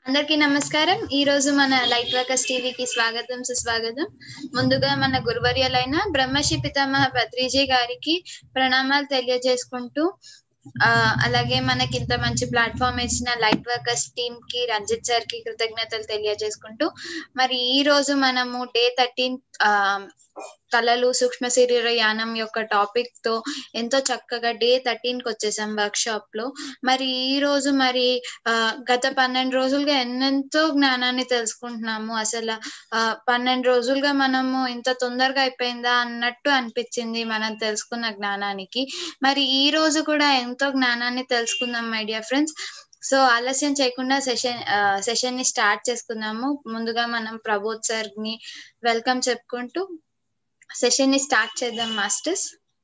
అందరికీ నమస్కారం ఈ రోజు మన లైట్ వర్కర్స్ టీవీకి స్వాగతం సుస్వాగతం ముందుగా మన గురువర్యులైన బ్రహ్మశ్రీ పితామహ పత్రిజీ గారికి ప్రణామాలు తెలియజేసుకుంటూ ఆ అలాగే మనకి ఇంత మంచి ప్లాట్ఫామ్ ఇచ్చిన లైట్ వర్కర్స్ టీమ్ కి రంజిత్ సార్ కి కృతజ్ఞతలు తెలియజేసుకుంటూ మరి ఈ రోజు మనము డే థర్టీన్ ఆ కళలు సూక్ష్మ శరీర యానం యొక్క టాపిక్ తో ఎంతో చక్కగా డే థర్టీన్ కి వచ్చేసాం వర్క్ షాప్ లో మరి ఈ రోజు మరి ఆ గత పన్నెండు రోజులుగా ఎన్నెంతో జ్ఞానాన్ని తెలుసుకుంటున్నాము అసలు ఆ పన్నెండు రోజులుగా మనము ఇంత తొందరగా అయిపోయిందా అన్నట్టు అనిపించింది మనం తెలుసుకున్న జ్ఞానానికి మరి ఈ రోజు కూడా ఎంతో జ్ఞానాన్ని తెలుసుకుందాం మై డియర్ ఫ్రెండ్స్ సో ఆలస్యం చేయకుండా సెషన్ సెషన్ ని స్టార్ట్ చేసుకుందాము ముందుగా మనం ప్రబోధ్ సార్ ని వెల్కమ్ చెప్పుకుంటూ సెషన్ ని స్టార్ట్ చేద్దాం masters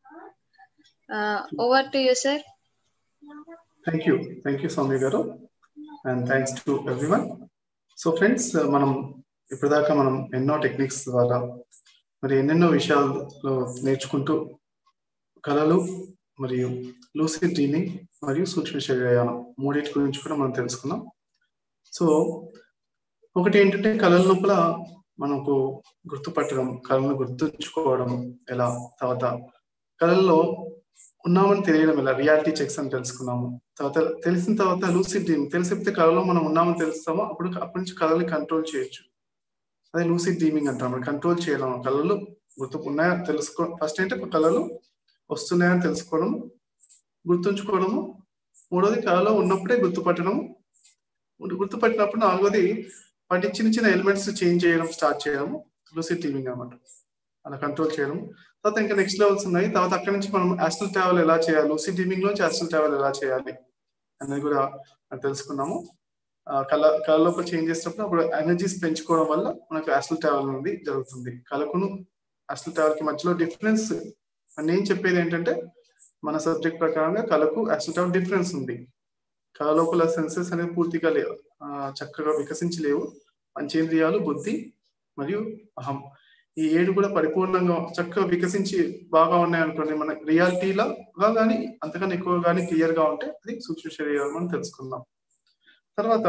over to you sir thank you thank you Soumya garu and thanks to everyone so friends మనం ఇప్పటిదాకా మనం ఎన్నో టెక్నిక్స్ ద్వారా మరి ఎన్నెన్నో విషయాలు నేర్చుకుంటూ కళలు మరియు లూసిడ్ డ్రీమింగ్ మరియు సూక్ష్మ శరీరయానం మూడింటి గురించి కూడా మనం తెలుసుకున్నాం సో ఒకటి ఏంటంటే కళల లోపల మనకు గుర్తుపట్టడం కళలను గుర్తుంచుకోవడం ఎలా తర్వాత కళల్లో ఉన్నామని తెలియడం ఎలా రియాలిటీ చెక్స్ అని తెలుసుకున్నాము తర్వాత తెలిసిన తర్వాత లూసిడ్ డ్రీమ్ తెలిసితే కళలో మనం ఉన్నామని తెలుస్తామో అప్పుడు అప్పటి నుంచి కళని కంట్రోల్ చేయొచ్చు అదే లూసిడ్ డ్రీమింగ్ అంటాం కంట్రోల్ చేయడం కళలు గుర్తు ఉన్నాయా తెలుసుకో ఫస్ట్ ఏంటంటే కళలు వస్తున్నాయని తెలుసుకోవడం గుర్తుంచుకోవడము మూడోది కళలో ఉన్నప్పుడే గుర్తుపట్టడం గుర్తుపట్టినప్పుడు నాలుగోది వాటి చిన్న చిన్న ఎలిమెంట్స్ చేంజ్ చేయడం స్టార్ట్ చేయడం లూసిడ్ డ్రీమింగ్ అనమాట అలా కంట్రోల్ చేయడం తర్వాత ఇంకా నెక్స్ట్ లెవెల్స్ ఉన్నాయి తర్వాత అక్కడి నుంచి మనం యాస్టల్ ట్రావెల్ ఎలా చేయాలి లూసిడ్ డ్రీమింగ్ నుంచి యాస్టల్ ట్రావెల్ ఎలా చేయాలి అనేది కూడా తెలుసుకున్నాము కళ కళ లోపల చేంజ్ చేసినప్పుడు అప్పుడు ఎనర్జీస్ పెంచుకోవడం వల్ల మనకు యాస్టల్ ట్రావెల్ అనేది జరుగుతుంది కళకును యాస్టల్ ట్రావెల్ కి మధ్యలో డిఫరెన్స్ నేను చెప్పేది ఏంటంటే మన సబ్జెక్ట్ ప్రకారంగా కళకు యాస్టల్ ట్రావెల్ డిఫరెన్స్ ఉంది కళ లోపల సెన్సెస్ అనేది పూర్తిగా లేవు చక్కగా వికసించలేవు పంచేంద్రియాలు బుద్ధి మరియు అహం ఈ ఏడు కూడా పరిపూర్ణంగా చక్కగా వికసించి బాగా ఉన్నాయి అనుకోండి మన రియాలిటీలాగా కానీ అంతకన్నా ఎక్కువ కానీ క్లియర్ గా ఉంటే అది సూక్ష్మ శరీరం అని తెలుసుకుందాం తర్వాత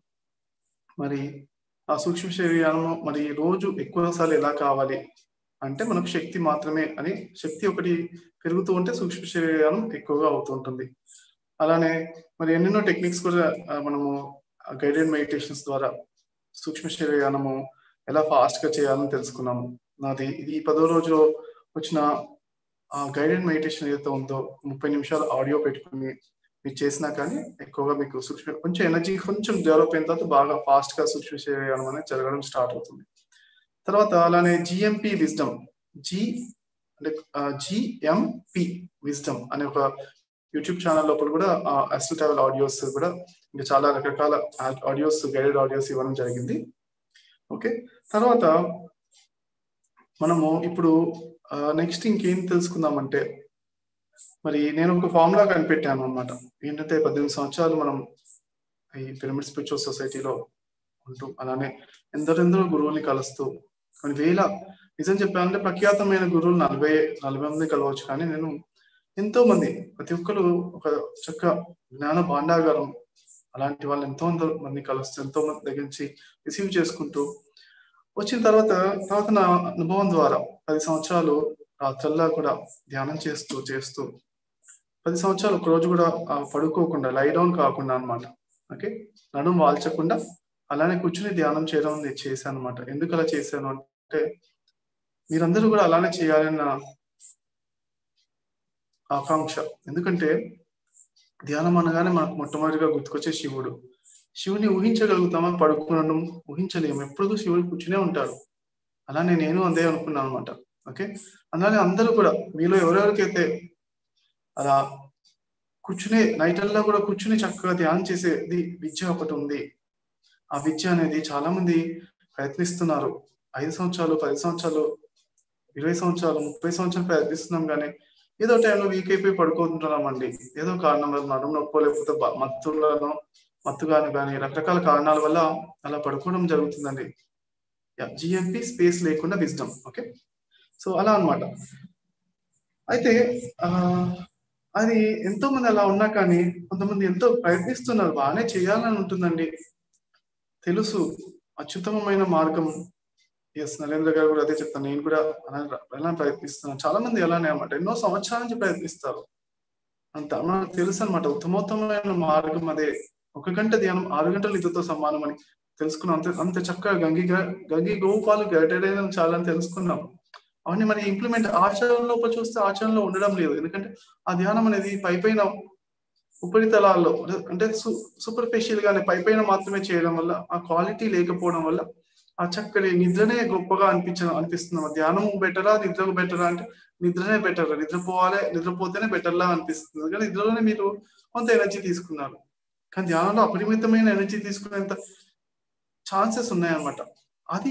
మరి ఆ సూక్ష్మ శరీరము మరి రోజు ఎక్కువ సార్లు ఎలా కావాలి అంటే మనకు శక్తి మాత్రమే అని శక్తి ఒకటి పెరుగుతూ ఉంటే సూక్ష్మ శరీరం ఎక్కువగా అవుతుంటుంది అలానే మరి ఎన్నెన్నో టెక్నిక్స్ కూడా మనము గైడెడ్ మెడిటేషన్స్ ద్వారా సూక్ష్మ శరీరానము ఎలా ఫాస్ట్ గా చేయాలని తెలుసుకున్నాము నాది ఇది పదో రోజులో వచ్చిన గైడెడ్ మెడిటేషన్ ఏదైతే ఉందో ముప్పై నిమిషాలు ఆడియో పెట్టుకుని మీరు చేసినా కానీ ఎక్కువగా మీకు సూక్ష్మ కొంచెం ఎనర్జీ కొంచెం డెవలప్ అయిన తర్వాత బాగా ఫాస్ట్ గా సూక్ష్మ శరీరం అనేది జరగడం స్టార్ట్ అవుతుంది తర్వాత అలానే జిఎంపి విజ్డమ్ జి అంటే జిఎంపి విజ్డమ్ అనే ఒక యూట్యూబ్ ఛానల్ లోపల కూడా అస్టల్ ట్రావెల్ ఆడియోస్ కూడా ఇంకా చాలా రకరకాల ఆడియోస్ గైడెడ్ ఆడియోస్ ఇవ్వడం జరిగింది ఓకే తర్వాత మనము ఇప్పుడు నెక్స్ట్ ఇంకేం తెలుసుకుందామంటే మరి నేను ఒక ఫార్ములా కనిపెట్టాను అనమాట ఏంటంటే పద్దెనిమిది సంవత్సరాలు మనం ఈ పిరమిడ్ స్పిరిచువల్ సొసైటీలో ఉంటూ అలానే ఎందరెందరో గురువుల్ని కలుస్తూ కొన్ని వేల నిజం చెప్పాలంటే ప్రఖ్యాతమైన గురువులు నలభై నలభై మంది కలవచ్చు కానీ నేను ఎంతో మంది ప్రతి ఒక్కరు ఒక చక్క జ్ఞాన భాండాగారం అలాంటి వాళ్ళు ఎంతో మంది కలుస్తూ ఎంతో మంది దగ్గర నుంచి రిసీవ్ చేసుకుంటూ వచ్చిన తర్వాత తర్వాత నా అనుభవం ద్వారా పది సంవత్సరాలు రాత్రల్లా కూడా ధ్యానం చేస్తూ చేస్తూ పది సంవత్సరాలు ఒక రోజు కూడా పడుకోకుండా లై డౌన్ కాకుండా అనమాట ఓకే నడుము వాల్చకుండా అలానే కూర్చుని ధ్యానం చేయడం నేను చేశాను అనమాట ఎందుకు అలా చేశాను అంటే మీరందరూ కూడా అలానే చేయాలని నా ఆకాంక్ష ఎందుకంటే ధ్యానం అనగానే మనకు మొట్టమొదటిగా గుర్తుకొచ్చే శివుడు శివుని ఊహించగలుగుతామా పడుకునడం ఊహించలేము ఎప్పుడు శివుడు కూర్చునే ఉంటాడు అలానే నేను అందే అనుకున్నాను అనమాట ఓకే అలానే అందరూ కూడా మీలో ఎవరెవరికైతే అలా కూర్చునే నైటల్లో కూడా కూర్చుని చక్కగా ధ్యానం చేసేది విద్య ఒకటి ఉంది ఆ విద్య అనేది చాలా మంది ప్రయత్నిస్తున్నారు ఐదు సంవత్సరాలు పది సంవత్సరాలు ఇరవై సంవత్సరాలు ముప్పై సంవత్సరాలు ప్రయత్నిస్తున్నాం కానీ ఏదో టైంలో వీక్ అయిపోయి పడుకుంటున్నామండి ఏదో కారణం వల్ల నడుము నొప్పో లేకపోతే మత్తులను మత్తుగాని కానీ రకరకాల కారణాల వల్ల అలా పడుకోవడం జరుగుతుందండి జిఎంపి స్పేస్ లేకుండా విజ్డమ్ ఓకే సో అలా అనమాట అయితే ఆ అది ఎంతో మంది అలా ఉన్నా కానీ కొంతమంది ఎంతో ప్రయత్నిస్తున్నారు బాగానే చేయాలని ఉంటుందండి తెలుసు అత్యుత్తమమైన మార్గం ఎస్ నరేంద్ర గారు కూడా అదే చెప్తాను నేను కూడా ఎలా ప్రయత్నిస్తున్నాను చాలా మంది అలానే అనమాట ఎన్నో సంవత్సరాల నుంచి ప్రయత్నిస్తారు అంత మనకు తెలుసు అనమాట ఉత్తమోత్తమైన మార్గం అదే ఒక గంట ధ్యానం ఆరు గంటల నిద్రతో సమానం అని తెలుసుకున్నాం అంత అంత చక్కగా గంగి గంగి గోపాలు గడడైన చాలా అని తెలుసుకున్నాం అవన్నీ మరి ఇంప్లిమెంట్ ఆచరణ లోపల చూస్తే ఆచరణలో ఉండడం లేదు ఎందుకంటే ఆ ధ్యానం అనేది పై పైన ఉపరితలాల్లో అంటే సూపర్ఫిషియల్ గానే పై పైన మాత్రమే చేయడం వల్ల ఆ క్వాలిటీ లేకపోవడం వల్ల ఆ చక్కటి నిద్రనే గొప్పగా అనిపించ అనిపిస్తుంది ధ్యానం బెటరా నిద్రకు బెటరా అంటే నిద్రనే బెటర్ నిద్రపోవాలి నిద్రపోతేనే బెటర్ లా అనిపిస్తుంది కానీ నిద్రలోనే మీరు కొంత ఎనర్జీ తీసుకున్నారు కానీ ధ్యానంలో అపరిమితమైన ఎనర్జీ తీసుకునేంత ఛాన్సెస్ ఉన్నాయన్నమాట అది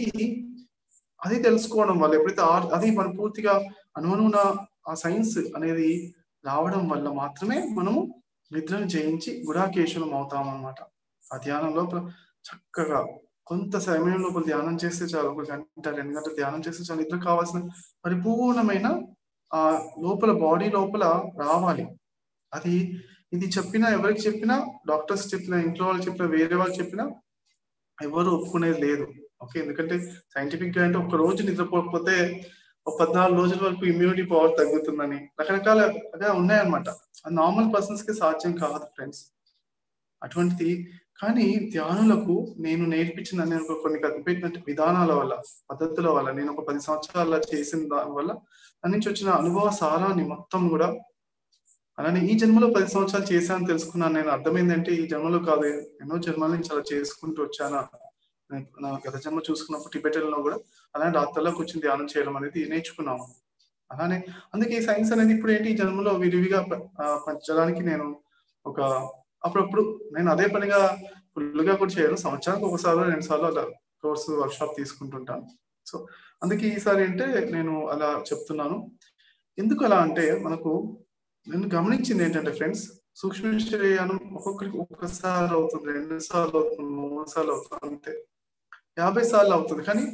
అది తెలుసుకోవడం వల్ల ఎప్పుడైతే అది మనం పూర్తిగా అనువనున ఆ సైన్స్ అనేది రావడం వల్ల మాత్రమే మనము నిద్రను జయించి గుడాకేశనం అవుతాం అనమాట ఆ ధ్యానం లోపల చక్కగా కొంత సమయం లోపల ధ్యానం చేస్తే చాలు ఒక గంట రెండు గంటలు ధ్యానం చేస్తే చాలు నిద్ర కావాల్సిన పరిపూర్ణమైన ఆ లోపల బాడీ లోపల రావాలి అది ఇది చెప్పినా ఎవరికి చెప్పినా డాక్టర్స్ చెప్పినా ఇంట్లో వాళ్ళు చెప్పినా వేరే వాళ్ళు చెప్పినా ఎవరు ఒప్పుకునేది లేదు ఓకే ఎందుకంటే సైంటిఫిక్ గా అంటే ఒక రోజు నిద్రపోకపోతే ఒక పద్నాలుగు రోజుల వరకు ఇమ్యూనిటీ పవర్ తగ్గుతుందని రకరకాలగా ఉన్నాయన్నమాట అది నార్మల్ పర్సన్స్ కి సాధ్యం కాదు ఫ్రెండ్స్ అటువంటిది కానీ ధ్యానులకు నేను నేర్పించిన నేను కొన్ని కనిపెట్టిన విధానాల వల్ల పద్ధతుల వల్ల నేను ఒక పది సంవత్సరాల చేసిన దాని వల్ల దాని నుంచి వచ్చిన అనుభవ సారాన్ని మొత్తం కూడా అలానే ఈ జన్మలో పది సంవత్సరాలు చేశాను తెలుసుకున్నాను నేను అర్థమైందంటే ఈ జన్మలో కాదు ఎన్నో జన్మల నుంచి అలా చేసుకుంటూ వచ్చాను నా గత జన్మ చూసుకున్నప్పుడు టిబెటన్ లో కూడా అలానే డాక్టర్లో కూర్చొని ధ్యానం చేయడం అనేది నేర్చుకున్నాము అలానే అందుకే ఈ సైన్స్ అనేది ఇప్పుడు ఏంటి ఈ జన్మలో విరివిగా పంచడానికి నేను ఒక అప్పుడప్పుడు నేను అదే పనిగా ఫుల్గా కూడా చేయను సంవత్సరానికి ఒకసారి రెండు సార్లు అలా కోర్సు వర్క్షాప్ తీసుకుంటుంటాను సో అందుకే ఈసారి అంటే నేను అలా చెప్తున్నాను ఎందుకు అలా అంటే మనకు నేను గమనించింది ఏంటంటే ఫ్రెండ్స్ సూక్ష్మ శరీరం ఒక్కొక్కరికి ఒక్కసారి అవుతుంది రెండు సార్లు అవుతుంది మూడు సార్లు అవుతుంది అంతే యాభై సార్లు అవుతుంది కానీ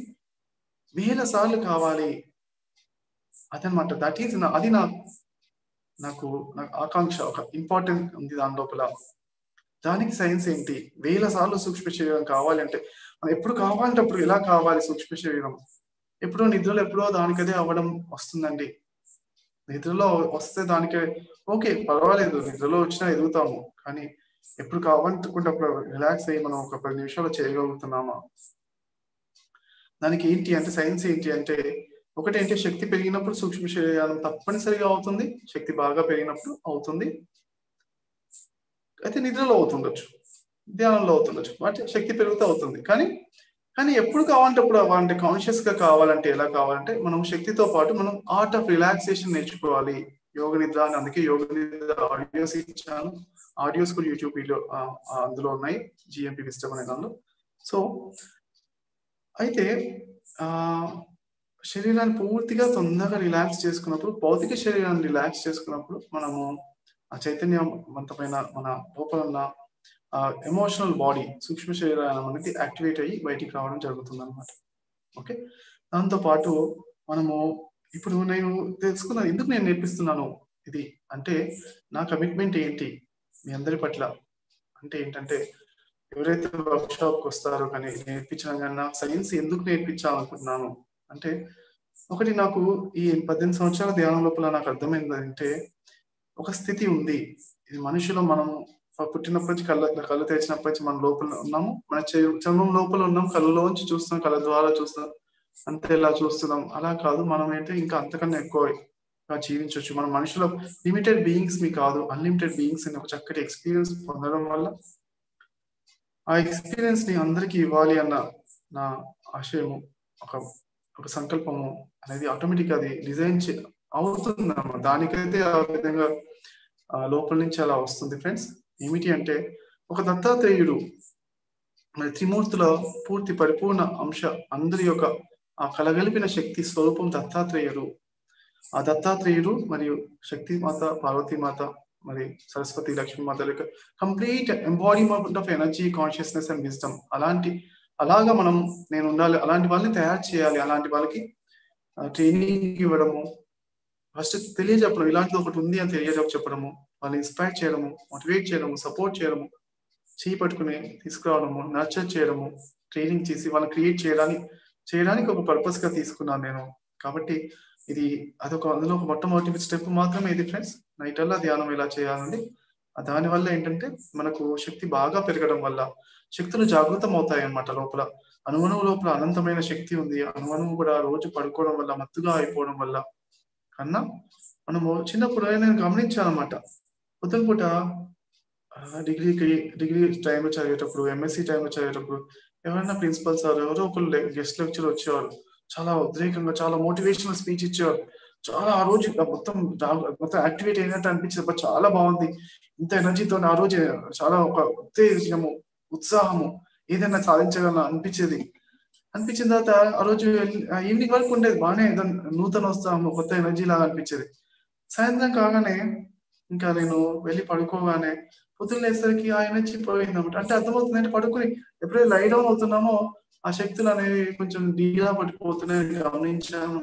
వేల సార్లు కావాలి అదనమాట దట్ ఈస్ నా అది నా నాకు నాకు ఆకాంక్ష ఒక ఇంపార్టెంట్ ఉంది దాని లోపల దానికి సైన్స్ ఏంటి వేల సార్లు సూక్ష్మ శరీరం కావాలంటే మనం ఎప్పుడు కావాలంటే అప్పుడు ఎలా కావాలి సూక్ష్మ శరీరం ఎప్పుడో నిద్రలో ఎప్పుడో దానికదే అవ్వడం వస్తుందండి నిద్రలో వస్తే దానికే ఓకే పర్వాలేదు నిద్రలో వచ్చినా ఎదుగుతాము కానీ ఎప్పుడు కావాలనుకుంటే అప్పుడు రిలాక్స్ అయ్యి మనం ఒక పది నిమిషాలు చేయగలుగుతున్నామా దానికి ఏంటి అంటే సైన్స్ ఏంటి అంటే ఒకటి ఏంటి శక్తి పెరిగినప్పుడు సూక్ష్మ శరీరం తప్పనిసరిగా అవుతుంది శక్తి బాగా పెరిగినప్పుడు అవుతుంది అయితే నిద్రలో అవుతుండొచ్చు ధ్యానంలో అవుతుండొచ్చు వాటి శక్తి పెరుగుతూ అవుతుంది కానీ కానీ ఎప్పుడు కావాలంటే అప్పుడు వాటి కాన్షియస్ గా కావాలంటే ఎలా కావాలంటే మనం శక్తితో పాటు మనం ఆర్ట్ ఆఫ్ రిలాక్సేషన్ నేర్చుకోవాలి యోగ నిద్ర అని అందుకే యోగ నిద్ర ఆడియోస్ ఇచ్చాను ఆడియోస్ కూడా యూట్యూబ్ వీడియో అందులో ఉన్నాయి జిఎంపి విస్టమ్ అనే దానిలో సో అయితే ఆ శరీరాన్ని పూర్తిగా తొందరగా రిలాక్స్ చేసుకున్నప్పుడు భౌతిక శరీరాన్ని రిలాక్స్ చేసుకున్నప్పుడు మనము ఆ చైతన్యవంతమైన మన లోపల ఉన్న ఎమోషనల్ బాడీ సూక్ష్మ శరీరం అనేది యాక్టివేట్ అయ్యి బయటికి రావడం జరుగుతుంది అనమాట ఓకే దాంతో పాటు మనము ఇప్పుడు నేను తెలుసుకున్నాను ఎందుకు నేను నేర్పిస్తున్నాను ఇది అంటే నా కమిట్మెంట్ ఏంటి మీ అందరి పట్ల అంటే ఏంటంటే ఎవరైతే వర్క్ షాప్కి వస్తారో కానీ నేర్పించిన కానీ నాకు సైన్స్ ఎందుకు నేర్పించాలనుకుంటున్నాను అంటే ఒకటి నాకు ఈ పద్దెనిమిది సంవత్సరాల ధ్యానం లోపల నాకు అర్థమైంది అంటే ఒక స్థితి ఉంది ఇది మనుషులు మనము పుట్టినప్పటి నుంచి కళ్ళ కళ్ళు తెరిచినప్పటి నుంచి మన లోపల ఉన్నాము మన చర్మం లోపల ఉన్నాం కళ్ళలోంచి చూస్తున్నాం కళ్ళ ద్వారా చూస్తున్నాం అంతే ఇలా చూస్తున్నాం అలా కాదు మనం అయితే ఇంకా అంతకన్నా ఎక్కువ జీవించవచ్చు మన మనుషుల లిమిటెడ్ బీయింగ్స్ మీ కాదు అన్లిమిటెడ్ బీయింగ్స్ అని ఒక చక్కటి ఎక్స్పీరియన్స్ పొందడం వల్ల ఆ ఎక్స్పీరియన్స్ ని అందరికి ఇవ్వాలి అన్న నా ఆశయము ఒక ఒక సంకల్పము అనేది ఆటోమేటిక్ అది డిజైన్ అవుతుంది అన్నమాట దానికైతే ఆ విధంగా లోపల నుంచి అలా వస్తుంది ఫ్రెండ్స్ ఏమిటి అంటే ఒక దత్తాత్రేయుడు మరి త్రిమూర్తుల పూర్తి పరిపూర్ణ అంశ అందరి యొక్క ఆ కలగలిపిన శక్తి స్వరూపం దత్తాత్రేయుడు ఆ దత్తాత్రేయుడు మరియు శక్తి మాత పార్వతీ మాత మరి సరస్వతి లక్ష్మీ మాత యొక్క complete embodiment of energy consciousness and wisdom అలాంటి అలాగా మనం నేను ఉండాలి అలాంటి వాళ్ళని తయారు చేయాలి అలాంటి వాళ్ళకి ట్రైనింగ్ ఇవ్వడము ఫస్ట్ తెలియజెప్పడం ఇలాంటిది ఒకటి ఉంది అని తెలియజెప్ప చెప్పడము వాళ్ళని ఇన్స్పైర్ చేయడము మోటివేట్ చేయడము సపోర్ట్ చేయడము చేయి పట్టుకుని తీసుకురావడము నర్చర్ చేయడము ట్రైనింగ్ చేసి వాళ్ళని క్రియేట్ చేయడానికి చేయడానికి ఒక పర్పస్ గా తీసుకున్నాను నేను కాబట్టి ఇది అదొక అందులో ఒక మొట్టమొదటి స్టెప్ మాత్రమే ఇది ఫ్రెండ్స్ నైట్ అల్లా ధ్యానం ఇలా చేయాలండి దాని వల్ల ఏంటంటే మనకు శక్తి బాగా పెరగడం వల్ల శక్తులు జాగృతం అవుతాయి అన్నమాట లోపల అణువణువు లోపల అనంతమైన శక్తి ఉంది అణువణువు కూడా రోజు పడుకోవడం వల్ల మత్తుగా అయిపోవడం వల్ల కన్నా మనము చిన్నప్పుడు నేను గమనించాను అనమాట పొద్దున పూట డిగ్రీకి డిగ్రీ టైంలో చదివేటప్పుడు ఎంఎస్సి టైంలో చదివేటప్పుడు ఎవరైనా ప్రిన్సిపల్ సార్ ఎవరో ఒకళ్ళు గెస్ట్ లెక్చర్ వచ్చేవారు చాలా ఉద్రేకంగా చాలా మోటివేషనల్ స్పీచ్ ఇచ్చేవారు చాలా ఆ రోజు మొత్తం మొత్తం యాక్టివేట్ అయినట్టు అనిపించింది చాలా బాగుంది ఇంత ఎనర్జీతో ఆ రోజు చాలా ఒక ఉత్తేజము ఉత్సాహము ఏదైనా సాధించగల అనిపించేది అనిపించిన తర్వాత ఆ రోజు ఈవినింగ్ వరకు ఉండేది బాగానే నూతన ఉత్సాహము కొత్త ఎనర్జీ లాగా అనిపించేది సాయంత్రం కాగానే ఇంకా నేను వెళ్ళి పడుకోగానే పొద్దున్న లేసరికి ఆ ఎనర్జీ పోయింది అనమాట అంటే అర్థమవుతుంది అంటే పడుకుని ఎప్పుడైతే లై డౌన్ అవుతున్నామో ఆ శక్తులు అనేవి కొంచెం డీలా పడిపోతున్నాయని గమనించాను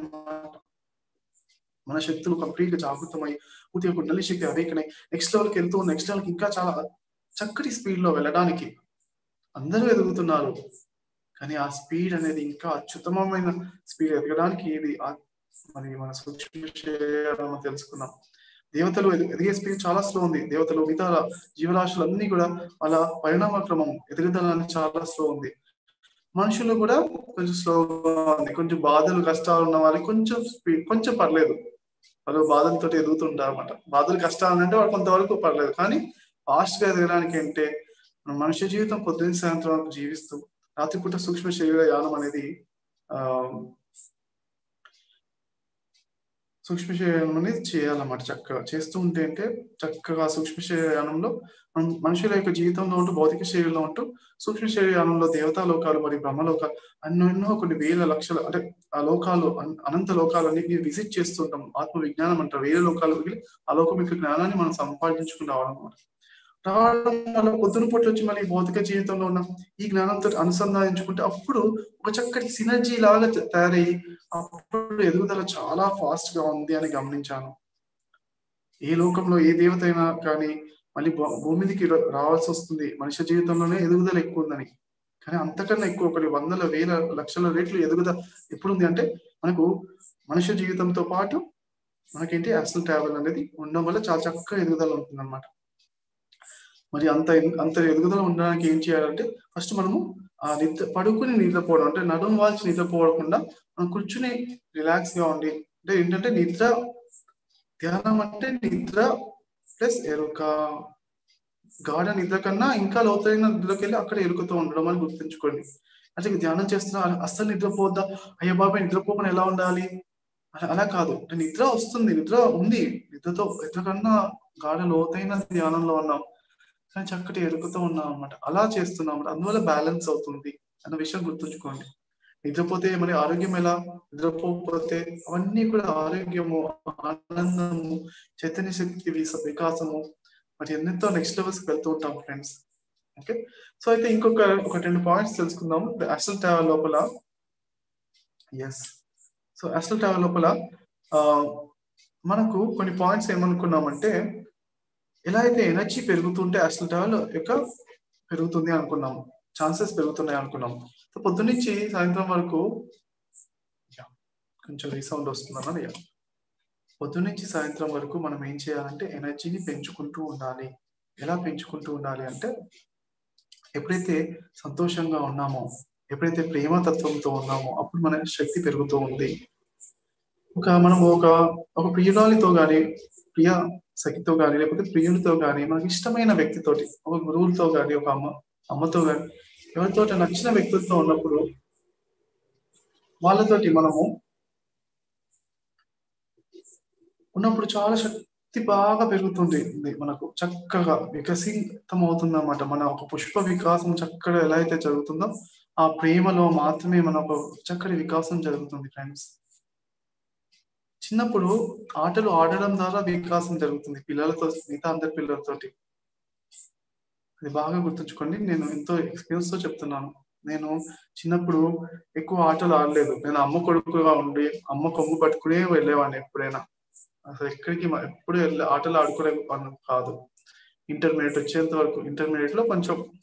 మన శక్తులు కంప్లీట్ గా జాగృతమై పూర్తిగా కుండలి శక్తి అవేకనై నెక్స్ట్ లెవెల్కి వెళ్తూ నెక్స్ట్ లెవెల్కి ఇంకా చాలా చక్కటి స్పీడ్ లో వెళ్ళడానికి అందరూ ఎదుగుతున్నారు కానీ ఆ స్పీడ్ అనేది ఇంకా అత్యుత్తమమైన స్పీడ్ ఎదగడానికి ఇది మరి మన సూక్ష్మ తెలుసుకున్నాం దేవతలు ఎదిగే స్పీడ్ చాలా స్లో ఉంది దేవతలు మిగతా జీవరాశులు అన్ని కూడా వాళ్ళ పరిణామ క్రమం ఎదుగుదల చాలా స్లో ఉంది మనుషులు కూడా కొంచెం స్లోగా ఉంది కొంచెం బాధలు కష్టాలు ఉన్న వాళ్ళకి కొంచెం స్పీడ్ కొంచెం పర్లేదు వాళ్ళు బాధలతో ఎదుగుతుంటారు అనమాట బాధలు కష్టాలు అంటే వాళ్ళు కొంతవరకు పర్లేదు కానీ ఫాస్ట్ గా ఎదగడానికి అంటే మనుష్య జీవితం పొద్దున్న సాయంత్రం వరకు జీవిస్తూ రాత్రిపూట సూక్ష్మ శరీర యానం అనేది ఆ సూక్ష్మ శరీరం అనేది చేయాలన్నమాట చక్కగా చేస్తూ ఉంటే అంటే చక్కగా సూక్ష్మ శరీరంలో మనుషుల యొక్క జీవితంలో ఉంటూ భౌతిక శరీరంలో ఉంటూ సూక్ష్మ శరీరంలో దేవతా లోకాలు మరియు బ్రహ్మలోకాలు ఎన్నో కొన్ని వేల లక్షల అంటే ఆ లోకాలు అనంత లోకాలన్నింటినీ విజిట్ చేస్తుంటాం ఆత్మ విజ్ఞానం అంటారు వేల లోకాలు వెళ్ళి ఆ లోకం యొక్క జ్ఞానాన్ని మనం సంపాదించుకుని రావడం అనమాట రావడం వల్ల పొద్దున పూట వచ్చి మళ్ళీ భౌతిక జీవితంలో ఉన్న ఈ జ్ఞానంతో అనుసంధానించుకుంటే అప్పుడు ఒక చక్కటి సినర్జీ లాగా తయారయ్యి అప్పుడు ఎదుగుదల చాలా ఫాస్ట్ గా ఉంది అని గమనించాను ఏ లోకంలో ఏ దేవత అయినా కానీ మళ్ళీ భూమిదికి రావాల్సి వస్తుంది మనిషి జీవితంలోనే ఎదుగుదల ఎక్కువ ఉందని కానీ అంతకన్నా ఎక్కువ ఒకటి వందల వేల లక్షల రేట్లు ఎదుగుదల ఎప్పుడు ఉంది అంటే మనకు మనుష్య జీవితంతో పాటు మనకేంటి అసలు ట్రావెల్ అనేది ఉండడం వల్ల చాలా చక్కగా ఎదుగుదల ఉంటుంది అనమాట మరి అంత అంత ఎదుగుదల ఉండడానికి ఏం చేయాలంటే ఫస్ట్ మనము ఆ నిద్ర పడుకుని నిద్రపోవడం అంటే నడుము వాల్చి నిద్రపోవకుండా మనం కూర్చుని రిలాక్స్ గా ఉండి అంటే ఏంటంటే నిద్ర ధ్యానం అంటే నిద్ర ప్లస్ ఎరుక గాఢ నిద్ర కన్నా ఇంకా లోతైన నిద్రకి వెళ్ళి అక్కడ ఎరుకతో ఉండడం అని గుర్తుంచుకోండి అంటే ధ్యానం చేస్తున్నా అస్సలు నిద్రపోద్దా అయ్యో బాబాయ్ నిద్రపోకుండా ఎలా ఉండాలి అలా కాదు నిద్ర వస్తుంది నిద్ర ఉంది నిద్రతో నిద్ర కన్నా గాఢ లోతైన ధ్యానంలో ఉన్నాం కానీ చక్కటి ఎరుకతో ఉన్నాం అనమాట అలా చేస్తున్నాం అందువల్ల బ్యాలెన్స్ అవుతుంది అన్న విషయం గుర్తుంచుకోండి నిద్రపోతే మరి ఆరోగ్యం ఎలా నిద్రపోతే అవన్నీ కూడా ఆరోగ్యము ఆనందము చైతన్య శక్తి వికాసము మరి ఎన్నెంతో నెక్స్ట్ లెవెల్స్ వెళ్తూ ఉంటాం ఫ్రెండ్స్ ఓకే సో అయితే ఇంకొక ఒక రెండు పాయింట్స్ తెలుసుకుందాము అసల్ ట్రావెల్ లోపల ఎస్ సో అసల్ ట్రావెల్ లోపల మనకు కొన్ని పాయింట్స్ ఏమనుకున్నామంటే ఎలా అయితే ఎనర్జీ పెరుగుతుంటే అసలు ట్రావెల్ యొక్క పెరుగుతుంది అనుకున్నాము ఛాన్సెస్ పెరుగుతున్నాయి అనుకున్నాం సో పొద్దున్నుంచి సాయంత్రం వరకు కొంచెం రీసౌండ్ వస్తుందన్నది పొద్దున్నుంచి సాయంత్రం వరకు మనం ఏం చేయాలంటే ఎనర్జీని పెంచుకుంటూ ఉండాలి ఎలా పెంచుకుంటూ ఉండాలి అంటే ఎప్పుడైతే సంతోషంగా ఉన్నామో ఎప్పుడైతే ప్రేమ తత్వంతో ఉన్నామో అప్పుడు మన శక్తి పెరుగుతూ ఉంది ఒక మనం ఒక ఒక ప్రియురాలితో గాని ప్రియ సఖితో గాని లేకపోతే ప్రియునితో గాని మనకి ఇష్టమైన వ్యక్తితోటి ఒక గురువులతో గాని ఒక అమ్మ అమ్మతో గాని ఎవరితో నచ్చిన వ్యక్తులతో ఉన్నప్పుడు వాళ్ళతోటి మనము ఉన్నప్పుడు చాలా శక్తి బాగా పెరుగుతుంది మనకు చక్కగా వికసితం అవుతుంది అన్నమాట మన ఒక పుష్ప వికాసం చక్కగా ఎలా అయితే జరుగుతుందో ఆ ప్రేమలో మాత్రమే మన ఒక చక్కటి వికాసం జరుగుతుంది ఫ్రెండ్స్ చిన్నప్పుడు ఆటలు ఆడడం ద్వారా వికాసం జరుగుతుంది పిల్లలతో మిగతా అందరి పిల్లలతోటి అది బాగా గుర్తుంచుకోండి నేను ఎంతో ఎక్స్పీరియన్స్ తో చెప్తున్నాను నేను చిన్నప్పుడు ఎక్కువ ఆటలు ఆడలేదు నేను అమ్మ కొడుకుగా ఉండి అమ్మ కొమ్ము పట్టుకునే వెళ్ళేవాడిని ఎప్పుడైనా అసలు ఎక్కడికి ఎప్పుడు వెళ్ళి ఆటలు ఆడుకునే కాదు ఇంటర్మీడియట్ వచ్చేంత వరకు ఇంటర్మీడియట్ లో కొంచెం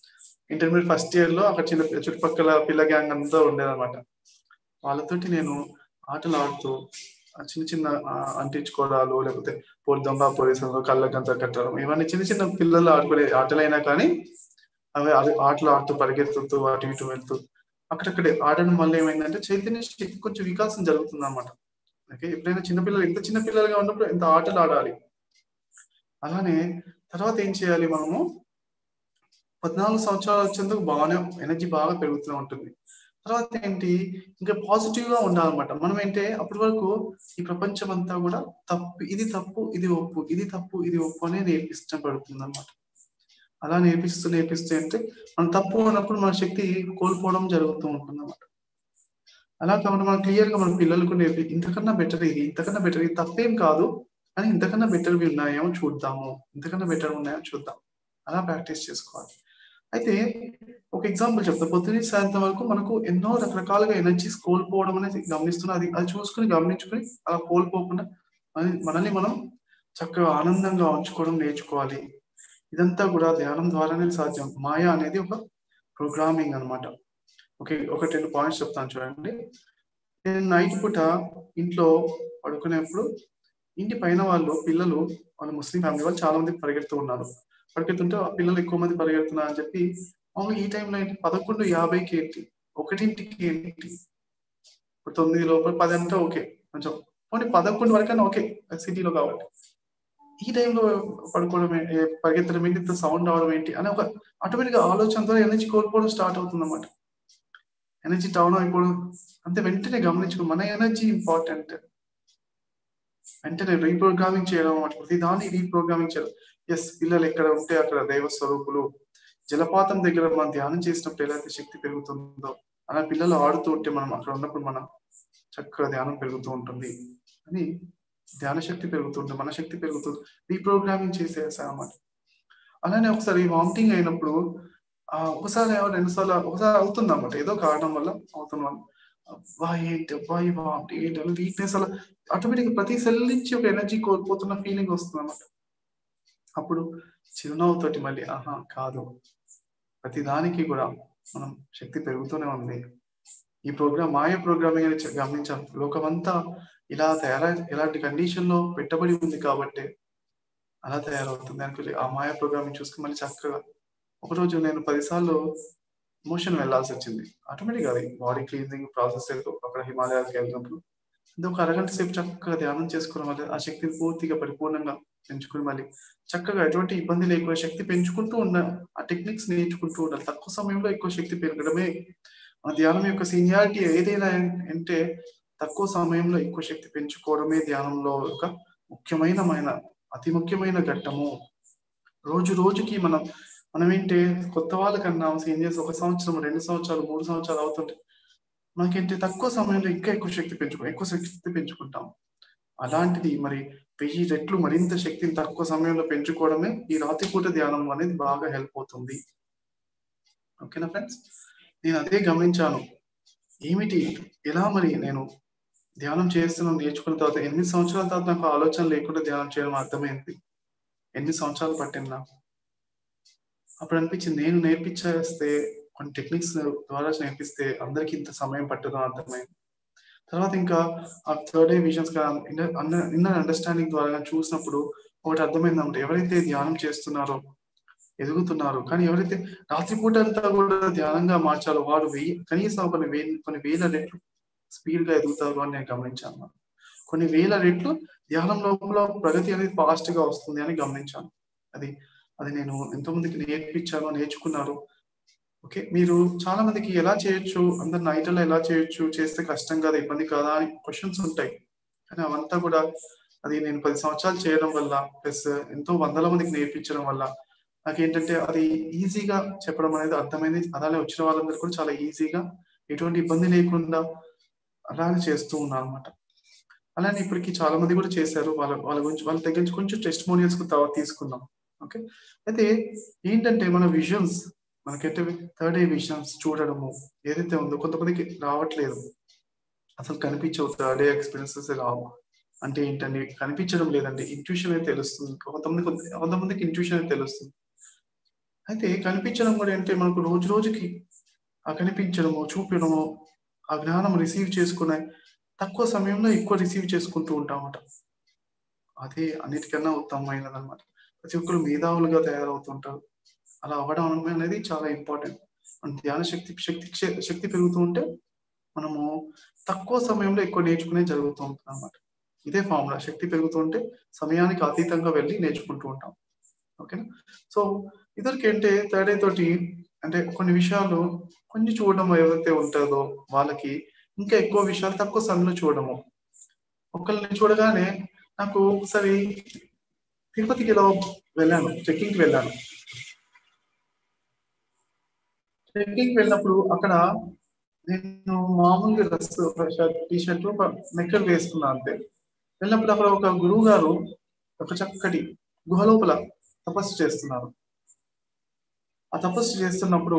ఇంటర్మీడియట్ ఫస్ట్ ఇయర్ లో అక్కడ చిన్న చుట్టుపక్కల పిల్ల గ్యాంగ్ అంతా ఉండేదన్నమాట వాళ్ళతోటి నేను ఆటలు ఆడుతూ ఆ చిన్న చిన్న ఆ, అంటించుకోవడాలు లేకపోతే పోలి దొంగ పోలీసులు కళ్ళకంతా కట్టడం ఇవన్నీ చిన్న చిన్న పిల్లలు ఆడుకునే ఆటలైనా కానీ అవి అవి ఆటలు ఆడుతూ పరిగెత్తుతూ అటు ఇటు వెళ్తూ అక్కడక్కడే ఆడడం వల్ల ఏమైందంటే చైతన్య శక్తి కొంచెం వికాసం జరుగుతుంది అనమాట ఓకే ఎప్పుడైనా చిన్నపిల్లలు ఎంత చిన్న పిల్లలుగా ఉన్నప్పుడు ఎంత ఆటలు ఆడాలి అలానే తర్వాత ఏం చేయాలి మనము పద్నాలుగు సంవత్సరాలు వచ్చేందుకు బాగానే ఎనర్జీ బాగా పెరుగుతూ ఉంటుంది తర్వాత ఏంటి ఇంకా పాజిటివ్ గా ఉండాలన్నమాట మనం ఏంటే అప్పటి వరకు ఈ ప్రపంచం అంతా కూడా తప్పు ఇది తప్పు ఇది ఒప్పు ఇది తప్పు ఇది ఒప్పు అనే నేర్పించబడుతుంది అనమాట అలా నేర్పిస్తూ నేర్పిస్తూ అంటే మనం తప్పు అన్నప్పుడు మన శక్తి కోల్పోవడం జరుగుతూ ఉంటుంది అన్నమాట అలా కాబట్టి మనం క్లియర్ గా మన పిల్లలకు నేర్పి ఇంతకన్నా బెటర్ ఇది ఇంతకన్నా బెటర్ ఇది తప్పేం కాదు కానీ ఇంతకన్నా బెటర్వి ఉన్నాయేమో చూద్దాము ఇంతకన్నా బెటర్ ఉన్నాయో చూద్దాం అలా ప్రాక్టీస్ చేసుకోవాలి అయితే ఒక ఎగ్జాంపుల్ చెప్తా పొద్దున్న సాయంత్రం వరకు మనకు ఎన్నో రకరకాలుగా ఎనర్జీస్ కోల్పోవడం అనేది గమనిస్తున్నా అది అది చూసుకుని గమనించుకుని అలా కోల్పోకుండా మన- మనల్ని మనం చక్కగా ఆనందంగా ఉంచుకోవడం నేర్చుకోవాలి ఇదంతా కూడా ధ్యానం ద్వారానే సాధ్యం మాయా అనేది ఒక ప్రోగ్రామింగ్ అన్నమాట ఓకే ఒక రెండు పాయింట్స్ చెప్తాను చూడండి నేను నైట్ పూట ఇంట్లో పడుకునేప్పుడు ఇంటి పైన వాళ్ళు పిల్లలు వాళ్ళ ముస్లిం ఫ్యామిలీ వాళ్ళు చాలా మంది పరిగెడుతూ ఉన్నారు పరిగెత్తుంటే ఆ పిల్లలు ఎక్కువ మంది పరిగెడుతున్నారు అని చెప్పి మామూలుగా ఈ టైంలో ఏంటి పదకొండు యాభైకి ఏంటి ఒకటింటికి ఏంటి ఇప్పుడు తొమ్మిది లోపల పది అంటే ఓకే కొంచెం పోనీ పదకొండు వరకైనా ఓకే సిటీలో కాబట్టి ఈ టైంలో పడుకోవడం ఏంటి పరిగెత్తడం ఏంటి ఇంత సౌండ్ అవడం ఏంటి అని ఒక ఆటోమేటిక్ గా ఆలోచనతో ఎనర్జీ కోల్పోవడం స్టార్ట్ అవుతుంది అన్నమాట ఎనర్జీ డౌన్ అయిపోవడం అంతే వెంటనే గమనించుకో మన ఎనర్జీ ఇంపార్టెంట్ వెంటనే రీప్రోగ్రామింగ్ చేయడం అన్నమాట ప్రతి దాన్ని రీప్రోగ్రామింగ్ చేయడం ఎస్ పిల్లలు ఎక్కడ ఉంటే అక్కడ దైవ స్వరూపులు జలపాతం దగ్గర మనం ధ్యానం చేసినప్పుడు ఎలాంటి శక్తి పెరుగుతుందో అలా పిల్లలు ఆడుతూ ఉంటే మనం అక్కడ ఉన్నప్పుడు మనం చక్కగా ధ్యానం పెరుగుతూ ఉంటుంది అని ధ్యాన శక్తి పెరుగుతుంటుంది మన శక్తి పెరుగుతుంది రీప్రోగ్రామింగ్ చేసేసా అన్నమాట అలానే ఒకసారి వామిటింగ్ అయినప్పుడు ఆ ఒకసారి రెండు సార్లు ఒకసారి అవుతుంది అన్నమాట ఏదో కారణం వల్ల అవుతున్నాను అబ్బా ఏంటి అబ్బా ఈ వామిటింగ్ ఏంటి అని వీక్నెస్ అలా ఆటోమేటిక్ ప్రతి సెల్ నుంచి ఒక ఎనర్జీ కోల్పోతున్న ఫీలింగ్ వస్తుంది అన్నమాట అప్పుడు చిరునవ్వుతోటి మళ్ళీ ఆహా కాదు ప్రతి దానికి కూడా మనం శక్తి పెరుగుతూనే ఉంది ఈ ప్రోగ్రామ్ మాయ ప్రోగ్రామింగ్ అని చె- గమనించాం లోకమంతా ఇలా తయారై ఇలాంటి కండిషన్ లో పెట్టబడి ఉంది కాబట్టి అలా తయారవుతుంది అనుకోలే ఆ మాయ ప్రోగ్రామింగ్ చూసుకుని మళ్ళీ చక్కగా ఒకరోజు నేను పదిసార్లు మోషన్ వెళ్ళాల్సి వచ్చింది ఆటోమేటిక్ అది బాడీ క్లీనింగ్ ప్రాసెస్ అక్కడ హిమాలయాలకు వెళ్ళినప్పుడు అంటే ఒక అరగంట సేపు చక్కగా ధ్యానం చేసుకోవడం వల్ల ఆ శక్తిని పూర్తిగా పరిపూర్ణంగా పెంచుకుని మళ్ళీ చక్కగా ఎటువంటి ఇబ్బంది లేకుండా శక్తి పెంచుకుంటూ ఉన్న ఆ టెక్నిక్స్ నేర్చుకుంటూ ఉండాలి తక్కువ సమయంలో ఎక్కువ శక్తి పెరగడమే మన ధ్యానం యొక్క సీనియారిటీ ఏదైనా అంటే తక్కువ సమయంలో ఎక్కువ శక్తి పెంచుకోవడమే ధ్యానంలో ఒక ముఖ్యమైన అతి ముఖ్యమైన ఘట్టము రోజు రోజుకి మనం మనం ఏంటి కొత్త వాళ్ళకన్నా సీనియర్స్ ఒక సంవత్సరం రెండు సంవత్సరాలు మూడు సంవత్సరాలు అవుతుంటే మనకేంటి తక్కువ సమయంలో ఇంకా ఎక్కువ శక్తి పెంచుకో ఎక్కువ శక్తి పెంచుకుంటాం అలాంటిది మరి వెయ్యి రెట్లు మరింత శక్తిని తక్కువ సమయంలో పెంచుకోవడమే ఈ రాత్రిపూట ధ్యానం అనేది బాగా హెల్ప్ అవుతుంది ఓకేనా ఫ్రెండ్స్ నేను అదే గమనించాను ఏమిటి ఎలా మరి నేను ధ్యానం చేస్తున్నాను నేర్చుకున్న తర్వాత ఎన్ని సంవత్సరాల తర్వాత నాకు ఆలోచన లేకుండా ధ్యానం చేయడం అర్థమైంది ఎన్ని సంవత్సరాలు పట్టింది నాకు అప్పుడు అనిపించింది నేను నేర్పించేస్తే కొన్ని టెక్నిక్స్ ద్వారా నేర్పిస్తే అందరికి ఇంత సమయం పట్టదు అర్థమైంది తర్వాత ఇంకా ఆ థర్డ్ ఏ విజన్స్ ఇన్నర్ అండర్స్టాండింగ్ ద్వారా చూసినప్పుడు ఒకటి అర్థమైంది అంటే ఎవరైతే ధ్యానం చేస్తున్నారో ఎదుగుతున్నారు కానీ ఎవరైతే రాత్రిపూట అంతా కూడా ధ్యానంగా మార్చాలో వారు వెయ్యి కనీసం కొన్ని వేల కొన్ని వేల రెట్లు స్పీడ్ గా ఎదుగుతారు అని నేను గమనించాను కొన్ని వేల రెట్లు ధ్యానం లోపల ప్రగతి అనేది ఫాస్ట్ గా వస్తుంది అని గమనించాను అది అది నేను ఎంతో మందికి నేర్పించాను నేర్చుకున్నారు ఓకే మీరు చాలా మందికి ఎలా చేయొచ్చు అందరు నైట్లో ఎలా చేయొచ్చు చేస్తే కష్టం కదా ఇబ్బంది కదా అని క్వశ్చన్స్ ఉంటాయి కానీ అవంతా కూడా అది నేను పది సంవత్సరాలు చేయడం వల్ల ప్లస్ ఎంతో వందల మందికి నేర్పించడం వల్ల నాకేంటంటే అది ఈజీగా చెప్పడం అనేది అర్థమైంది అలానే వచ్చిన వాళ్ళందరూ కూడా చాలా ఈజీగా ఎటువంటి ఇబ్బంది లేకుండా అలానే చేస్తూ ఉన్నాను అనమాట అలానే ఇప్పటికి చాలా మంది కూడా చేశారు వాళ్ళ వాళ్ళ గురించి వాళ్ళ దగ్గర నుంచి కొంచెం టెస్ట్ మోనియల్స్ తర్వాత తీసుకుందాం ఓకే అయితే ఏంటంటే మన విజన్స్ మనకైతే థర్డ్ ఏ విజన్స్ చూడడము ఏదైతే ఉందో కొంతమందికి రావట్లేదు అసలు కనిపించవు థర్డ్ ఏ ఎక్స్పీరియన్సెస్ రావు అంటే ఏంటండి కనిపించడం లేదండి ఇంట్యూషన్ అయితే తెలుస్తుంది కొంతమంది కొంతమందికి ఇంట్యూషన్ అయితే తెలుస్తుంది అయితే కనిపించడం కూడా ఏంటంటే మనకు రోజు రోజుకి ఆ కనిపించడము చూపించడము ఆ జ్ఞానం రిసీవ్ చేసుకునే తక్కువ సమయంలో ఎక్కువ రిసీవ్ చేసుకుంటూ ఉంటామట అదే అన్నిటికన్నా ఉత్తమమైనది అనమాట ప్రతి ఒక్కరు మేధావులుగా తయారవుతుంటారు అలా అవ్వడం అనేది చాలా ఇంపార్టెంట్ మన ధ్యాన శక్తి శక్తి శక్తి పెరుగుతూ ఉంటే మనము తక్కువ సమయంలో ఎక్కువ నేర్చుకునే జరుగుతూ ఉంటుంది అనమాట ఇదే ఫార్ములా శక్తి పెరుగుతుంటే సమయానికి అతీతంగా వెళ్ళి నేర్చుకుంటూ ఉంటాం ఓకేనా సో ఇద్దరికి ఏంటంటే థర్డ్ తోటి అంటే కొన్ని విషయాలు కొన్ని చూడడం ఏవైతే ఉంటుందో వాళ్ళకి ఇంకా ఎక్కువ విషయాలు తక్కువ సమయంలో చూడడము ఒకళ్ళని చూడగానే నాకు ఒకసారి తిరుపతికి ఇలా వెళ్ళాను ట్రెక్కింగ్కి వెళ్ళాను ట్రెక్కింగ్ వెళ్ళినప్పుడు అక్కడ నేను మామూలుగా డ్రెస్ టీ షర్ట్ నెక్కలు వేసుకున్నాను అంతే వెళ్ళినప్పుడు అక్కడ ఒక గురువు గారు ఒక చక్కటి గుహ లోపల తపస్సు చేస్తున్నారు ఆ తపస్సు చేస్తున్నప్పుడు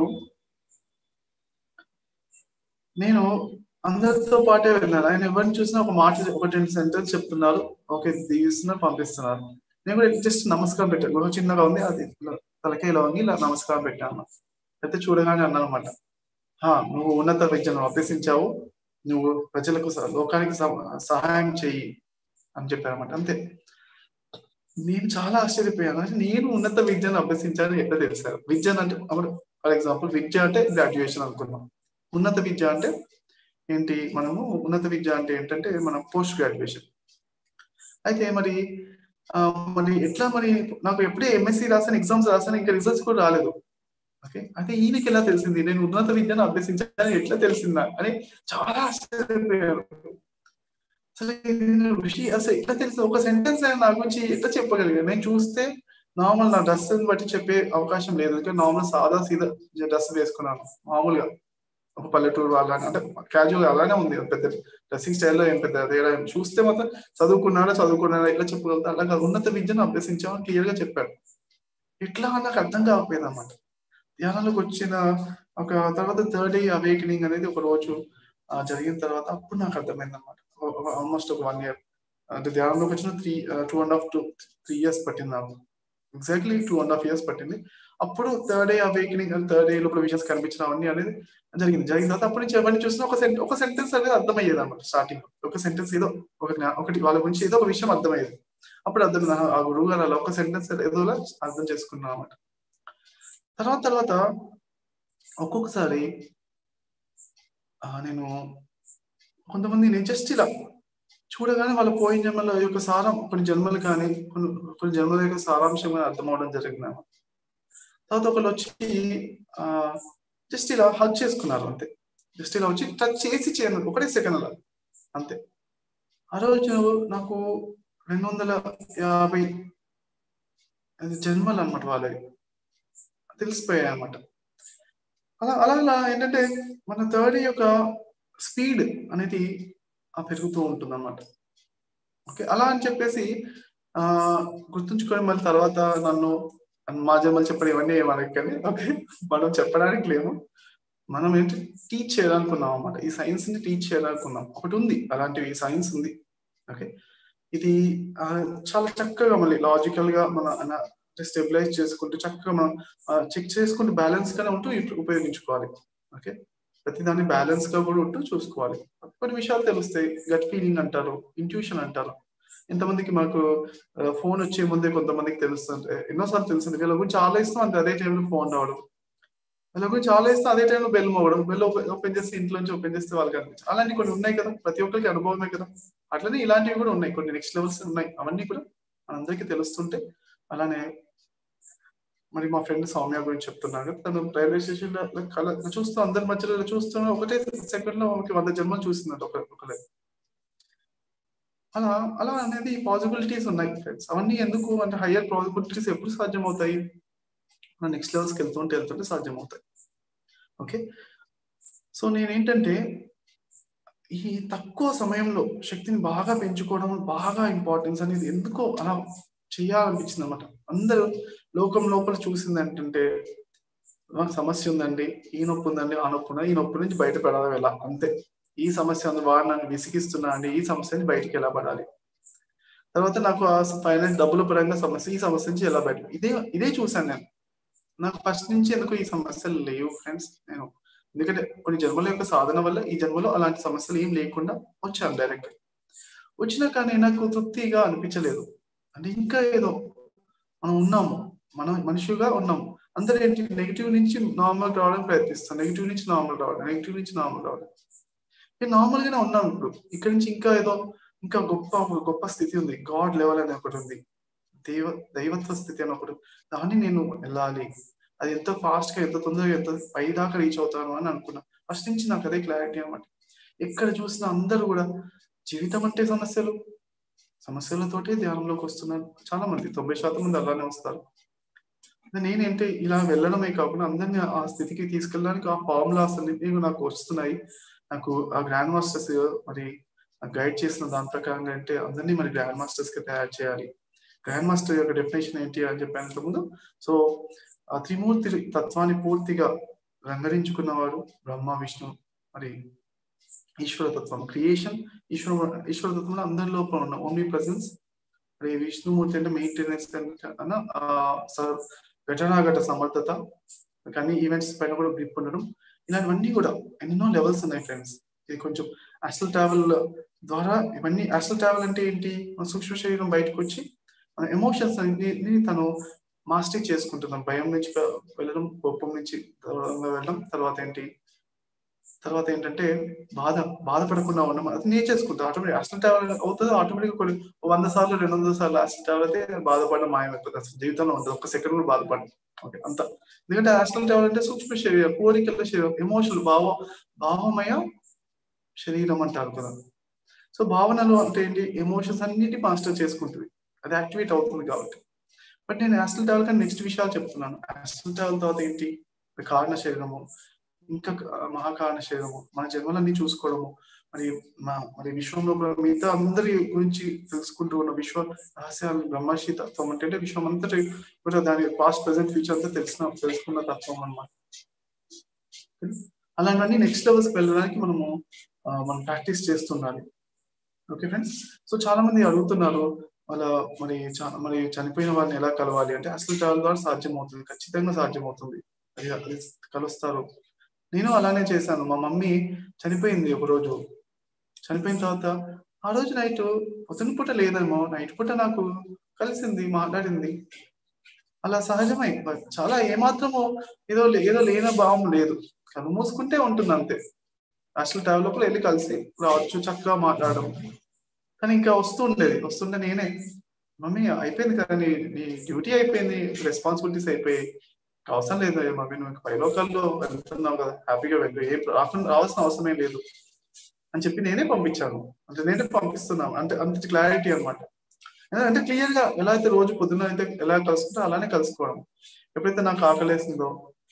నేను అందరితో పాటే వెళ్ళాను ఆయన ఎవరిని చూసినా ఒక మాట ఒక రెండు సెంటెన్స్ చెప్తున్నారు ఓకే దీవిస్తున్నారు పంపిస్తున్నారు నేను కూడా జస్ట్ నమస్కారం పెట్టాను గుహ చిన్నగా ఉంది అది తలకాయలో ఉంది ఇలా నమస్కారం పెట్టాను అయితే చూడగానే అన్నమాట నువ్వు ఉన్నత విద్యను అభ్యసించావు నువ్వు ప్రజలకు లోకానికి సహాయం చెయ్యి అని చెప్పారన్నమాట అంతే నేను చాలా ఆశ్చర్యపోయాను అంటే నేను ఉన్నత విద్యను అభ్యసించాను ఎట్లా తెలిసారు విద్య అంటే ఫర్ ఎగ్జాంపుల్ విద్య అంటే గ్రాడ్యుయేషన్ అనుకున్నాం ఉన్నత విద్య అంటే ఏంటి మనము ఉన్నత విద్య అంటే ఏంటంటే మనం పోస్ట్ గ్రాడ్యుయేషన్ అయితే మరి మరి ఎట్లా మరి నాకు ఎప్పుడే ఎంఎస్సి రాసాను ఎగ్జామ్స్ రాసాను ఇంకా రిజల్ట్స్ కూడా రాలేదు ఓకే అయితే ఈయనకి ఎలా తెలిసింది నేను ఉన్నత విద్యను అభ్యసించాలని ఎట్లా తెలిసిందా అని చాలా ఆశ్చర్యపోయారు అసలు ఋషి అసలు ఎట్లా తెలుసు ఒక సెంటెన్స్ ఆయన నా గురించి ఎట్లా చెప్పగలిగారు నేను చూస్తే నార్మల్ నా డ్రెస్ బట్టి చెప్పే అవకాశం లేదు ఎందుకంటే నార్మల్ సాదా సీదా డ్రెస్ వేసుకున్నాను మామూలుగా ఒక పల్లెటూరు అలానే అంటే క్యాజువల్ అలానే ఉంది పెద్ద డ్రెస్సింగ్ స్టైల్లో ఏం పెద్ద తేడా చూస్తే మాత్రం చదువుకున్నాడా చదువుకున్నాడా ఎట్లా చెప్పగలుగుతా అలాగా ఉన్నత విద్యను అభ్యసించామని క్లియర్ గా చెప్పాడు ఎట్లా నాకు అర్థం కాకపోయేది అనమాట ధ్యానంలోకి వచ్చిన ఒక తర్వాత థర్డ్ డే అవేకనింగ్ అనేది ఒక రోజు జరిగిన తర్వాత అప్పుడు నాకు అర్థమైంది అనమాట ఆల్మోస్ట్ ఒక వన్ ఇయర్ అంటే ధ్యానంలోకి వచ్చిన three two and half two three years పట్టింది నాకు exactly two and half years పట్టింది అప్పుడు third day awakening and third day లోపల విషయాస్ కనిపించడం అవన్నీ అనేది జరిగింది జరిగిన తర్వాత అప్పటి నుంచి ఎవరిని చూసినా ఒక సెంట ఒక సెంటెన్స్ అనేది అర్థమయ్యేది అనమాట స్టార్టింగ్ ఒక సెంటెన్స్ ఏదో ఒక ఒకటి వాళ్ళ గురించి ఏదో ఒక విషయం అర్థమయ్యేది అప్పుడు అర్థం ఆ గురువు గారు అలా ఒక సెంటెన్స్ ఏదోలా అర్థం చేసుకున్నాను అనమాట తర్వాత తర్వాత ఒక్కొక్కసారి నేను కొంతమంది నేను జస్ట్ ఇలా చూడగానే వాళ్ళ పోయిన జన్మల యొక్క సారం కొన్ని జన్మలు కానీ కొన్ని కొన్ని జన్మల యొక్క సారాంశం కానీ అర్థం అవడం జరిగింది తర్వాత ఒకళ్ళు వచ్చి ఆ జస్ట్ ఇలా హగ్ చేసుకున్నారు అంతే జస్ట్ ఇలా వచ్చి టచ్ చేసి చేయను ఒకటే సెకండ్ అలా అంతే ఆ రోజు నాకు రెండు వందల యాభై జన్మలు అనమాట వాళ్ళవి తెలిసిపోయాయి అనమాట అలా అలా అలా ఏంటంటే మన థర్డ్ యొక్క స్పీడ్ అనేది పెరుగుతూ ఉంటుంది అనమాట ఓకే అలా అని చెప్పేసి ఆ గుర్తుంచుకొని మళ్ళీ తర్వాత నన్ను మా జన్మలు చెప్పడం ఇవన్నీ మనకి కానీ ఓకే మనం చెప్పడానికి లేము మనం ఏంటి టీచ్ చేయాలనుకున్నాం అనమాట ఈ సైన్స్ ని టీచ్ చేయాలనుకున్నాం ఒకటి ఉంది అలాంటివి సైన్స్ ఉంది ఓకే ఇది చాలా చక్కగా మళ్ళీ లాజికల్ గా మన స్టెబిలైజ్ చేసుకుంటూ చక్కగా మనం చెక్ చేసుకుంటూ బ్యాలెన్స్ గానే ఉంటూ ఉపయోగించుకోవాలి ఓకే ప్రతిదాన్ని బ్యాలెన్స్ గా కూడా ఉంటూ చూసుకోవాలి కొన్ని విషయాలు తెలుస్తాయి గట్ ఫీలింగ్ అంటారు ఇంట్యూషన్ అంటారు ఎంతమందికి మాకు ఫోన్ వచ్చే ముందే కొంతమందికి తెలుస్తుంది ఎన్నోసార్లు తెలుస్తుంది వీళ్ళ గురించి ఆలోచిస్తాం అంతే అదే టైంలో ఫోన్ రావడం వీళ్ళ గురించి ఆలోచిస్తే అదే టైంలో బెల్ మోవడం బెల్ ఓపెన్ చేస్తే ఇంట్లో నుంచి ఓపెన్ చేస్తే వాళ్ళకి అనిపించి అలాంటి కొన్ని ఉన్నాయి కదా ప్రతి ఒక్కరికి అనుభవమే కదా అట్లనే ఇలాంటివి కూడా ఉన్నాయి కొన్ని నెక్స్ట్ లెవెల్స్ ఉన్నాయి అవన్నీ కూడా మనందరికీ తెలుస్తుంటే అలానే మరి మా ఫ్రెండ్ సౌమ్య గురించి చెప్తున్నాను తను రైల్వే స్టేషన్ లో కల చూస్తూ అందరి మధ్యలో చూస్తున్న ఒకటే సెకండ్ లో ఆమెకి వంద జన్మలు చూసిందంట ఒక ఒకలే అలా అలా అనేది పాసిబిలిటీస్ ఉన్నాయి ఫ్రెండ్స్ అవన్నీ ఎందుకు అంటే హయ్యర్ పాసిబిలిటీస్ ఎప్పుడు సాధ్యం అవుతాయి మన నెక్స్ట్ లెవెల్స్కి వెళ్తుంటే వెళ్తుంటే సాధ్యం అవుతాయి ఓకే సో నేనేంటంటే ఈ తక్కువ సమయంలో శక్తిని బాగా పెంచుకోవడం బాగా ఇంపార్టెన్స్ అనేది ఎందుకో అలా చేయాలనిపించింది అనమాట అందరూ లోకం లోపల చూసింది ఏంటంటే నాకు సమస్య ఉందండి ఈ నొప్పి ఉందండి ఆ నొప్పి ఉందా ఈ నొప్పి నుంచి బయటపడాలి ఎలా అంతే ఈ సమస్య ఉంది వాడు నన్ను విసిగిస్తున్నా అండి ఈ సమస్య నుంచి బయటికి ఎలా పడాలి తర్వాత నాకు ఆ ఫైనాన్స్ డబ్బుల పరంగా సమస్య ఈ సమస్య నుంచి ఎలా బయట ఇదే ఇదే చూసాను నేను నాకు ఫస్ట్ నుంచి ఎందుకు ఈ సమస్యలు లేవు ఫ్రెండ్స్ నేను ఎందుకంటే కొన్ని జన్మల యొక్క సాధన వల్ల ఈ జన్మలో అలాంటి సమస్యలు ఏం లేకుండా వచ్చాను డైరెక్ట్ వచ్చినా కానీ నాకు తృప్తిగా అనిపించలేదు అంటే ఇంకా ఏదో మనం ఉన్నాము మనం మనిషిగా ఉన్నాము అందరూ ఏంటి నెగిటివ్ నుంచి నార్మల్ రావడం ప్రయత్నిస్తాం నెగిటివ్ నుంచి నార్మల్ రావడం నెగిటివ్ నుంచి నార్మల్ రావడం నేను నార్మల్ గానే ఉన్నాను ఇప్పుడు ఇక్కడ నుంచి ఇంకా ఏదో ఇంకా గొప్ప గొప్ప స్థితి ఉంది గాడ్ లెవెల్ అనే ఒకటి ఉంది దైవ దైవత్వ స్థితి అని ఒకటి దాన్ని నేను వెళ్ళాలి అది ఎంత ఫాస్ట్ గా ఎంత తొందరగా ఎంత పై దాకా రీచ్ అవుతాను అని అనుకున్నా ఫస్ట్ నుంచి నాకు అదే క్లారిటీ అనమాట ఎక్కడ చూసినా అందరూ కూడా జీవితం అంటే సమస్యలు సమస్యలతోటే ధ్యానంలోకి వస్తున్నారు చాలా మంది తొంభై శాతం మంది అలానే వస్తారు నేనేంటి ఇలా వెళ్ళడమే కాకుండా అందరినీ ఆ స్థితికి తీసుకెళ్ళడానికి ఆ ఫార్ములాస్ అన్ని నాకు వస్తున్నాయి నాకు ఆ గ్రాండ్ మాస్టర్స్ మరి గైడ్ చేసిన దాని ప్రకారంగా అంటే అందరినీ మరి గ్రాండ్ మాస్టర్స్ కి తయారు చేయాలి గ్రాండ్ మాస్టర్ యొక్క డెఫినేషన్ ఏంటి అని చెప్పాను ముందు సో ఆ త్రిమూర్తి తత్వాన్ని పూర్తిగా రంగరించుకున్నవాడు బ్రహ్మ విష్ణు మరి ఈశ్వర తత్వం క్రియేషన్ ఈశ్వర ఈశ్వర తత్వంలో అందరి లోపల ఉన్న ఓన్లీ ప్రజెన్స్ మరి విష్ణుమూర్తి అంటే మెయింటెనెన్స్ అన్న ఘటనాఘట సమర్థత కానీ ఈవెంట్స్ పైన కూడా గ్రిప్ ఉండడం ఇలాంటివన్నీ కూడా ఎన్నో లెవెల్స్ ఉన్నాయి ఫ్రెండ్స్ ఇది కొంచెం అసలు ట్రావెల్ ద్వారా ఇవన్నీ అసలు ట్రావెల్ అంటే ఏంటి మన సూక్ష్మ శరీరం బయటకు వచ్చి మన ఎమోషన్స్ అన్ని తను మాస్టరీ చేసుకుంటున్నాం భయం నుంచి వెళ్ళడం కోపం నుంచి వెళ్ళడం తర్వాత ఏంటి తర్వాత ఏంటంటే బాధ బాధపడకుండా ఉన్నాం అది నేర్చేసుకుంటాం ఆటోమేటిక్ అసలు ట్రావెల్ అవుతుంది ఆటోమేటిక్ కొన్ని వంద సార్లు రెండు వందల సార్లు అసలు ట్రావెల్ అయితే బాధపడడం మాయమైపోతుంది అసలు జీవితంలో ఉంటుంది ఒక్క సెకండ్ కూడా బాధపడడం ఓకే అంత ఎందుకంటే హాస్టల్ ట్రావెల్ అంటే సూక్ష్మ శరీరం కోరికల శరీరం ఎమోషనల్ భావ భావమయ శరీరం అంటారు కదా సో భావనలు అంటే ఏంటి ఎమోషన్స్ అన్నిటి మాస్టర్ చేసుకుంటుంది అది యాక్టివేట్ అవుతుంది కాబట్టి బట్ నేను హాస్టల్ ట్రావెల్ కానీ నెక్స్ట్ విషయాలు చెప్తున్నాను హాస్టల్ ట్రావెల్ తర్వాత ఏంటి కారణ శరీరము ఇంకా మహాకారణ శరీరము మన జన్మలన్నీ చూసుకోవడము మరి మరి విశ్వంలో మిగతా అందరి గురించి తెలుసుకుంటూ ఉన్న విశ్వ రహస్యాలు బ్రహ్మర్షి తత్వం అంటే విశ్వం అంతటి కూడా దాని పాస్ట్ ప్రజెంట్ ఫ్యూచర్ అంతా తెలిసిన తెలుసుకున్న తత్వం అనమాట అలాంటివన్నీ నెక్స్ట్ లెవెల్స్ వెళ్ళడానికి మనము మనం ప్రాక్టీస్ చేస్తుండాలి ఓకే ఫ్రెండ్స్ సో చాలా మంది అడుగుతున్నారు వాళ్ళ మరి మరి చనిపోయిన వారిని ఎలా కలవాలి అంటే అసలు ట్రావెల్ ద్వారా సాధ్యం అవుతుంది ఖచ్చితంగా సాధ్యం అవుతుంది అది అది కలుస్తారు నేను అలానే చేశాను మా మమ్మీ చనిపోయింది ఒక రోజు చనిపోయిన తర్వాత ఆ రోజు నైట్ పొద్దున పూట లేదేమో నైట్ పూట నాకు కలిసింది మాట్లాడింది అలా సహజమై చాలా ఏమాత్రము ఏదో ఏదో లేని భావం లేదు కను మూసుకుంటే ఉంటుంది అంతే అసలు డెవలప్లో వెళ్ళి కలిసి రావచ్చు చక్కగా మాట్లాడడం కానీ ఇంకా వస్తూ ఉండేది వస్తుంటే నేనే మమ్మీ అయిపోయింది కదా నీ నీ డ్యూటీ అయిపోయింది రెస్పాన్సిబిలిటీస్ అయిపోయాయి అవసరం లేదు మమ్మీ నువ్వు పై లోకాల్లో వెళ్తున్నావు కదా హ్యాపీగా వెళ్ళు ఏ రాకుండా రావాల్సిన అవసరం ఏం లేదు అని చెప్పి నేనే పంపించాను అంటే నేనే పంపిస్తున్నాను అంటే అంత క్లారిటీ అనమాట అంటే క్లియర్ గా ఎలా అయితే రోజు పొద్దున్న అయితే ఎలా కలుసుకుంటో అలానే కలుసుకోవడం ఎప్పుడైతే నాకు ఆకలేసిందో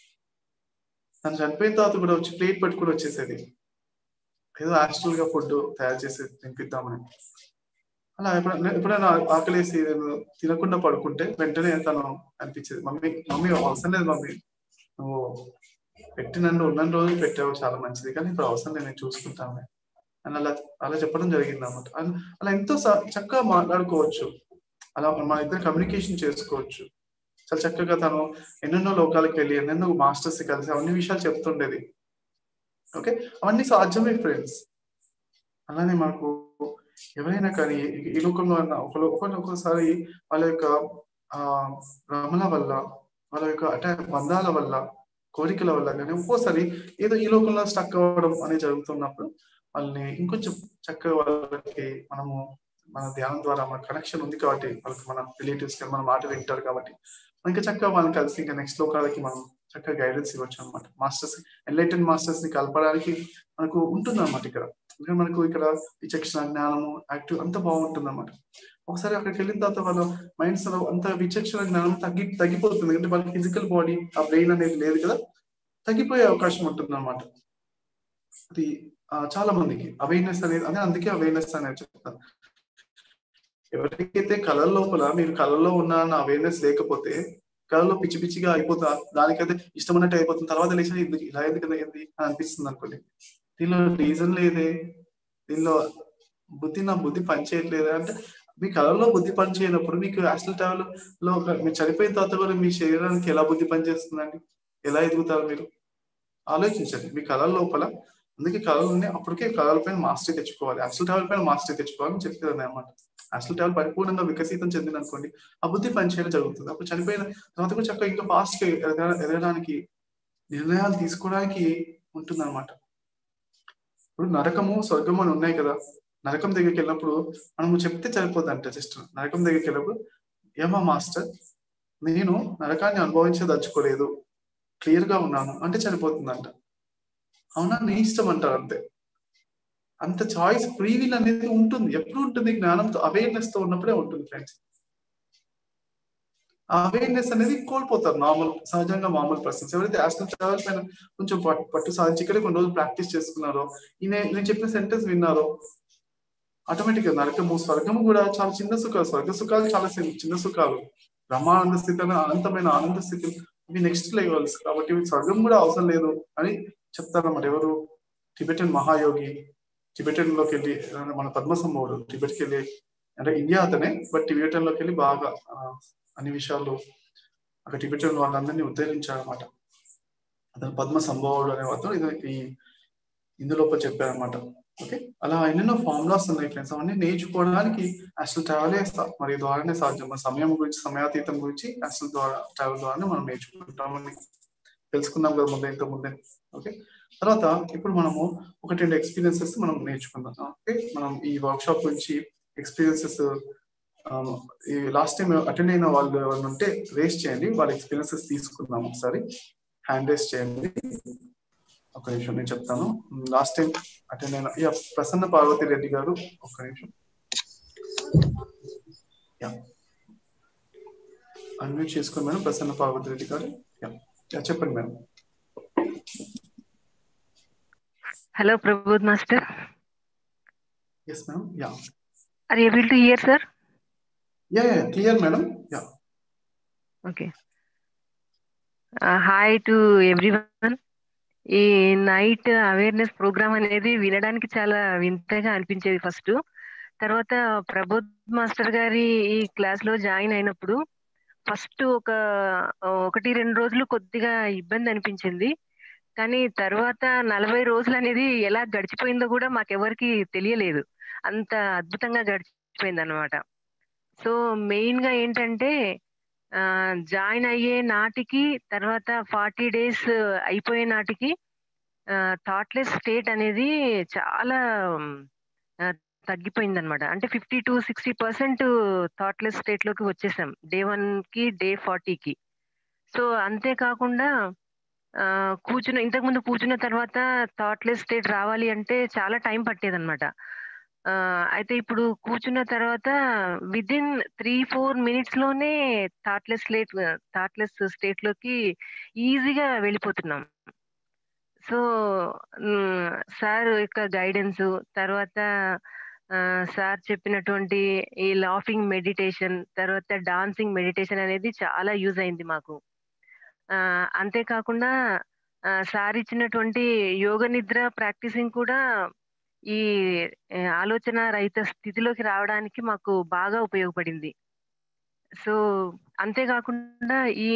తను చనిపోయిన తర్వాత కూడా వచ్చి ప్లేట్ పెట్టుకుని వచ్చేసేది ఏదో హాస్టల్ గా ఫుడ్ తయారు చేసి తినిపిద్దామని అలా ఎప్పుడైనా ఎప్పుడైనా ఆకలేసి తినకుండా పడుకుంటే వెంటనే తను అనిపించేది మమ్మీ మమ్మీ అవసరం లేదు మమ్మీ నువ్వు పెట్టి నన్ను ఉన్న రోజులు పెట్టావు చాలా మంచిది కానీ ఇప్పుడు అవసరం లేదు నేను చూసుకుంటాను అని అలా అలా చెప్పడం జరిగింది అనమాట అలా ఎంతో చక్కగా మాట్లాడుకోవచ్చు అలా మన ఇద్దరు కమ్యూనికేషన్ చేసుకోవచ్చు చాలా చక్కగా తను ఎన్నెన్నో లోకాలకు వెళ్ళి ఎన్నెన్నో మాస్టర్స్ కలిసి అవన్నీ విషయాలు చెప్తుండేది ఓకే అవన్నీ సాధ్యమే ఫ్రెండ్స్ అలానే మనకు ఎవరైనా కానీ ఈ లోకంలో ఒకరు ఒకసారి వాళ్ళ యొక్క ఆ భ్రమల వల్ల వాళ్ళ యొక్క అటాక్ బంధాల వల్ల కోరికల వల్ల కానీ ఒక్కోసారి ఏదో ఈ లోకంలో స్టక్ అవ్వడం అనేది జరుగుతున్నప్పుడు వాళ్ళని ఇంకొంచెం చక్కగా వాళ్ళకి మనము మన ధ్యానం ద్వారా మన కనెక్షన్ ఉంది కాబట్టి వాళ్ళకి మన రిలేటివ్స్ మన మాట వింటారు కాబట్టి ఇంకా చక్కగా వాళ్ళని కలిసి ఇంకా నెక్స్ట్ లోకాలకి మనం చక్కగా గైడెన్స్ ఇవ్వచ్చు అనమాట మాస్టర్స్ ఎన్లైటెన్ మాస్టర్స్ ని కలపడానికి మనకు ఉంటుంది అనమాట ఇక్కడ ఎందుకంటే మనకు ఇక్కడ విచక్షణ జ్ఞానము యాక్టివ్ అంత బాగుంటుంది అనమాట ఒకసారి అక్కడికి వెళ్ళిన తర్వాత వాళ్ళ మైండ్స్ లో అంత విచక్షణ జ్ఞానం తగ్గి తగ్గిపోతుంది ఎందుకంటే వాళ్ళకి ఫిజికల్ బాడీ ఆ బ్రెయిన్ అనేది లేదు కదా తగ్గిపోయే అవకాశం ఉంటుంది అనమాట అది చాలా మందికి అవేర్నెస్ అనేది అదే అందుకే అవేర్నెస్ అనేది చెప్తాను ఎవరికైతే కళల లోపల మీరు కళల్లో ఉన్న అవేర్నెస్ లేకపోతే కళలో పిచ్చి పిచ్చిగా అయిపోతా దానికైతే ఇష్టమైనట్టు అయిపోతుంది తర్వాత లేచిన ఎందుకు ఇలా ఎందుకు ఏంది అని అనిపిస్తుంది అనుకోండి దీనిలో రీజన్ లేదే దీనిలో బుద్ధి నా బుద్ధి పనిచేయట్లేదు అంటే మీ కళలో బుద్ధి పని చేయనప్పుడు మీకు యాస్ట్రల్ ట్రావెల్ లో ఒక- మీరు చనిపోయిన తర్వాత కూడా మీ శరీరానికి ఎలా బుద్ధి పని చేస్తుందండి ఎలా ఎదుగుతారు మీరు ఆలోచించండి మీ కళల లోపల అందుకే కళలని అప్పటికే కళల పైన మాస్టర్ తెచ్చుకోవాలి యాస్ట్రల్ ట్రావెల్ పైన మాస్టర్ తెచ్చుకోవాలని చెప్తాను అనమాట యాస్ట్రల్ ట్రావెల్ పరిపూర్ణంగా వికసితం చెందింది అనుకోండి ఆ బుద్ధి పనిచేయడం జరుగుతుంది అప్పుడు చనిపోయిన తర్వాత కూడా చక్కగా ఇంకా ఫాస్ట్ గా ఎదగ- ఎదగడానికి నిర్ణయాలు తీసుకోవడానికి ఉంటుంది అనమాట ఇప్పుడు నరకము స్వర్గము అని ఉన్నాయి కదా నరకం దగ్గరికి వెళ్ళినప్పుడు మనము చెప్తే సరిపోద్దంట జస్ట్ నరకం దగ్గరికి వెళ్ళినప్పుడు ఏమా మాస్టర్ నేను నరకాన్ని అనుభవించదలుచుకోలేదు క్లియర్ గా ఉన్నాను అంటే చనిపోతుందంట అవునా నీ ఇష్టం అంటారు అంతే అంత చాయిస్ ఫ్రీ విల్ అనేది ఉంటుంది ఎప్పుడు ఉంటుంది జ్ఞానంతో అవేర్నెస్ తో ఉన్నప్పుడే ఉంటుంది ఫ్రెండ్స్ అవేర్నెస్ అనేది కోల్పోతారు నార్మల్ సహజంగా మామూలు పర్సన్స్ ఎవరైతే యాస్ట్రల్ ట్రావెల్ పైన కొంచెం పట్టు పట్టు సాధించి ఇక్కడే కొన్ని రోజులు ప్రాక్టీస్ చేసుకున్నారో ఈ నే- నేను చెప్పిన సెంటెన్స్ విన్నారో ఆటోమేటిక్ గా నరకము స్వర్గము కూడా చాలా చిన్న సుఖాలు స్వర్గ సుఖాలు చాలా చిన్న- చిన్న సుఖాలు బ్రహ్మానంద స్థితి అనే అనంతమైన ఆనంద స్థితి ఇవి నెక్స్ట్ లెవెల్స్ కాబట్టి ఇవి స్వర్గం కూడా అవసరం లేదు అని చెప్తారన్నమాట ఎవరు టిబెటన్ మహాయోగి టిబెటన్ లోకి వెళ్ళి ఆ, మన పద్మసంభవుడు టిబెట్కి వెళ్ళి అంటే ఇండియా అతనే బట్ టిబెటన్ లోకి వెళ్ళి బాగా ఆ, అన్ని విషయాల్లో అక్కడ టిబెటన్ వాళ్ళందరినీ ఉద్ధరించాడు అనమాట అతను పద్మ సంభవుడు అనే అతను ఇది ఈ ఇందులోపల చెప్పారనమాట ఓకే అలా ఎన్నెన్నో ఫార్ములాస్ ఉన్నాయి ఫ్రెండ్స్ అవన్నీ నేర్చుకోవడానికి అసలు ట్రావెలే మరి ద్వారానే సాధ్యం మన సమయం గురించి సమయాతీతం గురించి అసలు ద్వారా ట్రావెల్ ద్వారానే మనం నేర్చుకుంటామని తెలుసుకున్నాం కదా ముందే ఇంత ముందే ఓకే తర్వాత ఇప్పుడు మనము ఒకటి రెండు ఎక్స్పీరియన్సెస్ మనం నేర్చుకుందాం ఓకే మనం ఈ వర్క్ షాప్ గురించి ఎక్స్పీరియన్సెస్ ఈ లాస్ట్ టైం అటెండ్ అయిన వాళ్ళు ఎవరైనా ఉంటే రేస్ చేయండి వాళ్ళ ఎక్స్పీరియన్సెస్ తీసుకుందాం ఒకసారి హ్యాండ్ రేస్ చేయండి ఒక నిమిషం నేను చెప్తాను లాస్ట్ టైం అటెండ్ అయిన యా ప్రసన్న పార్వతి రెడ్డి గారు ఒక్క నిమిషం యా అన్మ్యూట్ చేసుకోండి మేడం ప్రసన్న పార్వతి రెడ్డి గారు యా యా చెప్పండి madam Hello, Prabodh Master. Yes madam yeah Are you able to hear, sir? Yeah yeah clear madam yeah Okay. Uh, hi to everyone. ఈ night awareness program అనేది వినడానికి చాలా వింతగా అనిపించేది first తర్వాత ప్రబోధ్ మాస్టర్ గారి ఈ క్లాస్ లో జాయిన్ అయినప్పుడు ఫస్ట్ ఒక ఒకటి రెండు రోజులు కొద్దిగా ఇబ్బంది అనిపించింది కానీ తర్వాత నలభై రోజులు అనేది ఎలా గడిచిపోయిందో కూడా మాకెవరికి తెలియలేదు అంత అద్భుతంగా గడిచిపోయింది అనమాట సో మెయిన్ గా ఏంటంటే జాయిన్ అయ్యే నాటికి తర్వాత ఫార్టీ డేస్ అయిపోయే నాటికి థాట్లెస్ స్టేట్ అనేది చాలా తగ్గిపోయింది అనమాట అంటే fifty to sixty percent thoughtless state లోకి వచ్చేసాం డే వన్ కి డే ఫార్టీకి సో అంతేకాకుండా ఆ, కూర్చున్న ఇంతకుముందు కూర్చున్న తర్వాత థాట్లెస్ స్టేట్ రావాలి అంటే చాలా టైం పట్టేది అనమాట అయితే ఇప్పుడు కూర్చున్న తర్వాత within three four minutes లోనే థాట్లెస్ స్టేట్ థాట్లెస్ స్టేట్ లోకి ఈజీగా వెళ్ళిపోతున్నాం సో సార్ యొక్క గైడెన్స్ తర్వాత సార్ చెప్పినటువంటి ఈ లాఫింగ్ మెడిటేషన్ తర్వాత డాన్సింగ్ మెడిటేషన్ అనేది చాలా యూజ్ అయింది మాకు ఆ, అంతేకాకుండా ఆ, సార్ ఇచ్చినటువంటి యోగ నిద్ర ప్రాక్టీసింగ్ కూడా ఈ ఆ, ఆలోచన రహిత స్థితిలోకి రావడానికి మాకు బాగా ఉపయోగపడింది సో అంతేకాకుండా ఈ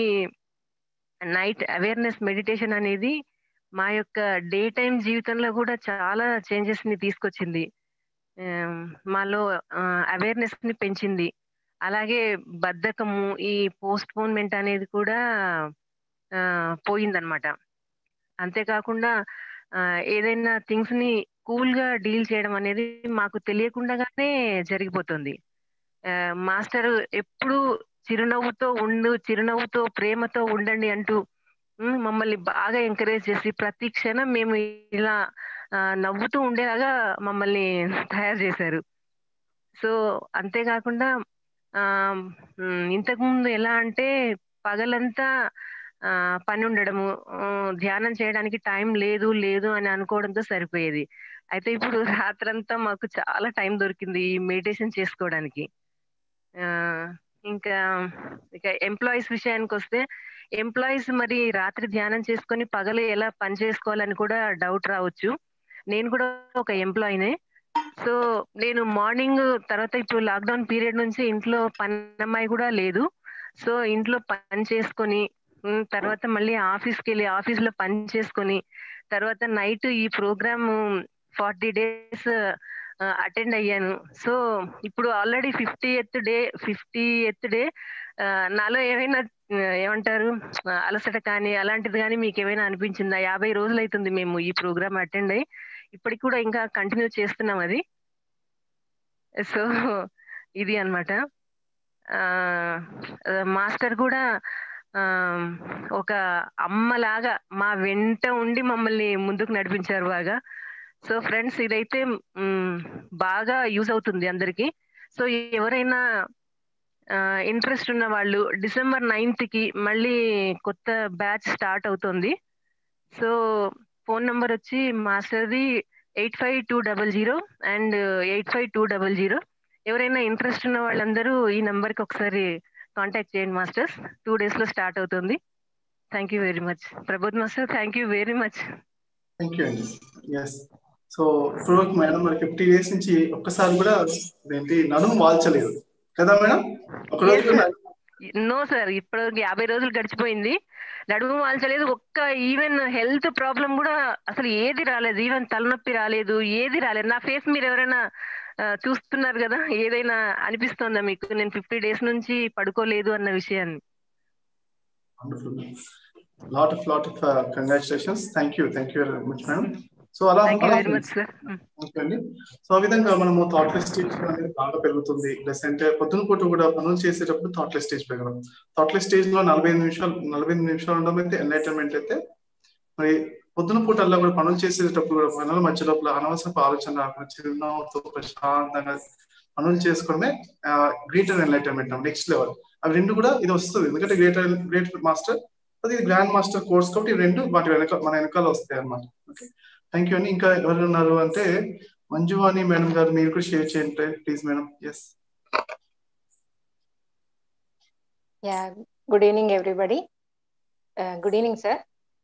నైట్ అవేర్నెస్ మెడిటేషన్ అనేది మా యొక్క డే టైం జీవితంలో కూడా చాలా చేంజెస్ ని తీసుకొచ్చింది ఆమ్, మాలో అవేర్నెస్ ని పెంచింది అలాగే బద్ధకము ఈ పోస్ట్ పోన్మెంట్ అనేది కూడా ఆ, పోయిందన్నమాట అంతేకాకుండా ఆ, ఏదైనా థింగ్స్ ని కూల్ గా డీల్ చేయడం అనేది మాకు తెలియకుండానే జరిగిపోతుంది ఆ, మాస్టర్ ఎప్పుడు చిరునవ్వుతో ఉండు చిరునవ్వుతో ప్రేమతో ఉండండి అంటూ ఉమ్, మమ్మల్ని బాగా ఎంకరేజ్ చేసి ప్రతి క్షణం మేము ఇలా ఆ, నవ్వుతూ ఉండేలాగా మమ్మల్ని తయారు చేశారు సో అంతేకాకుండా ఆ ఉమ్, ఇంతకుముందు ఎలా అంటే పగలంతా ఆ పని ఉండడము ఆ, ధ్యానం చేయడానికి టైం లేదు లేదు అని అనుకోవడంతో సరిపోయేది అయితే ఇప్పుడు రాత్రంతా మాకు చాలా టైం దొరికింది ఈ మెడిటేషన్ చేసుకోవడానికి ఆ ఇంకా ఇక ఎంప్లాయీస్ విషయానికి వస్తే ఎంప్లాయీస్ మరి రాత్రి ధ్యానం చేసుకొని పగలు ఎలా పని చేసుకోవాలని కూడా డౌట్ రావచ్చు నేను కూడా ఒక ఎంప్లాయీనే సో నేను మార్నింగ్ తర్వాత ఇప్పుడు లాక్డౌన్ పీరియడ్ నుంచి ఇంట్లో పని అమ్మాయి కూడా లేదు సో ఇంట్లో పని చేసుకొని ఉమ్, తర్వాత మళ్ళీ ఆఫీస్కి వెళ్ళి ఆఫీస్ లో పని చేసుకొని తర్వాత నైట్ ఈ ప్రోగ్రామ్ ఫార్టీ డేస్ అటెండ్ అయ్యాను సో ఇప్పుడు already fifty eighth day fifty eighth day నాలో ఏమైనా ఆ, ఏమంటారు ఆ, అలసట కానీ అలాంటిది కానీ మీకు ఏమైనా అనిపించిందా యాభై రోజులు అవుతుంది మేము ఈ ప్రోగ్రామ్ అటెండ్ అయ్యి ఇప్పటికి కూడా ఇంకా కంటిన్యూ చేస్తున్నాం అది సో ఇది అన్నమాట ఆ మాస్టర్ కూడా ఆ ఒక అమ్మలాగా మా వెంట ఉండి మమ్మల్ని ముందుకు నడిపించారు బాగా సో ఫ్రెండ్స్ ఇదైతే మ్, బాగా యూజ్ అవుతుంది అందరికి సో ఎవరైనా ఇంట్రెస్ట్ ఉన్న వాళ్ళు డిసెంబర్ నైన్త్ కి మళ్ళీ కొత్త బ్యాచ్ స్టార్ట్ అవుతుంది సో ఫోన్ నంబర్ వచ్చి మాస్టర్ది eight five two double zero and eight five two double zero ఎవరైనా ఇంట్రెస్ట్ ఉన్న వాళ్ళందరూ ఈ నంబర్ కి ఒకసారి కాంటాక్ట్ చేయండి మాస్టర్స్ టూ డేస్ లో స్టార్ట్ అవుతుంది thank you very much Prabodh master thank you very much thank you అండి ఎస్ సో ఇప్పుడు మేడం మరి ఫిఫ్టీ డేస్ నుంచి ఒక్కసారి కూడా ఏంటి నడుము వాల్చలేదు కదా మేడం ఒక రోజు కూడా నో సార్ ఇప్పుడు యాభై రోజులు గడిచిపోయింది నడుము వాల్చలేదు ఒక్క ఈవెన్ హెల్త్ ప్రాబ్లం కూడా అసలు ఏది రాలేదు ఈవెన్ తలనొప్పి రాలేదు ఏది రాలేదు నా ఫేస్ మీరు ఎవరైనా ఆ, చూస్తున్నారు కదా ఏదైనా అనిపిస్తుందా మీకు నేను ఫిఫ్టీ డేస్ నుంచి పడుకోలేదు అన్న విషయాన్ని lot of lot of congratulations thank you thank you very much madam so అలా థ్యాంక్ యూ అలా వెరీ మచ్ సార్ ఓకే అండి సో ఆ విధంగా మనము థాట్లెస్ స్టేజ్ అనేది బాగా పెరుగుతుంది ప్లస్ అంటే పొద్దున పూట కూడా పనులు చేసేటప్పుడు థాట్లెస్ స్టేజ్ పెరగడం థాట్లెస్ స్టేజ్ లో నలభై ఐదు నిమిషాలు నలభై ఎనిమిది నిమిషాలు ఉండడం అయితే ఎన్లైటన్మెంట్ అయితే మరి పొద్దున పూట అలా కూడా పనులు చేసేటప్పుడు కూడా పనుల మధ్య లోపల అనవసరపు ఆలోచన రాకుండా చిరునవ్వుతో ప్రశాంతంగా పనులు చేసుకోవడమే గ్రేటర్ ఎన్లైటన్మెంట్ నెక్స్ట్ లెవెల్ అవి రెండు కూడా ఇది వస్తుంది ఎందుకంటే గ్రేటర్ గ్రేటర్ మాస్టర్ అది గ్రాండ్ మాస్టర్ కోర్స్ కాబట్టి ఈ రెండు వాటి వెనక మన వెనకాల వస్తాయి అన్నమాట ఓకే థ్యాంక్ యూ అండి ఇంకా ఎవరు ఉన్నారు అంటే మంజువాణి మేడం గారు మీరు కూడా షేర్ చేయండి please madam yes yeah good evening everybody good evening sir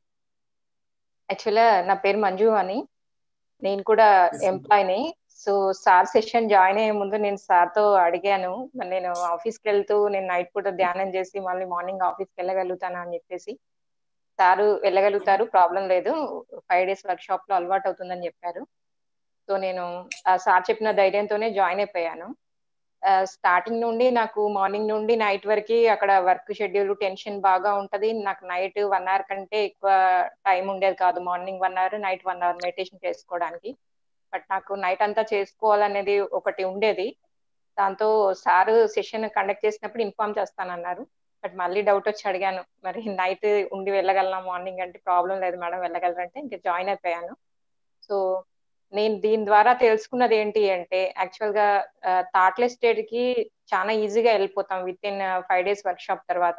యాక్చువల్గా నా పేరు మంజు అని నేను కూడా ఎంప్లాయ్ని సో సార్ సెషన్ జాయిన్ అయ్యే ముందు నేను సార్తో అడిగాను మరి నేను ఆఫీస్కి వెళ్తూ నేను నైట్ పూట ధ్యానం చేసి మళ్ళీ మార్నింగ్ ఆఫీస్కి వెళ్ళగలుగుతాను అని చెప్పేసి సారు వెళ్ళగలుగుతారు ప్రాబ్లం లేదు ఫైవ్ డేస్ వర్క్ షాప్ లో అలవాటు అవుతుందని చెప్పారు సో నేను ఆ సార్ చెప్పిన ధైర్యంతోనే జాయిన్ అయిపోయాను స్టార్టింగ్ నుండి నాకు మార్నింగ్ నుండి నైట్ వరకు అక్కడ వర్క్ షెడ్యూల్ టెన్షన్ బాగా ఉంటది నాకు నైట్ వన్ అవర్ కంటే ఎక్కువ టైం ఉండేది కాదు morning one hour night one hour meditation చేసుకోవడానికి బట్ నాకు నైట్ అంతా చేసుకోవాలనేది ఒకటి ఉండేది దాంతో సారు సెషన్ కండక్ట్ చేసినప్పుడు ఇన్ఫార్మ్ చేస్తానన్నారు బట్ మళ్ళీ డౌట్ వచ్చి అడిగాను మరి నైట్ ఉండి వెళ్ళగలనా మార్నింగ్ అంటే ప్రాబ్లం లేదు మేడం వెళ్ళగలరంటే ఇంకా జాయిన్ అయిపోయాను సో నేను దీని ద్వారా తెలుసుకున్నది ఏంటి అంటే యాక్చువల్ గా థాట్లెస్ స్టేట్ కి చాలా ఈజీగా వెళ్ళిపోతాం within five days workshop తర్వాత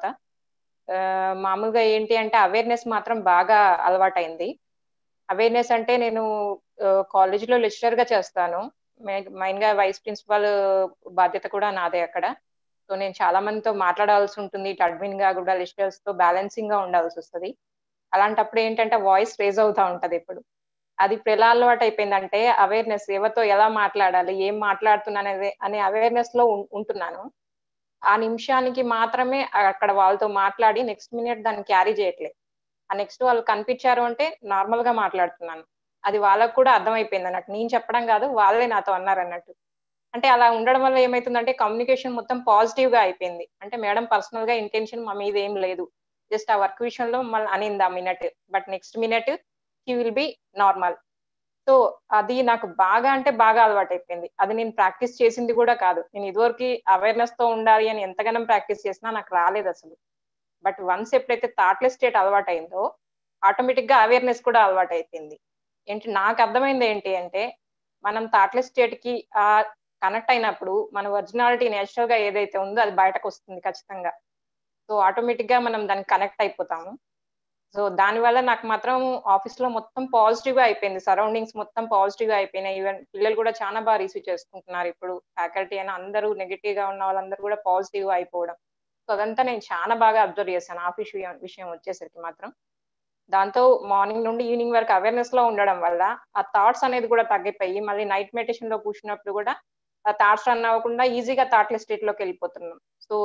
మామూలుగా ఏంటి అంటే అవేర్నెస్ మాత్రం బాగా అలవాటైంది అవేర్నెస్ అంటే నేను కాలేజ్ లో లెక్చరర్ గా చేస్తాను మెయిన్ గా వైస్ ప్రిన్సిపల్ బాధ్యత కూడా నాదే అక్కడ సో నేను చాలా మందితో మాట్లాడాల్సి ఉంటుంది ఇటు అడ్మిన్ గా కూడా లెక్చరర్స్ తో బ్యాలెన్సింగ్ గా ఉండాల్సి వస్తుంది అలాంటప్పుడు ఏంటంటే వాయిస్ రేజ్ అవుతా ఉంటది ఇప్పుడు అది ఇప్పుడు ఎలా అలవాటు అయిపోయిందంటే అవేర్నెస్ ఎవరితో ఎలా మాట్లాడాలి ఏం మాట్లాడుతున్నాను అనేది అనే అవేర్నెస్ లో ఉంటున్నాను ఆ నిమిషానికి మాత్రమే అక్కడ వాళ్ళతో మాట్లాడి నెక్స్ట్ మినిట్ దాన్ని క్యారీ చేయట్లేదు ఆ నెక్స్ట్ వాళ్ళు కనిపించారు అంటే నార్మల్ గా మాట్లాడుతున్నాను అది వాళ్ళకు కూడా అర్థమైపోయింది అన్నట్టు నేను చెప్పడం కాదు వాళ్ళే నాతో అన్నారు అన్నట్టు అంటే అలా ఉండడం వల్ల ఏమైతుందంటే కమ్యూనికేషన్ మొత్తం పాజిటివ్ గా అయిపోయింది అంటే మేడం పర్సనల్ గా ఇంటెన్షన్ మా మీద ఏం లేదు జస్ట్ ఆ వర్క్ విషయంలో మళ్ళీ అనింది ఆ minute but next minute he will be normal so అది నాకు బాగా అంటే బాగా అలవాటు అయిపోయింది అది నేను ప్రాక్టీస్ చేసింది కూడా కాదు నేను ఇదివరకు అవేర్నెస్ తో ఉండాలి అని ఎంతగానో ప్రాక్టీస్ చేసినా నాకు రాలేదు అసలు బట్ వన్స్ ఎప్పుడైతే థాట్లెస్ స్టేట్ అలవాటు అయిందో ఆటోమేటిక్ గా అవేర్నెస్ కూడా అలవాటు అయిపోయింది ఏంటి నాకు అర్థమైంది ఏంటి అంటే మనం థాట్లెస్ స్టేట్ కి ఆ కనెక్ట్ అయినప్పుడు మన ఒరిజినాలిటీ నేచురల్ గా ఏదైతే ఉందో అది బయటకు వస్తుంది ఖచ్చితంగా సో ఆటోమేటిక్ గా మనం దానికి కనెక్ట్ అయిపోతాము సో దానివల్ల నాకు మాత్రం ఆఫీస్ లో మొత్తం పాజిటివ్ గా అయిపోయింది సరౌండింగ్స్ మొత్తం పాజిటివ్ గా అయిపోయినాయి ఈవెన్ పిల్లలు కూడా చాలా బాగా రిసీవ్ చేసుకుంటున్నారు ఇప్పుడు ఫ్యాకల్టీ అయినా అందరూ నెగిటివ్ గా ఉన్న వాళ్ళందరూ కూడా పాజిటివ్ గా అయిపోవడం సో అదంతా నేను చాలా బాగా అబ్జర్వ్ చేశాను ఆఫీస్ విషయం వచ్చేసరికి మాత్రం దాంతో మార్నింగ్ నుండి ఈవినింగ్ వరకు అవేర్నెస్ లో ఉండడం వల్ల ఆ థాట్స్ అనేది కూడా తగ్గిపోయి మళ్ళీ నైట్ మెడిటేషన్ లో కూర్చున్నప్పుడు కూడా ఆ థాట్స్ రన్ అవ్వకుండా ఈజీగా థాట్లెస్ స్టేట్ లోకి వెళ్ళిపోతున్నాం సో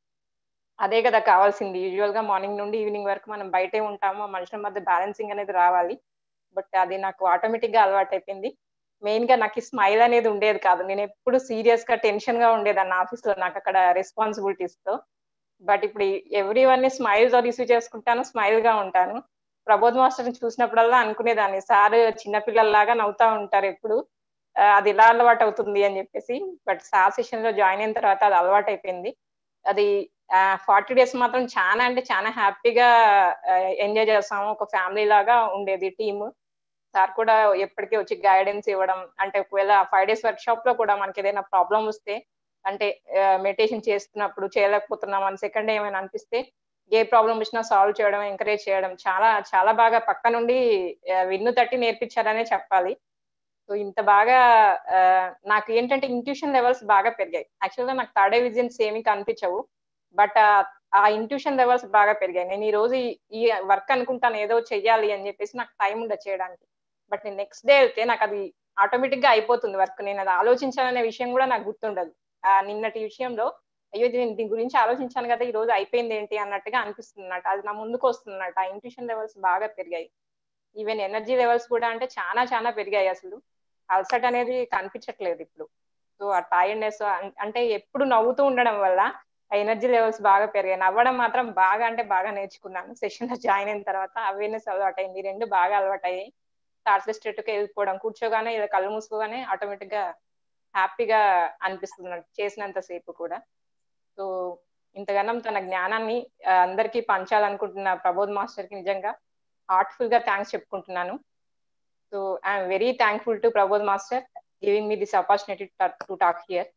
అదే కదా కావాల్సింది యూజువల్ గా మార్నింగ్ నుండి ఈవినింగ్ వరకు మనం బయటే ఉంటాము మనుషుల మధ్య బ్యాలెన్సింగ్ అనేది రావాలి బట్ అది నాకు ఆటోమేటిక్ గా అలవాటు అయిపోయింది మెయిన్ గా నాకు స్మైల్ అనేది ఉండేది కాదు నేను ఎప్పుడు సీరియస్ గా టెన్షన్ గా ఉండేదాన్ని ఆఫీస్ లో నాకు అక్కడ రెస్పాన్సిబిలిటీస్ తో బట్ ఇప్పుడు ఎవ్రీ వన్ ని స్మైల్ తో రిసీవ్ చేసుకుంటాను స్మైల్ గా ఉంటాను ప్రబోధ్ మాస్టర్ ని చూసినప్పుడల్లా అనుకునేదాన్ని సార్ చిన్నపిల్లల్లాగా నవ్వుతా ఉంటారు ఎప్పుడు అది ఎలా అలవాటు అవుతుంది అని చెప్పేసి బట్ సార్ సెషన్ లో జాయిన్ అయిన తర్వాత అది అలవాటు అయిపోయింది అది ఫార్టీ డేస్ మాత్రం చాలా అంటే చాలా హ్యాపీగా ఎంజాయ్ చేస్తాము ఒక ఫ్యామిలీ లాగా ఉండేది టీమ్ సార్ కూడా ఎప్పటికీ వచ్చి గైడెన్స్ ఇవ్వడం అంటే ఒకవేళ ఫైవ్ డేస్ వర్క్ షాప్ లో కూడా మనకి ఏదైనా ప్రాబ్లం వస్తే అంటే మెడిటేషన్ చేస్తున్నప్పుడు చేయలేకపోతున్నాం అని సెకండ్ ఏమైనా అనిపిస్తే ఏ ప్రాబ్లం వచ్చినా సాల్వ్ చేయడం ఎంకరేజ్ చేయడం చాలా చాలా బాగా పక్క నుండి విన్ను తట్టి నేర్పించారనే చెప్పాలి సో ఇంత బాగా నాకు ఏంటంటే ఇంట్యూషన్ లెవెల్స్ బాగా పెరిగాయి యాక్చువల్గా నాకు థర్డ్ విజన్స్ ఏమీ కనిపించవు బట్ ఆ ఇంట్యూషన్ లెవెల్స్ బాగా పెరిగాయి నేను ఈ రోజు ఈ వర్క్ అనుకుంటాను ఏదో చెయ్యాలి అని చెప్పేసి నాకు టైం ఉండదు చేయడానికి బట్ నేను నెక్స్ట్ డే వెళ్తే నాకు అది ఆటోమేటిక్ గా అయిపోతుంది వర్క్ నేను అది ఆలోచించాలనే విషయం కూడా నాకు గుర్తుండదు ఆ నిన్నటి విషయంలో అయ్యో నేను దీని గురించి ఆలోచించాను కదా ఈ రోజు అయిపోయింది ఏంటి అన్నట్టుగా అనిపిస్తుంది అది నా ముందుకు వస్తున్నట్టు ఆ ఇంట్యూషన్ లెవెల్స్ బాగా పెరిగాయి ఈవెన్ ఎనర్జీ లెవెల్స్ కూడా అంటే చాలా చాలా పెరిగాయి అసలు అల్సట్ అనేది కనిపించట్లేదు ఇప్పుడు సో ఆ టైర్డ్నెస్ అంటే ఎప్పుడు నవ్వుతూ ఉండడం వల్ల ఆ ఎనర్జీ లెవెల్స్ బాగా పెరిగాయి నవ్వడం మాత్రం బాగా అంటే బాగా నేర్చుకున్నాను సెషన్ లో జాయిన్ అయిన తర్వాత అవేర్నెస్ అలవాటు అయింది రెండు బాగా అలవాటు అయ్యాయి టార్చ్ స్టేట్కి వెళ్ళిపోవడం కూర్చోగానే ఇలా కళ్ళు మూసుకోగానే ఆటోమేటిక్ గా హ్యాపీగా అనిపిస్తుంది చేసినంత సేపు కూడా సో ఇంతగానం తన జ్ఞానాన్ని అందరికీ పంచాలనుకుంటున్న ప్రబోధ్ మాస్టర్ కి నిజంగా హార్ట్ఫుల్ గా థ్యాంక్స్ చెప్పుకుంటున్నాను so I'm very thankful to Prabodh master giving me this opportunity to talk here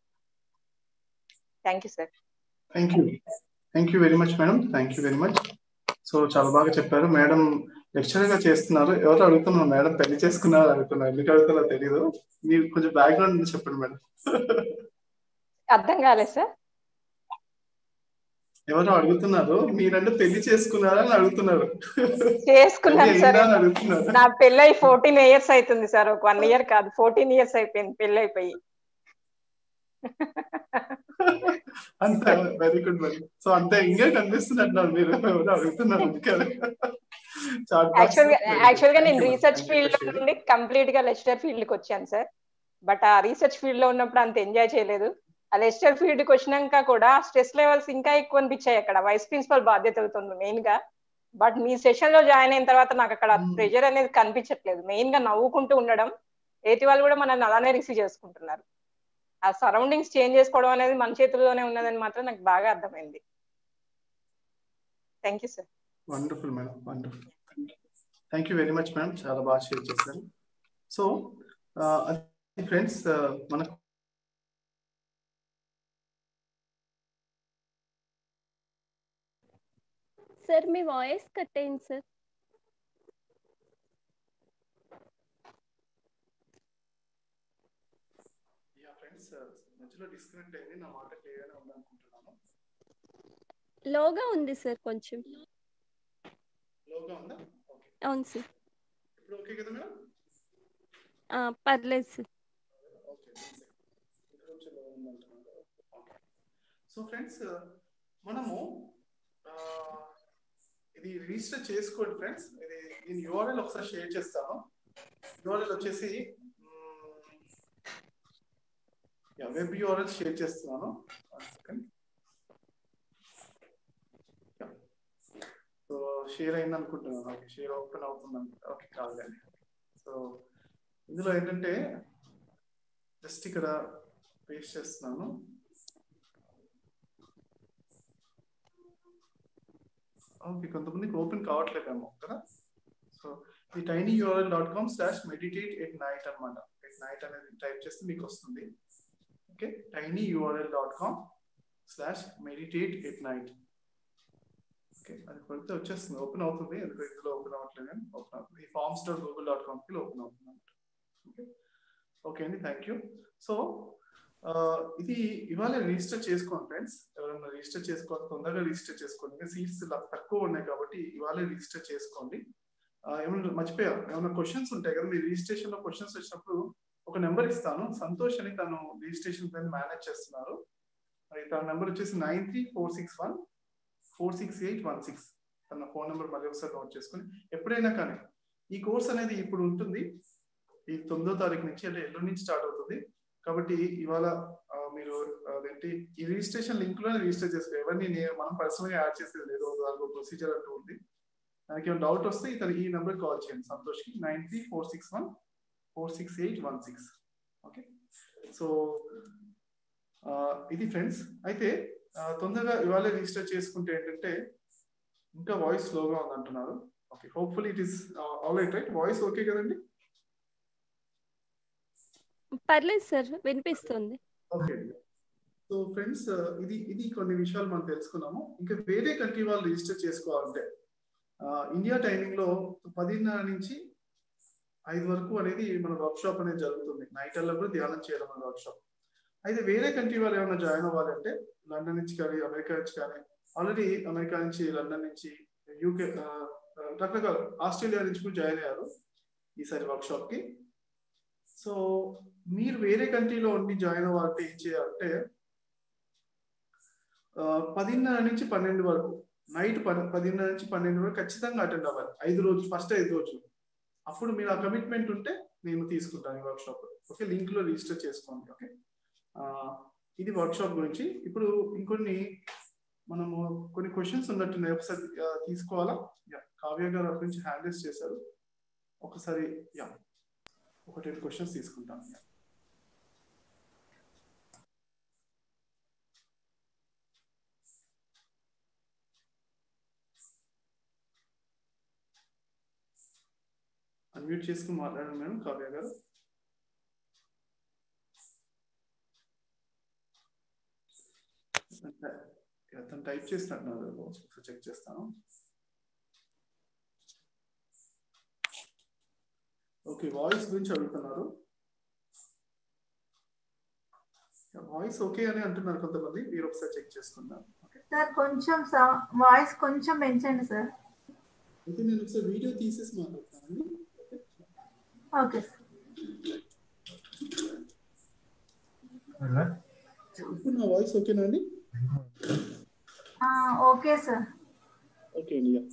thank you sir thank you thank you very much madam thank you very much so చాలా బాగా చెప్పారు madam lecture గా చేస్తున్నారు ఎవరు అడుగుతున్నారు madam పెళ్లి చేసుకున్నారు అడుగుతున్నారు ఎందుకు అడుగుతున్నారో తెలియదు మీరు కొంచెం బ్యాక్గ్రౌండ్ చెప్పండి మేడం అర్థం కాలేదు సార్ ఎవరు అడుగుతున్నారు మీరంటే పెళ్లి చేసుకున్నారా అని అడుగుతున్నారు చేసుకున్నాను సార్ అడుగుతున్నారు నా పెళ్ళై ఫోర్టీన్ ఇయర్స్ అవుతుంది సార్ ఒక వన్ ఇయర్ కాదు ఫోర్టీన్ ఇయర్స్ అయిపోయింది పెళ్ళి అయిపోయి అంతే వెరీ గుడ్ వెరీ సో అంతే ఇంకా కనిపిస్తున్నట్టున్నారు మీరు ఎవరు అడుగుతున్నారు యాక్చువల్ గా యాక్చువల్ గా నేను రీసెర్చ్ ఫీల్డ్ లో నుండి కంప్లీట్ గా లెక్చరర్ ఫీల్డ్ కి వచ్చాను సార్ బట్ ఆ రీసెర్చ్ ఫీల్డ్ లో ఉన్నప్పుడు అంత ఎంజాయ్ చేయలేదు ఆ లెక్చరర్ ఫీల్డ్ కి వచ్చినాక కూడా స్ట్రెస్ లెవెల్స్ ఇంకా ఎక్కువ అనిపించాయి అక్కడ వైస్ ప్రిన్సిపల్ బాధ్యత అవుతుంది మెయిన్ గా బట్ మీ సెషన్ లో జాయిన్ అయిన తర్వాత నాకు అక్కడ ప్రెషర్ అనేది కనిపించట్లేదు మెయిన్ గా నవ్వుకుంటూ ఉండడం ఏతి వాళ్ళు కూడా మనల్ని అలానే రిసీవ్ చేసుకుంటున్నారు ఆ సరౌండింగ్స్ చేంజ్ చేసుకోవడం అనేది మన చేతుల్లోనే ఉన్నదని మాత్రం నాకు బాగా అర్థమైంది thank you sir wonderful madam wonderful thank you very much madam చాలా బాగా షేర్ చేశారు సో ఫ్రెండ్స్ మనకు సార్ మీ వాయిస్ కట్ అయింది సార్ ఫ్రెండ్స్ మధ్యలో డిస్కనెక్ట్ అయింది నా మాట క్లియర్ ఉంది అనుకుంటున్నాను లోగా ఉంది సార్ కొంచెం లోగా ఉందా ఓకే అవును సార్ ఇప్పుడు ఓకే కదా మేడం పర్లేదు సార్ ఓకే కొంచెం లో ఉందంటున్నారు సో ఫ్రెండ్స్ మనము ఇది రిజిస్టర్ చేసుకోండి ఫ్రెండ్స్ ఇది నేను యూఆర్ఎల్ ఒకసారి షేర్ చేస్తాను యూఆర్ఎల్ వచ్చేసి వెబ్ యూఆర్ఎల్ షేర్ చేస్తున్నాను సో షేర్ అయింది అనుకుంటున్నాను ఓకే షేర్ ఓపెన్ అవుతుంది ఓకే కాదు కానీ సో ఇందులో ఏంటంటే జస్ట్ ఇక్కడ పేస్ట్ చేస్తున్నాను ఓకే కొంతమందికి ఓపెన్ కావట్లేదేమో కదా సో ఈ tiny URL dot com slash meditate at night అనమాట ఎట్ నైట్ అనేది టైప్ చేస్తే మీకు వస్తుంది okay tiny URL dot com slash meditate at night okay అది కొడితే వచ్చేస్తుంది ఓపెన్ అవుతుంది ఎందుకు ఇందులో ఓపెన్ అవ్వట్లేదు కానీ ఓపెన్ అవుతుంది ఈ ఫార్మ్స్ డాట్ గూగుల్ డాట్ కామ్కి ఓపెన్ అవుతుంది ఓకే ఓకే అండి థ్యాంక్ యూ సో ఆ, ఇది ఇవాళ రిజిస్టర్ చేసుకోండి ఫ్రెండ్స్ ఎవరైనా రిజిస్టర్ చేసుకోవాలి తొందరగా రిజిస్టర్ చేసుకోండి సీట్స్ తక్కువ ఉన్నాయి కాబట్టి ఇవాళ రిజిస్టర్ చేసుకోండి ఆ, ఏమన్నా మర్చిపోయా ఏమైనా క్వశ్చన్స్ ఉంటాయి కదా మీ రిజిస్ట్రేషన్ లో క్వశ్చన్స్ వచ్చినప్పుడు ఒక నెంబర్ ఇస్తాను సంతోష్ అని తను రిజిస్ట్రేషన్ పైన మేనేజ్ చేస్తున్నారు మరి తన నెంబర్ వచ్చేసి nine three four six one four six eight one six తన ఫోన్ నెంబర్ మళ్ళీ ఒకసారి నోట్ చేసుకుని ఎప్పుడైనా కానీ ఈ కోర్స్ అనేది ఇప్పుడు ఉంటుంది ఈ తొమ్మిదో తారీఖు నుంచి అంటే ఎల్లుండి నుంచి స్టార్ట్ అవుతుంది కాబట్టి ఇవాళ ఆ, మీరు అదేంటి ఈ రిజిస్ట్రేషన్ లింక్ లోనే రిజిస్టర్ చేసుకో ఎవరిని నే- మనం పర్సనల్ గా యాడ్ చేసేది లేదు దానికి ప్రొసీజర్ అంటూ ఉంది దానికి ఏమైనా డౌట్ వస్తే ఇతను ఈ నెంబర్ కాల్ చేయండి సంతోష్ కి nine three four six one four six eight one six okay so ఆ, ఇది ఫ్రెండ్స్ అయితే ఆ, తొందరగా ఇవాళ రిజిస్టర్ చేసుకుంటే ఏంటంటే ఇంకా వాయిస్ స్లోగా ఉంది అంటున్నారు okay hopefully it is all right right voice okay కదండి పర్లేదు సార్ వినిపిస్తుంది ఓకే సో ఫ్రెండ్స్ ఇది ఇది కొన్ని విషయాలు మనం తెలుసుకున్నాము ఇంకా వేరే కంట్రీ వాళ్ళు రిజిస్టర్ చేసుకోవాలంటే ఆ, ఇండియా టైమింగ్ లో పదిన్నర నుంచి ఐదు వరకు అనేది మన వర్క్ షాప్ అనేది జరుగుతుంది నైట్ అల్లా కూడా ధ్యానం చేయడం మన వర్క్ షాప్ అయితే వేరే కంట్రీ వాళ్ళు ఏమైనా జాయిన్ అవ్వాలంటే లండన్ నుంచి కానీ అమెరికా నుంచి కానీ ఆల్రెడీ అమెరికా నుంచి లండన్ నుంచి యూకే రకరకాల ఆస్ట్రేలియా నుంచి కూడా జాయిన్ అయ్యారు ఈసారి వర్క్ షాప్ కి సో మీరు వేరే కంట్రీలో ఉండి జాయిన్ అవ్వాలంటే ఏం చేయాలంటే ఆ, పదిన్నర నుంచి పన్నెండు వరకు నైట్ పది పదిన్నర నుంచి పన్నెండు వరకు ఖచ్చితంగా అటెండ్ అవ్వాలి ఐదు రోజులు ఫస్ట్ ఐదు రోజులు అప్పుడు మీరు ఆ కమిట్మెంట్ ఉంటే నేను తీసుకుంటాను ఈ వర్క్ షాప్ ఓకే లింక్ లో రిజిస్టర్ చేసుకోండి ఓకే ఆ, ఇది వర్క్ షాప్ గురించి ఇప్పుడు ఇంకొన్ని మనము కొన్ని క్వశ్చన్స్ ఉన్నట్టున్నాయి ఒకసారి ఆ, తీసుకోవాలా యా కావ్య గారు అక్కడి నుంచి హ్యాండిల్స్ చేశారు ఒకసారి యా ఒక రెండు క్వశ్చన్స్ తీసుకుంటాను యా. అన్మ్యూట్ చేసుకుని మాట్లాడండి మేడం కావ్య గారు అతను టైప్ చేసినట్టున్నారు ఒకసారి చెక్ చేస్తాను ఓకే వాయిస్ గురించి అడుగుతున్నారు వాయిస్ ఓకే అని అంటున్నారు కొంతమంది మీరు ఒకసారి చెక్ చేసుకుందాం ఓకే సార్ కొంచెం వాయిస్ కొంచెం పెంచండి సార్ అయితే నేను ఒకసారి వీడియో తీసేసి మాట్లాడతానండి ఓకే సార్ ఇప్పుడు నా వాయిస్ ఓకేనా అండి ఆ, ఓకే సార్ ఓకే అండి యా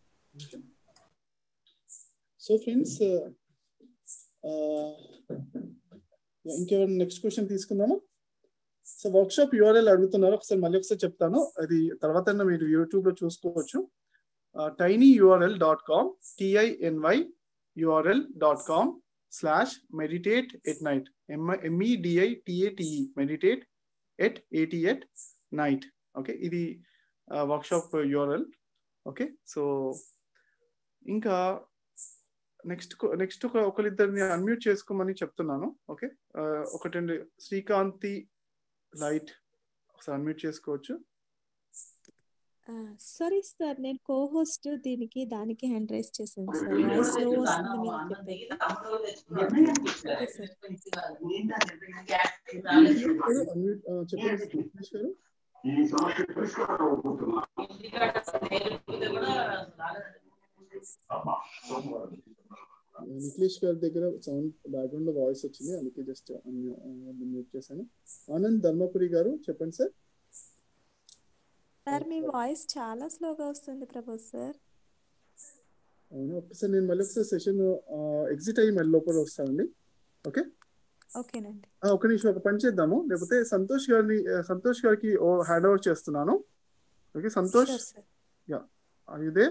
సో ఫ్రెండ్స్ ఇంకెవరైనా నెక్స్ట్ క్వశ్చన్ తీసుకుందామా సో వర్క్ షాప్ యూఆర్ఎల్ అడుగుతున్నారు ఒకసారి మళ్ళీ ఒకసారి చెప్తాను అది తర్వాత మీరు యూట్యూబ్ లో చూసుకోవచ్చు tiny URL dot com T I N Y URL dot com slash meditate at night M E D I T A T E meditate at A T at night okay ఇది workshop URL okay so ఇంకా నెక్స్ట్ నెక్స్ట్ ఒక ఒకరిద్దరిని అన్మ్యూట్ చేసుకోమని చెప్తున్నాను ఓకే ఒకటండి శ్రీకాంతి లైట్ ఒకసారి అన్మ్యూట్ చేసుకోవచ్చు sorry sir నేను కో హోస్ట్ దీనికి దానికి హ్యాండ్ రైస్ చేశాను సార్ వాయిస్ స్లో వస్తుంది మీరు చెప్పేది ఓకే సార్ అన్మ్యూట్ చెప్పండి సురేష్ గారు నిఖిలేష్ గారి దగ్గర సౌండ్ బ్యాక్గ్రౌండ్ లో వాయిస్ వచ్చింది అందుకే జస్ట్ మ్యూట్ చేశాను ఆనంద్ ధర్మపురి గారు చెప్పండి సార్ సార్ మీ వాయిస్ చాలా స్లోగా వస్తుంది ప్రభు సార్ అవును ఒకసారి నేను మళ్ళీ ఒకసారి సెషన్ ఎగ్జిట్ అయ్యి మళ్ళీ లోపల వస్తానండి ఓకే ఓకేనండి ఆ, ఒక నిమిషం ఒక పని చేద్దాము లేకపోతే సంతోష్ గారిని ఆ, సంతోష్ గారికి ఓ హ్యాండ్ ఓవర్ చేస్తున్నాను okay Santosh sure sir yeah ఇదే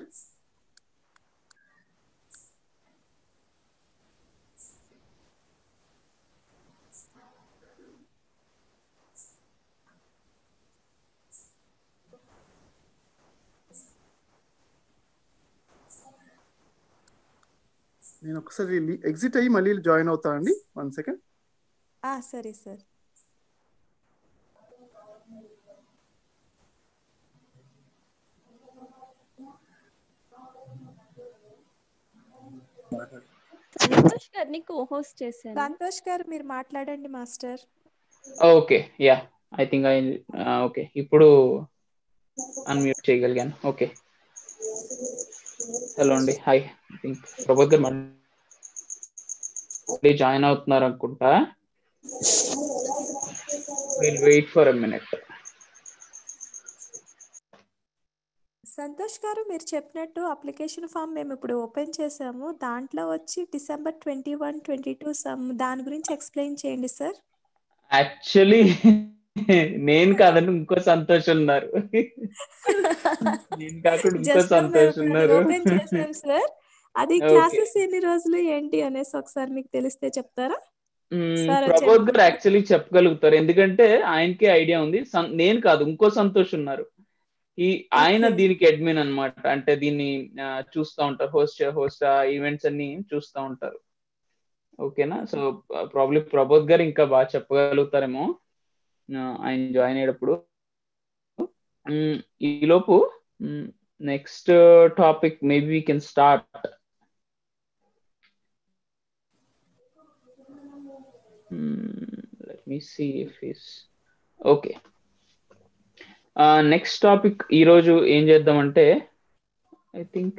నేను ఒకసారి ఎగ్జిట్ అయ్యి మళ్ళీ జాయిన్ అవుతానండి వన్ సెకండ్ ఆ సరే సార్ సంతోష్ గారిని కో హోస్ట్ చేశాను సంతోష్ గారు మీరు మాట్లాడండి master okay yeah I think I okay ఇప్పుడు అన్మ్యూట్ చేయగలిగాను ఓకే హలో అండి హాయ్ ఐ థింక్ ప్రభోత్ గారు మళ్ళీ జాయిన్ అవుతున్నారు అనుకుంటా will wait for a minute Santosh గారు మీరు చెప్పినట్టు అప్లికేషన్ ఫామ్ మేము ఇప్పుడు ఓపెన్ చేసాము దాంట్లో వచ్చి December twenty one twenty two some దాని గురించి ఎక్స్ప్లెయిన్ చేయండి సార్ యాక్చువల్లీ నేను కాదండి ఇంకో సంతోష్ ఉన్నారు నేను కాకుండా ఇంకో జస్ట్ సంతోష్ ఉన్నారు ఓపెన్ చేసాం సార్ అది Okay. క్లాసెస్ ఎన్ని రోజులు ఏంటి అనేసి ఒకసారి మీకు తెలిస్తే చెప్తారా మ్మ్, సార్ ప్రబోధ్ గారు యాక్చువల్లీ చెప్పగలుగుతారు ఎందుకంటే ఆయనకే ఐడియా ఉంది సం- నేను కాదు ఇంకో సంతోష్ ఉన్నారు ఈ ఆయన Okay. దీనికి అడ్మిన్ అన్నమాట అంటే దీన్ని ఆ, చూస్తా ఉంటారు హోస్ట్ హోస్ట్ ఈవెంట్స్ అన్ని చూస్తా ఉంటారు ఓకేనా సో ప్రాబ్లీ ప్రబోధ్ గారు ఇంకా బాగా చెప్పగలుగుతారేమో ఆ, ఆయన జాయిన్ అయ్యేటప్పుడు మ్మ్, ఈలోపు next topic maybe we can start let me see if is okay next topic ఈరోజు ఏం చేద్దామంటే ఐ థింక్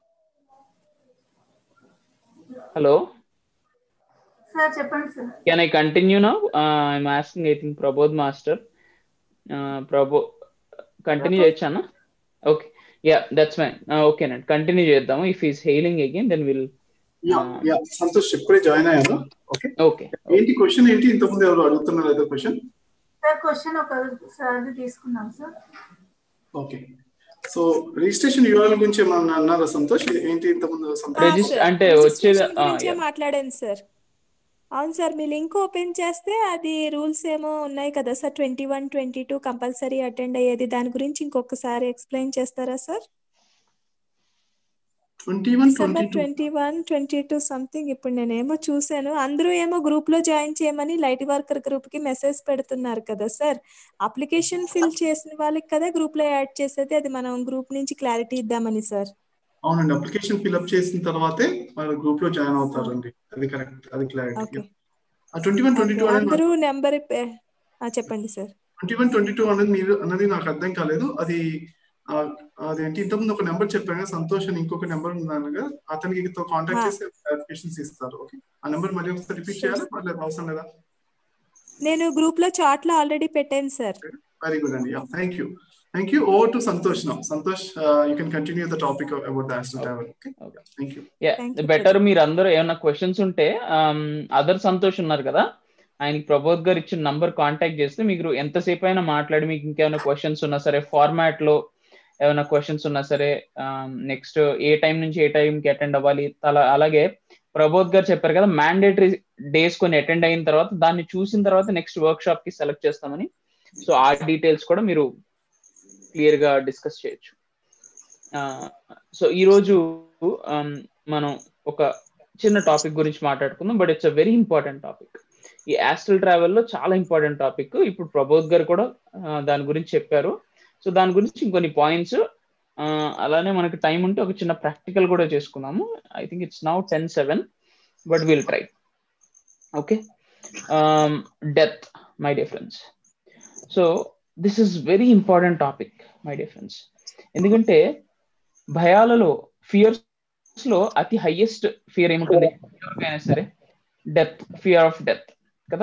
హలో సార్ చెప్పండి sir can I continue now I'm asking I think Prabodh master ప్రభో కంటిన్యూ చేయొచ్చానా ఓకే యా దట్స్ ఫైన్ ఓకేనండి continue చేద్దాము if is hailing again then will yeah yeah Santosh ఇప్పుడే join అయ్యాను ఓకే ఓకే ఏంటి question ఏంటి ఇంతకుముందు ఎవరు అడుగుతున్నారు ఏదో క్వశ్చన్ సార్ క్వశ్చన్ ఒకసారి తీసుకున్నాం sir okay so registration URL గురించి ఏమన్నా అన్నారా సంతోష్ ఏంటి ఇంతకుముందు సంతోష్ Register- అంటే వచ్చేది ఆ, గురించే yeah. మాట్లాడాను సార్ అవును సార్ మీ లింక్ ఓపెన్ చేస్తే అది రూల్స్ ఏమో ఉన్నాయి కదా sir twenty one twenty two compulsory attend అయ్యేది దాని గురించి ఇంకొకసారి ఎక్స్ప్లెయిన్ చేస్తారా sir twenty one December twenty two twenty one twenty two something ఇప్పుడు నేనేమో చూశాను అందరూ ఏమో గ్రూప్ లో జాయిన్ చేయమని లైట్ వర్కర్ గ్రూప్ కి మెసేజ్ పెడుతున్నారు కదా సార్ అప్లికేషన్ ఫిల్ చేసిన వాళ్ళకి కదా గ్రూప్ లో యాడ్ చేసేది అది మనం గ్రూప్ నుంచి క్లారిటీ ఇద్దామని సార్ అవునండి అప్లికేషన్ ఫిల్అప్ చేసిన తర్వాతే వాళ్ళు గ్రూప్ లో జాయిన్ అవుతారండి అది కరెక్ట్ అది క్లారిటీ ఓకే ఆ ట్వంటీ వన్ ట్వంటీ టూ అనేది అందరూ నెంబర్ చెప్పండి sir twenty one twenty two అనేది మీరు అన్నది నాకు అర్థం కాలేదు అది ఆ, అదేంటి ఇంతకుముందు ఒక నెంబర్ చెప్పాను కదా, సంతోష్ అని ఇంకొక నెంబర్ ఉందనగా అతనికి కాంటాక్ట్ ఆ. చేసి క్లారిఫికేషన్స్ ఇస్తారు ఓకే ఆ నెంబర్ మళ్ళీ ఒకసారి రిపీట్ చేయాలి మళ్ళీ అవసరం లేదా నేను గ్రూప్ లో చాట్ లో ఆల్రెడీ పెట్టాను సార్ వెరీ గుడ్ అండి thank you thank you over to Santosh now Santosh you can continue the topic about the astral travel okay thank you yeah Thank you, better మీరు అందరూ ఏమైనా క్వశ్చన్స్ ఉంటే అదర్ సంతోష్ ఉన్నారు కదా ఆయనకి ప్రబోధ్ గారు ఇచ్చిన నంబర్ కాంటాక్ట్ చేస్తే మీకు ఎంతసేపు అయినా మాట్లాడి మీకు ఇంకేమైనా క్వశ్చన్స్ ఉన్నా సరే ఫార్మాట్ లో ఏమైనా క్వశ్చన్స్ ఉన్నా సరే నెక్స్ట్ ఏ టైం నుంచి ఏ టైంకి అటెండ్ అవ్వాలి అలా అలాగే ప్రబోధ్ గారు చెప్పారు కదా మ్యాండేటరీ డేస్ కొన్ని అటెండ్ అయిన తర్వాత దాన్ని చూసిన తర్వాత నెక్స్ట్ వర్క్ షాప్ కి సెలెక్ట్ చేస్తామని సో ఆ డీటెయిల్స్ కూడా మీరు క్లియర్ గా డిస్కస్ చేయొచ్చు సో ఈ రోజు um, మనం ఒక చిన్న టాపిక్ గురించి మాట్లాడుకుందాం but it's a very important topic ఈ యాస్ట్రల్ ట్రావెల్ లో చాలా ఇంపార్టెంట్ టాపిక్ ఇప్పుడు ప్రబోధ్ గారు కూడా ఆ, దాని గురించి చెప్పారు సో దాని గురించి ఇంకొన్ని పాయింట్స్ అలానే మనకి టైం ఉంటే ఒక చిన్న ప్రాక్టికల్ కూడా చేసుకుందాము I think it's now ten seven but will try okay death my dear friends so this is very important topic my dear friends ఎందుకంటే భయాలలో ఫియర్స్ లో అతి హైయెస్ట్ ఫియర్ ఏముంటుంది ఎవరికైనా సరే డెత్ ఫియర్ ఆఫ్ డెత్ కదా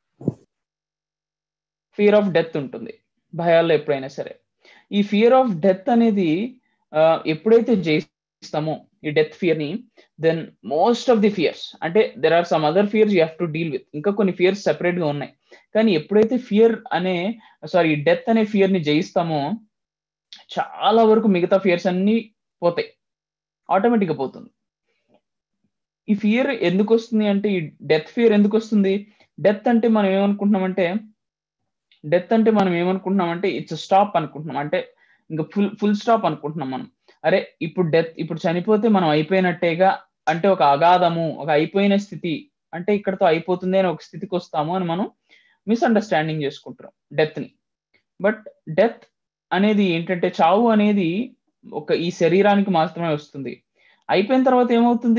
ఫియర్ ఆఫ్ డెత్ ఉంటుంది భయాల్లో ఎప్పుడైనా సరే ఈ ఫియర్ ఆఫ్ డెత్ అనేది ఆ, ఎప్పుడైతే జయిస్తామో ఈ డెత్ ఫియర్ ని then most of the fears అంటే there are some other fears you have to deal with ఇంకా కొన్ని ఫియర్స్ సెపరేట్ గా ఉన్నాయి కానీ ఎప్పుడైతే ఫియర్ అనే సారీ డెత్ అనే ఫియర్ ని జయిస్తామో చాలా వరకు మిగతా ఫియర్స్ అన్ని పోతాయి ఆటోమేటిక్గా పోతుంది ఈ ఫియర్ ఎందుకు వస్తుంది అంటే ఈ డెత్ ఫియర్ ఎందుకు వస్తుంది డెత్ అంటే మనం ఏమనుకుంటున్నామంటే డెత్ అంటే మనం ఏమనుకుంటున్నామంటే ఇట్స్ స్టాప్ అనుకుంటున్నాం అంటే ఇంకా ఫుల్ ఫుల్ స్టాప్ అనుకుంటున్నాం మనం అరే ఇప్పుడు డెత్ ఇప్పుడు చనిపోతే మనం అయిపోయినట్టేగా అంటే ఒక అగాధము ఒక అయిపోయిన స్థితి అంటే ఇక్కడతో అయిపోతుంది అని ఒక స్థితికి వస్తాము అని మనం మిస్అండర్స్టాండింగ్ చేసుకుంటున్నాం డెత్ ని బట్ డెత్ అనేది ఏంటంటే చావు అనేది ఒక ఈ శరీరానికి మాత్రమే వస్తుంది అయిపోయిన తర్వాత ఏమవుతుంది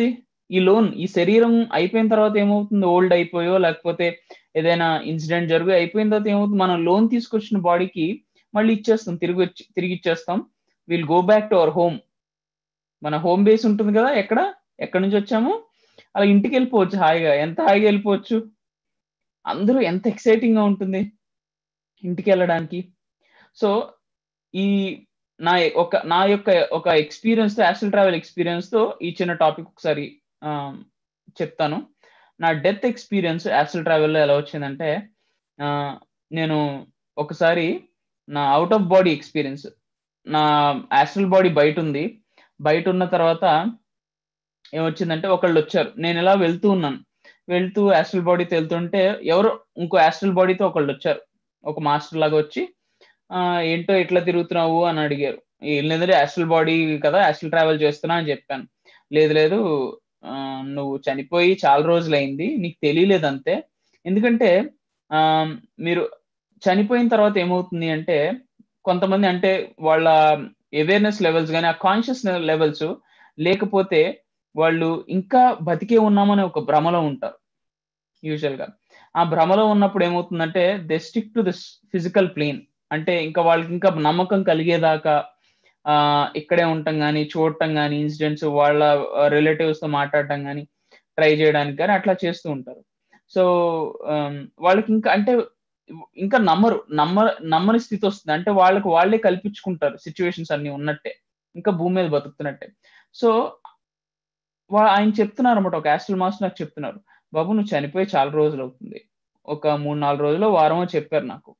ఈ లోన్ ఈ శరీరం అయిపోయిన తర్వాత ఏమవుతుంది ఓల్డ్ అయిపోయో లేకపోతే ఏదైనా ఇన్సిడెంట్ జరిగి అయిపోయిన తర్వాత ఏమవుతుంది మనం లోన్ తీసుకొచ్చిన బాడీకి మళ్ళీ ఇచ్చేస్తాం తిరిగి వచ్చి తిరిగి ఇచ్చేస్తాం will go back to our home మన హోమ్ బేస్ ఉంటుంది కదా ఎక్కడ ఎక్కడి నుంచి వచ్చాము అలా ఇంటికి వెళ్ళిపోవచ్చు హాయిగా ఎంత హాయిగా వెళ్ళిపోవచ్చు అందరూ ఎంత ఎక్సైటింగ్ గా ఉంటుంది ఇంటికి వెళ్ళడానికి సో ఈ నా ఒక నా యొక్క ఒక ఎక్స్పీరియన్స్ తో యాస్ట్రల్ ట్రావెల్ ఎక్స్పీరియన్స్ తో ఈ చిన్న టాపిక్ ఒకసారి చెప్తాను నా డెత్ ఎక్స్పీరియన్స్ యాస్ట్రల్ ట్రావెల్లో ఎలా వచ్చిందంటే నేను ఒకసారి నా అవుట్ ఆఫ్ బాడీ ఎక్స్పీరియన్స్ నా యాస్ట్రల్ బాడీ బయట ఉంది బయట ఉన్న తర్వాత ఏమొచ్చిందంటే ఒకళ్ళు వచ్చారు నేను ఇలా వెళ్తూ ఉన్నాను వెళ్తూ యాస్ట్రల్ బాడీతో వెళ్తుంటే ఎవరో ఇంకో యాస్ట్రల్ బాడీతో ఒకళ్ళు వచ్చారు ఒక మాస్టర్ లాగా వచ్చి ఏంటో ఎట్లా తిరుగుతున్నావు అని అడిగారు లేదంటే యాస్ట్రల్ బాడీ కదా యాస్ట్రల్ ట్రావెల్ చేస్తున్నా అని చెప్పాను లేదు లేదు నువ్వు చనిపోయి చాలా రోజులైంది నీకు తెలియలేదు అంతే ఎందుకంటే మీరు చనిపోయిన తర్వాత ఏమవుతుంది అంటే కొంతమంది అంటే వాళ్ళ అవేర్నెస్ లెవెల్స్ కానీ ఆ కాన్షియస్ లెవెల్స్ లేకపోతే వాళ్ళు ఇంకా బతికే ఉన్నామని ఒక భ్రమలో ఉంటారు యూజువల్ గా ఆ భ్రమలో ఉన్నప్పుడు ఏమవుతుందంటే they stick to this physical plane అంటే ఇంకా వాళ్ళకి ఇంకా నమ్మకం కలిగేదాకా ఆ ఇక్కడే ఉండటం కానీ చూడటం కానీ ఇన్సిడెంట్స్ వాళ్ళ రిలేటివ్స్ తో మాట్లాడటం కానీ ట్రై చేయడానికి కానీ అట్లా చేస్తూ ఉంటారు సో వాళ్ళకి ఇంకా అంటే ఇంకా నమ్మరు నమ్మ నమ్మని స్థితి వస్తుంది అంటే వాళ్ళకి వాళ్ళే కల్పించుకుంటారు సిచ్యువేషన్స్ అన్ని ఉన్నట్టే ఇంకా భూమి మీద బతుకుతున్నట్టే సో ఆయన చెప్తున్నారు అనమాట ఒక యాస్ట్రల్ మాస్టర్ నాకు చెప్తున్నారు బాబు నువ్వు చనిపోయి చాలా రోజులు అవుతుంది ఒక మూడు నాలుగు రోజులు వారమో చెప్పారు నాకు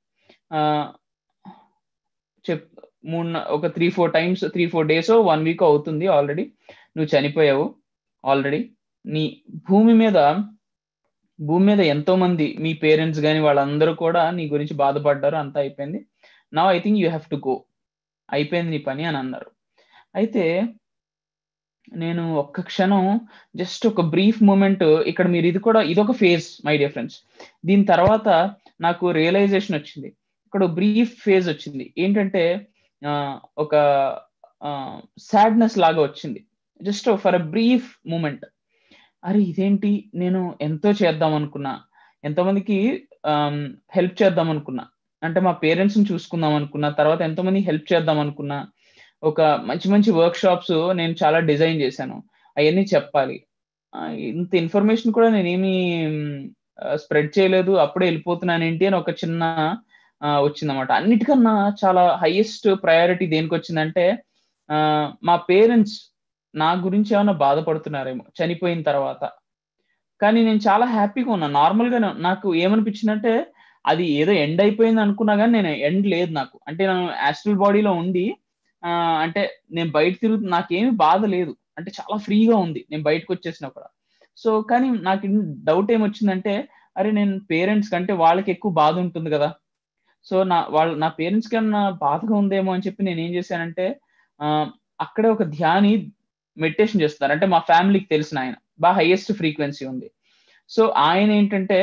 చెప్ మూడు ఒక three four times three four days one week అవుతుంది ఆల్రెడీ నువ్వు చనిపోయావు ఆల్రెడీ నీ భూమి మీద భూమి మీద ఎంతో మంది మీ పేరెంట్స్ కానీ వాళ్ళందరూ కూడా నీ గురించి బాధపడ్డారు అంతా అయిపోయింది నా I think you have to go అయిపోయింది నీ పని అని అన్నారు అయితే నేను ఒక్క క్షణం జస్ట్ ఒక బ్రీఫ్ మూమెంట్ ఇక్కడ మీరు ఇది కూడా ఇదొక ఫేజ్ మై డియర్ ఫ్రెండ్స్ దీని తర్వాత నాకు రియలైజేషన్ వచ్చింది ఇక్కడ బ్రీఫ్ ఫేజ్ వచ్చింది ఏంటంటే ఒక సాడ్నెస్ లాగా వచ్చింది just for a brief moment అరే ఇదేంటి నేను ఎంతో చేద్దాం అనుకున్నా ఎంతోమందికి హెల్ప్ చేద్దాం అనుకున్నా అంటే మా పేరెంట్స్ని చూసుకుందాం అనుకున్నా తర్వాత ఎంతోమంది హెల్ప్ చేద్దాం అనుకున్నా ఒక మంచి మంచి వర్క్ షాప్స్ నేను చాలా డిజైన్ చేశాను అవన్నీ చెప్పాలి ఇంత ఇన్ఫర్మేషన్ కూడా నేనేమి స్ప్రెడ్ చేయలేదు అప్పుడే వెళ్ళిపోతున్నాను ఏంటి అని ఒక చిన్న వచ్చిందన్నమాట అన్నిటికన్నా చాలా హైయెస్ట్ ప్రయారిటీ దేనికి వచ్చిందంటే మా పేరెంట్స్ నా గురించి ఏమైనా బాధపడుతున్నారేమో చనిపోయిన తర్వాత కానీ నేను చాలా హ్యాపీగా ఉన్నా నార్మల్గా నాకు ఏమనిపించిందంటే అది ఏదో ఎండ్ అయిపోయింది అనుకున్నా కానీ నేను ఎండ్ లేదు నాకు అంటే నేను యాస్ట్రల్ బాడీలో ఉండి అంటే నేను బయట తిరుగు నాకేమి బాధ లేదు అంటే చాలా ఫ్రీగా ఉంది నేను బయటకు వచ్చేసిన కూడా సో కానీ నాకు డౌట్ ఏమొచ్చిందంటే అరే నేను పేరెంట్స్ కంటే వాళ్ళకి ఎక్కువ బాధ ఉంటుంది కదా సో నా వాళ్ళ నా పేరెంట్స్ కన్నా బాధగా ఉందేమో అని చెప్పి నేను ఏం చేశానంటే అక్కడే ఒక ధ్యాని మెడిటేషన్ చేస్తున్నారు అంటే మా ఫ్యామిలీకి తెలిసిన ఆయన బాగా హైయెస్ట్ ఫ్రీక్వెన్సీ ఉంది సో ఆయన ఏంటంటే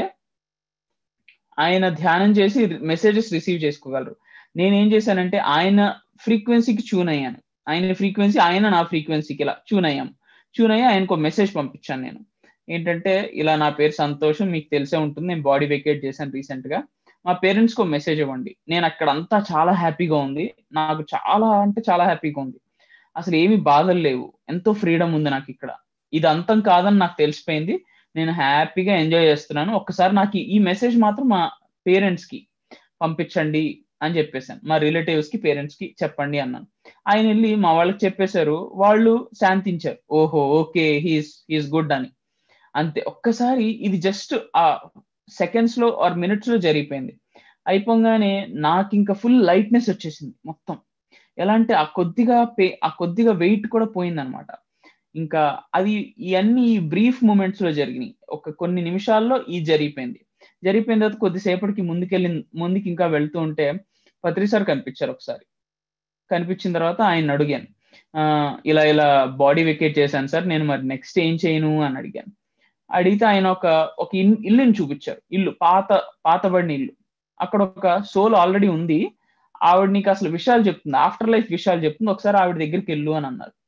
ఆయన ధ్యానం చేసి మెసేజెస్ రిసీవ్ చేసుకోగలరు నేనేం చేశానంటే ఆయన ఫ్రీక్వెన్సీకి ట్యూన్ అయ్యాను ఆయన ఫ్రీక్వెన్సీ ఆయన నా ఫ్రీక్వెన్సీకి ఇలా ట్యూన్ అయ్యాం ట్యూన్ అయ్యి ఆయనకు మెసేజ్ పంపించాను నేను ఏంటంటే ఇలా నా పేరు సంతోషం మీకు తెలిసే ఉంటుంది నేను బాడీ వెకేట్ చేశాను రీసెంట్ గా మా పేరెంట్స్ కు మెసేజ్ ఇవ్వండి నేను అక్కడ అంతా చాలా హ్యాపీగా ఉంది నాకు చాలా అంటే చాలా హ్యాపీగా ఉంది అసలు ఏమి బాధలు లేవు ఎంతో ఫ్రీడమ్ ఉంది నాకు ఇక్కడ ఇది అంతం కాదని నాకు తెలిసిపోయింది నేను హ్యాపీగా ఎంజాయ్ చేస్తున్నాను ఒక్కసారి నాకు ఈ మెసేజ్ మాత్రం మా పేరెంట్స్ కి పంపించండి అని చెప్పేశాను మా రిలేటివ్స్ కి పేరెంట్స్ కి చెప్పండి అన్నాను ఆయన వెళ్ళి మా వాళ్ళకి చెప్పేశారు వాళ్ళు శాంతించారు ఓహో ఓకే హీస్ హీస్ గుడ్ అని అంతే ఒక్కసారి ఇది జస్ట్ ఆ సెకండ్స్ లో ఆర్ మినిట్స్ లో జరిగిపోయింది అయిపోగానే నాకు ఇంకా ఫుల్ లైట్నెస్ వచ్చేసింది మొత్తం ఎలా అంటే ఆ కొద్దిగా పే ఆ కొద్దిగా వెయిట్ కూడా పోయిందనమాట ఇంకా అది ఇవన్నీ బ్రీఫ్ మూమెంట్స్ లో జరిగినాయి ఒక కొన్ని నిమిషాల్లో ఇది జరిగిపోయింది జరిగిపోయిన తర్వాత కొద్దిసేపటికి ముందుకెళ్ళి ముందుకి ఇంకా వెళ్తూ ఉంటే పత్రి సార్ కనిపించారు ఒకసారి కనిపించిన తర్వాత ఆయన అడిగాను ఇలా ఇలా బాడీ వెకేట్ చేశాను సార్ నేను మరి నెక్స్ట్ ఏం చేయను అని అడిగాను అడిగితే ఆయన ఒక ఒక ఇల్లుని చూపించారు ఇల్లు పాత పాతబడిన ఇల్లు అక్కడ ఒక సోల్ ఆల్రెడీ ఉంది ఆవిడ నీకు అసలు విషయాలు చెప్తుంది ఆఫ్టర్ లైఫ్ విషయాలు చెప్తుంది ఒకసారి ఆవిడ దగ్గరికి వెళ్ళు అని అన్నారు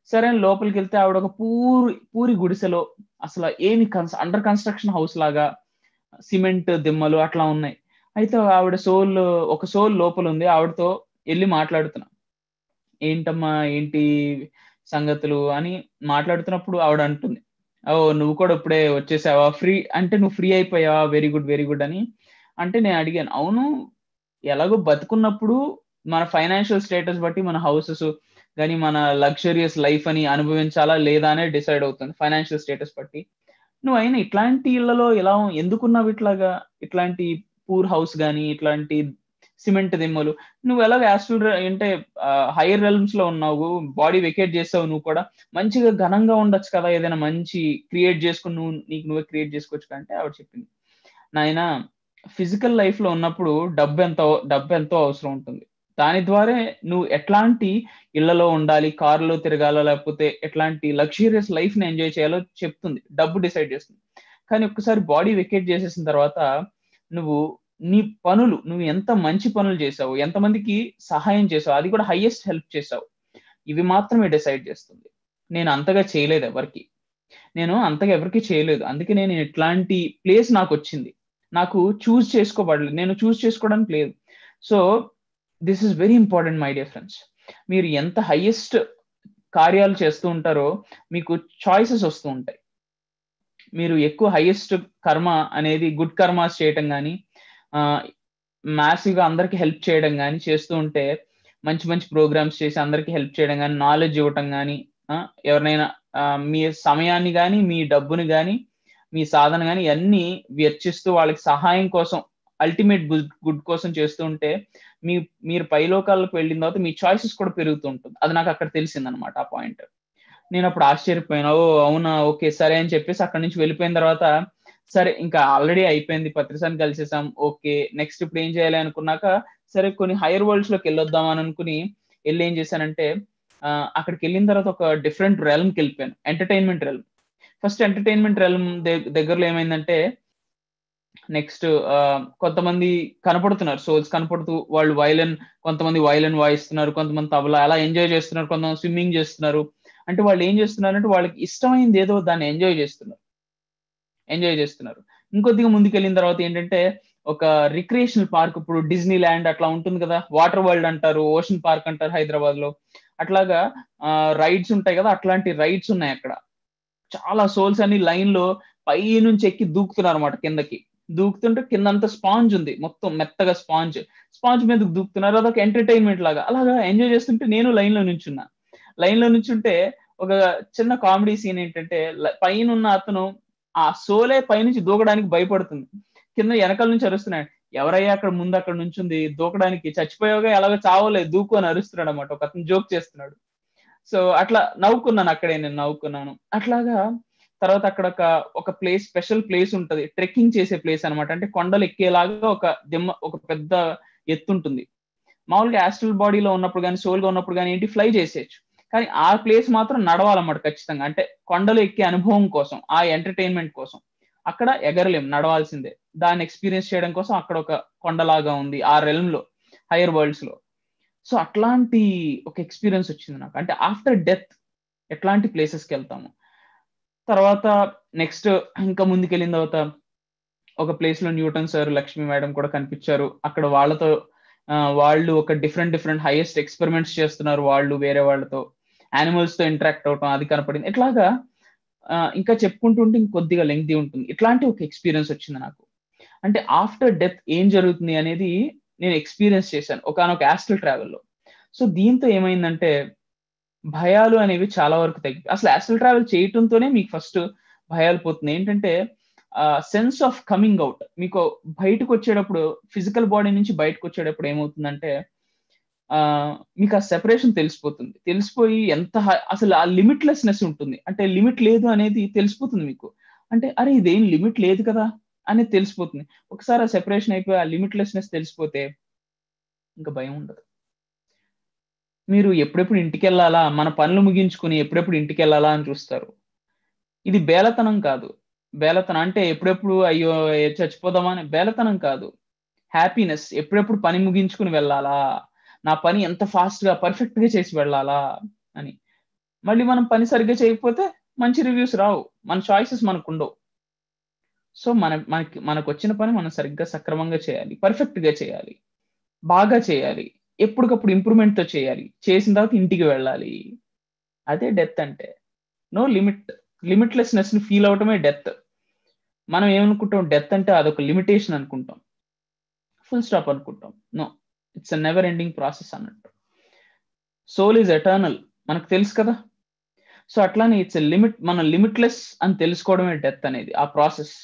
సరే అని లోపలికి వెళ్తే ఆవిడ ఒక పూరి పూరి గుడిసెలో అసలు ఏమి కన్స్ అండర్ కన్స్ట్రక్షన్ హౌస్ లాగా సిమెంట్ దిమ్మలు అట్లా ఉన్నాయి అయితే ఆవిడ సోల్ ఒక సోల్ లోపల ఉంది ఆవిడతో వెళ్ళి మాట్లాడుతున్నా ఏంటమ్మా ఏంటి సంగతులు అని మాట్లాడుతున్నప్పుడు ఆవిడ అంటుంది ఓ నువ్వు కూడా ఇప్పుడే వచ్చేసావా ఫ్రీ అంటే నువ్వు ఫ్రీ అయిపోయావా వెరీ గుడ్ వెరీ గుడ్ అని అంటే నేను అడిగాను అవును ఎలాగో బతుకున్నప్పుడు మన ఫైనాన్షియల్ స్టేటస్ బట్టి మన హౌసెస్ కానీ మన లగ్జరియస్ లైఫ్ అని అనుభవించాలా లేదా అనే డిసైడ్ అవుతుంది ఫైనాన్షియల్ స్టేటస్ బట్టి నువ్వు అయినా ఇట్లాంటి ఇళ్లలో ఎలా ఎందుకున్నావు ఇట్లాగా ఇట్లాంటి పూర్ హౌస్ కానీ ఇట్లాంటి సిమెంట్ దిమ్మలు నువ్వు ఎలాగ యాస్ట్రల్ అంటే హైయర్ రెల్మ్స్ లో ఉన్నావు బాడీ వెకేట్ చేసావు నువ్వు కూడా మంచిగా ఘనంగా ఉండొచ్చు కదా ఏదైనా మంచి క్రియేట్ చేసుకుని నువ్వు నీకు నువ్వే క్రియేట్ చేసుకోవచ్చు అంటే ఆవిడ చెప్పింది నాయన ఫిజికల్ లైఫ్ లో ఉన్నప్పుడు డబ్బు ఎంతో డబ్బు ఎంతో అవసరం ఉంటుంది దాని ద్వారా నువ్వు ఎట్లాంటి ఇళ్లలో ఉండాలి కారులో తిరగాలో లేకపోతే ఎట్లాంటి లగ్జరియస్ లైఫ్ ని ఎంజాయ్ చేయాలో చెప్తుంది డబ్బు డిసైడ్ చేస్తుంది కానీ ఒక్కసారి బాడీ వెకేట్ చేసేసిన తర్వాత నువ్వు నీ పనులు నువ్వు ఎంత మంచి పనులు చేసావు ఎంతమందికి సహాయం చేసావు అది కూడా హైయెస్ట్ హెల్ప్ చేసావు ఇవి మాత్రమే డిసైడ్ చేస్తుంది నేను అంతగా చేయలేదు ఎవరికి నేను అంతగా ఎవరికి చేయలేదు అందుకే నేను ఇట్లాంటి ప్లేస్ నాకు వచ్చింది నాకు చూస్ చేసుకోబడలేదు నేను చూస్ చేసుకోవడానికి లేదు so this is very important my dear friends మీరు ఎంత హైయెస్ట్ కార్యాలు చేస్తూ ఉంటారో మీకు చాయిసెస్ వస్తూ ఉంటాయి మీరు ఎక్కువ హైయెస్ట్ కర్మ అనేది గుడ్ కర్మాస్ చేయటం కానీ మ్యాసివ్గా అందరికి హెల్ప్ చేయడం కానీ చేస్తూ ఉంటే మంచి మంచి ప్రోగ్రామ్స్ చేసి అందరికి హెల్ప్ చేయడం కానీ నాలెడ్జ్ ఇవ్వటం కానీ ఎవరినైనా మీ సమయాన్ని కానీ మీ డబ్బుని కానీ మీ సాధన కానీ అన్ని వ్యర్చిస్తూ వాళ్ళకి సహాయం కోసం అల్టిమేట్ గుడ్ గుడ్ కోసం చేస్తూ ఉంటే మీ మీరు పైలోకాలకు వెళ్ళిన తర్వాత మీ చాయిసెస్ కూడా పెరుగుతూ ఉంటుంది అది నాకు అక్కడ తెలిసింది అనమాట ఆ పాయింట్ నేను అప్పుడు ఆశ్చర్యపోయాను ఓ అవునా ఓకే సరే అని చెప్పేసి అక్కడి నుంచి వెళ్ళిపోయిన తర్వాత సరే ఇంకా ఆల్రెడీ అయిపోయింది పత్రిసాన్ని కలిసేసాం ఓకే నెక్స్ట్ ఇప్పుడు ఏం చేయాలి అనుకున్నాక సరే కొన్ని హైయర్ వరల్డ్స్ లోకి వెళ్ళొద్దాం అని అనుకుని వెళ్ళి ఏం చేశానంటే అక్కడికి వెళ్ళిన తర్వాత ఒక డిఫరెంట్ రెల్మ్కి వెళ్ళిపోయాను entertainment realm first entertainment realm దగ్గరలో ఏమైందంటే నెక్స్ట్ కొంతమంది కనపడుతున్నారు సోల్స్ కనపడుతూ వాళ్ళు వైలన్ కొంతమంది వైలన్ వాయిస్తున్నారు కొంతమంది తబలా అలా ఎంజాయ్ చేస్తున్నారు కొంతమంది స్విమ్మింగ్ చేస్తున్నారు అంటే వాళ్ళు ఏం చేస్తున్నారు అంటే వాళ్ళకి ఇష్టమైంది ఏదో దాన్ని ఎంజాయ్ చేస్తున్నారు ఎంజాయ్ చేస్తున్నారు ఇంకొద్దిగా ముందుకెళ్ళిన తర్వాత ఏంటంటే ఒక రిక్రియేషనల్ పార్క్ ఇప్పుడు డిజ్నీ ల్యాండ్ అట్లా ఉంటుంది కదా వాటర్ వరల్డ్ అంటారు ఓషన్ పార్క్ అంటారు హైదరాబాద్ లో అట్లాగా రైడ్స్ ఉంటాయి కదా అట్లాంటి రైడ్స్ ఉన్నాయి అక్కడ చాలా సోల్స్ అన్ని లైన్ లో పై నుంచి ఎక్కి దూకుతున్నారు అనమాట కిందకి దూకుతుంటే కింద అంతా స్పాంజ్ ఉంది మొత్తం మెత్తగా స్పాంజ్ స్పాంజ్ మీద దూకుతున్నారు అదొక ఎంటర్టైన్మెంట్ లాగా అలాగా ఎంజాయ్ చేస్తుంటే నేను లైన్ లో నుంచున్నా లైన్ లో నుంచుంటే ఒక చిన్న కామెడీ సీన్ ఏంటంటే పైన ఉన్న అతను ఆ సోలే పైనుంచి దూకడానికి భయపడుతుంది కింద వెనకాల నుంచి అరుస్తున్నాడు ఎవరయ్యా అక్కడ ముందు అక్కడ నుంచింది దూకడానికి చచ్చిపోయాగా ఎలాగో చావలేదు దూకు అని అరుస్తున్నాడు అనమాట ఒక అతను జోక్ చేస్తున్నాడు సో అట్లా నవ్వుకున్నాను అక్కడే నేను నవ్వుకున్నాను అట్లాగా తర్వాత అక్కడ ఒక ఒక ప్లేస్ స్పెషల్ ప్లేస్ ఉంటది ట్రెక్కింగ్ చేసే ప్లేస్ అనమాట అంటే కొండలు ఎక్కేలాగా ఒక దిమ్మ ఒక పెద్ద ఎత్తు ఉంటుంది మామూలుగా యాస్ట్రల్ బాడీలో ఉన్నప్పుడు కానీ సోల్గా ఉన్నప్పుడు కానీ ఏంటి ఫ్లై చేసేయచ్చు కానీ ఆ ప్లేస్ మాత్రం నడవాలన్నమాట ఖచ్చితంగా అంటే కొండలు ఎక్కే అనుభవం కోసం ఆ ఎంటర్టైన్మెంట్ కోసం అక్కడ ఎగరలేం నడవాల్సిందే దాన్ని ఎక్స్పీరియన్స్ చేయడం కోసం అక్కడ ఒక కొండలాగా ఉంది ఆ రెల్మ్ లో హైయర్ వరల్డ్స్ లో సో అట్లాంటి ఒక ఎక్స్పీరియన్స్ వచ్చింది నాకు అంటే ఆఫ్టర్ డెత్ ఎట్లాంటి ప్లేసెస్కి వెళ్తాము తర్వాత నెక్స్ట్ ఇంకా ముందుకెళ్ళిన తర్వాత ఒక ప్లేస్ లో న్యూటన్ సార్ లక్ష్మి మేడం కూడా కనిపించారు అక్కడ వాళ్ళతో వాళ్ళు ఒక డిఫరెంట్ డిఫరెంట్ హైయెస్ట్ ఎక్స్పెరిమెంట్స్ చేస్తున్నారు వాళ్ళు వేరే వాళ్ళతో యానిమల్స్ తో ఇంటరాక్ట్ అవటం అది కనపడింది ఇట్లాగా ఇంకా చెప్పుకుంటుంటే ఇంకొద్దిగా లెంగ్తీ ఉంటుంది ఇట్లాంటి ఒక ఎక్స్పీరియన్స్ వచ్చింది నాకు అంటే ఆఫ్టర్ డెత్ ఏం జరుగుతుంది అనేది నేను ఎక్స్పీరియన్స్ చేశాను ఒకనొక యాస్ట్రల్ ట్రావెల్లో సో దీంతో ఏమైందంటే భయాలు అనేవి చాలా వరకు తగ్గి అసలు యాస్ట్రల్ ట్రావెల్ చేయటంతోనే మీకు ఫస్ట్ భయాలు పోతుంది ఏంటంటే సెన్స్ ఆఫ్ కమింగ్ అవుట్ మీకు బయటకు వచ్చేటప్పుడు ఫిజికల్ బాడీ నుంచి బయటకు వచ్చేటప్పుడు ఏమవుతుందంటే మీకు ఆ సెపరేషన్ తెలిసిపోతుంది తెలిసిపోయి ఎంత అసలు ఆ లిమిట్లెస్నెస్ ఉంటుంది అంటే లిమిట్ లేదు అనేది తెలిసిపోతుంది మీకు అంటే అరే ఇదేం లిమిట్ లేదు కదా అనేది తెలిసిపోతుంది ఒకసారి ఆ సెపరేషన్ అయిపోయి ఆ లిమిట్లెస్నెస్ తెలిసిపోతే ఇంకా భయం ఉండదు మీరు ఎప్పుడెప్పుడు ఇంటికి వెళ్ళాలా మన పనులు ముగించుకుని ఎప్పుడెప్పుడు ఇంటికి వెళ్ళాలా అని చూస్తారు ఇది బేలతనం కాదు బేలతనం అంటే ఎప్పుడెప్పుడు అయ్యో చచ్చిపోదామా అని బేలతనం కాదు హ్యాపీనెస్ ఎప్పుడెప్పుడు పని ముగించుకుని వెళ్ళాలా నా పని ఎంత ఫాస్ట్ గా పర్ఫెక్ట్ గా చేసి వెళ్ళాలా అని మళ్ళీ మనం పని సరిగ్గా చేయకపోతే మంచి రివ్యూస్ రావు మన చాయిసెస్ మనకు ఉండవు సో మన మనకి మనకు వచ్చిన పని మనం సరిగ్గా సక్రమంగా చేయాలి పర్ఫెక్ట్ గా చేయాలి బాగా చేయాలి ఎప్పటికప్పుడు ఇంప్రూవ్మెంట్ తో చేయాలి చేసిన తర్వాత ఇంటికి వెళ్ళాలి అదే డెత్ అంటే నో లిమిట్ లిమిట్లెస్నెస్ ని ఫీల్ అవటమే డెత్ మనం ఏమనుకుంటాం డెత్ అంటే అదొక లిమిటేషన్ అనుకుంటాం ఫుల్ స్టాప్ అనుకుంటాం no it's a never ending process అన్నట్టు సోల్ ఈజ్ ఎటర్నల్ మనకు తెలుసు కదా సో అట్లానే ఇట్స్ లిమిట్ మన లిమిట్లెస్ అని తెలుసుకోవడమే డెత్ అనేది ఆ process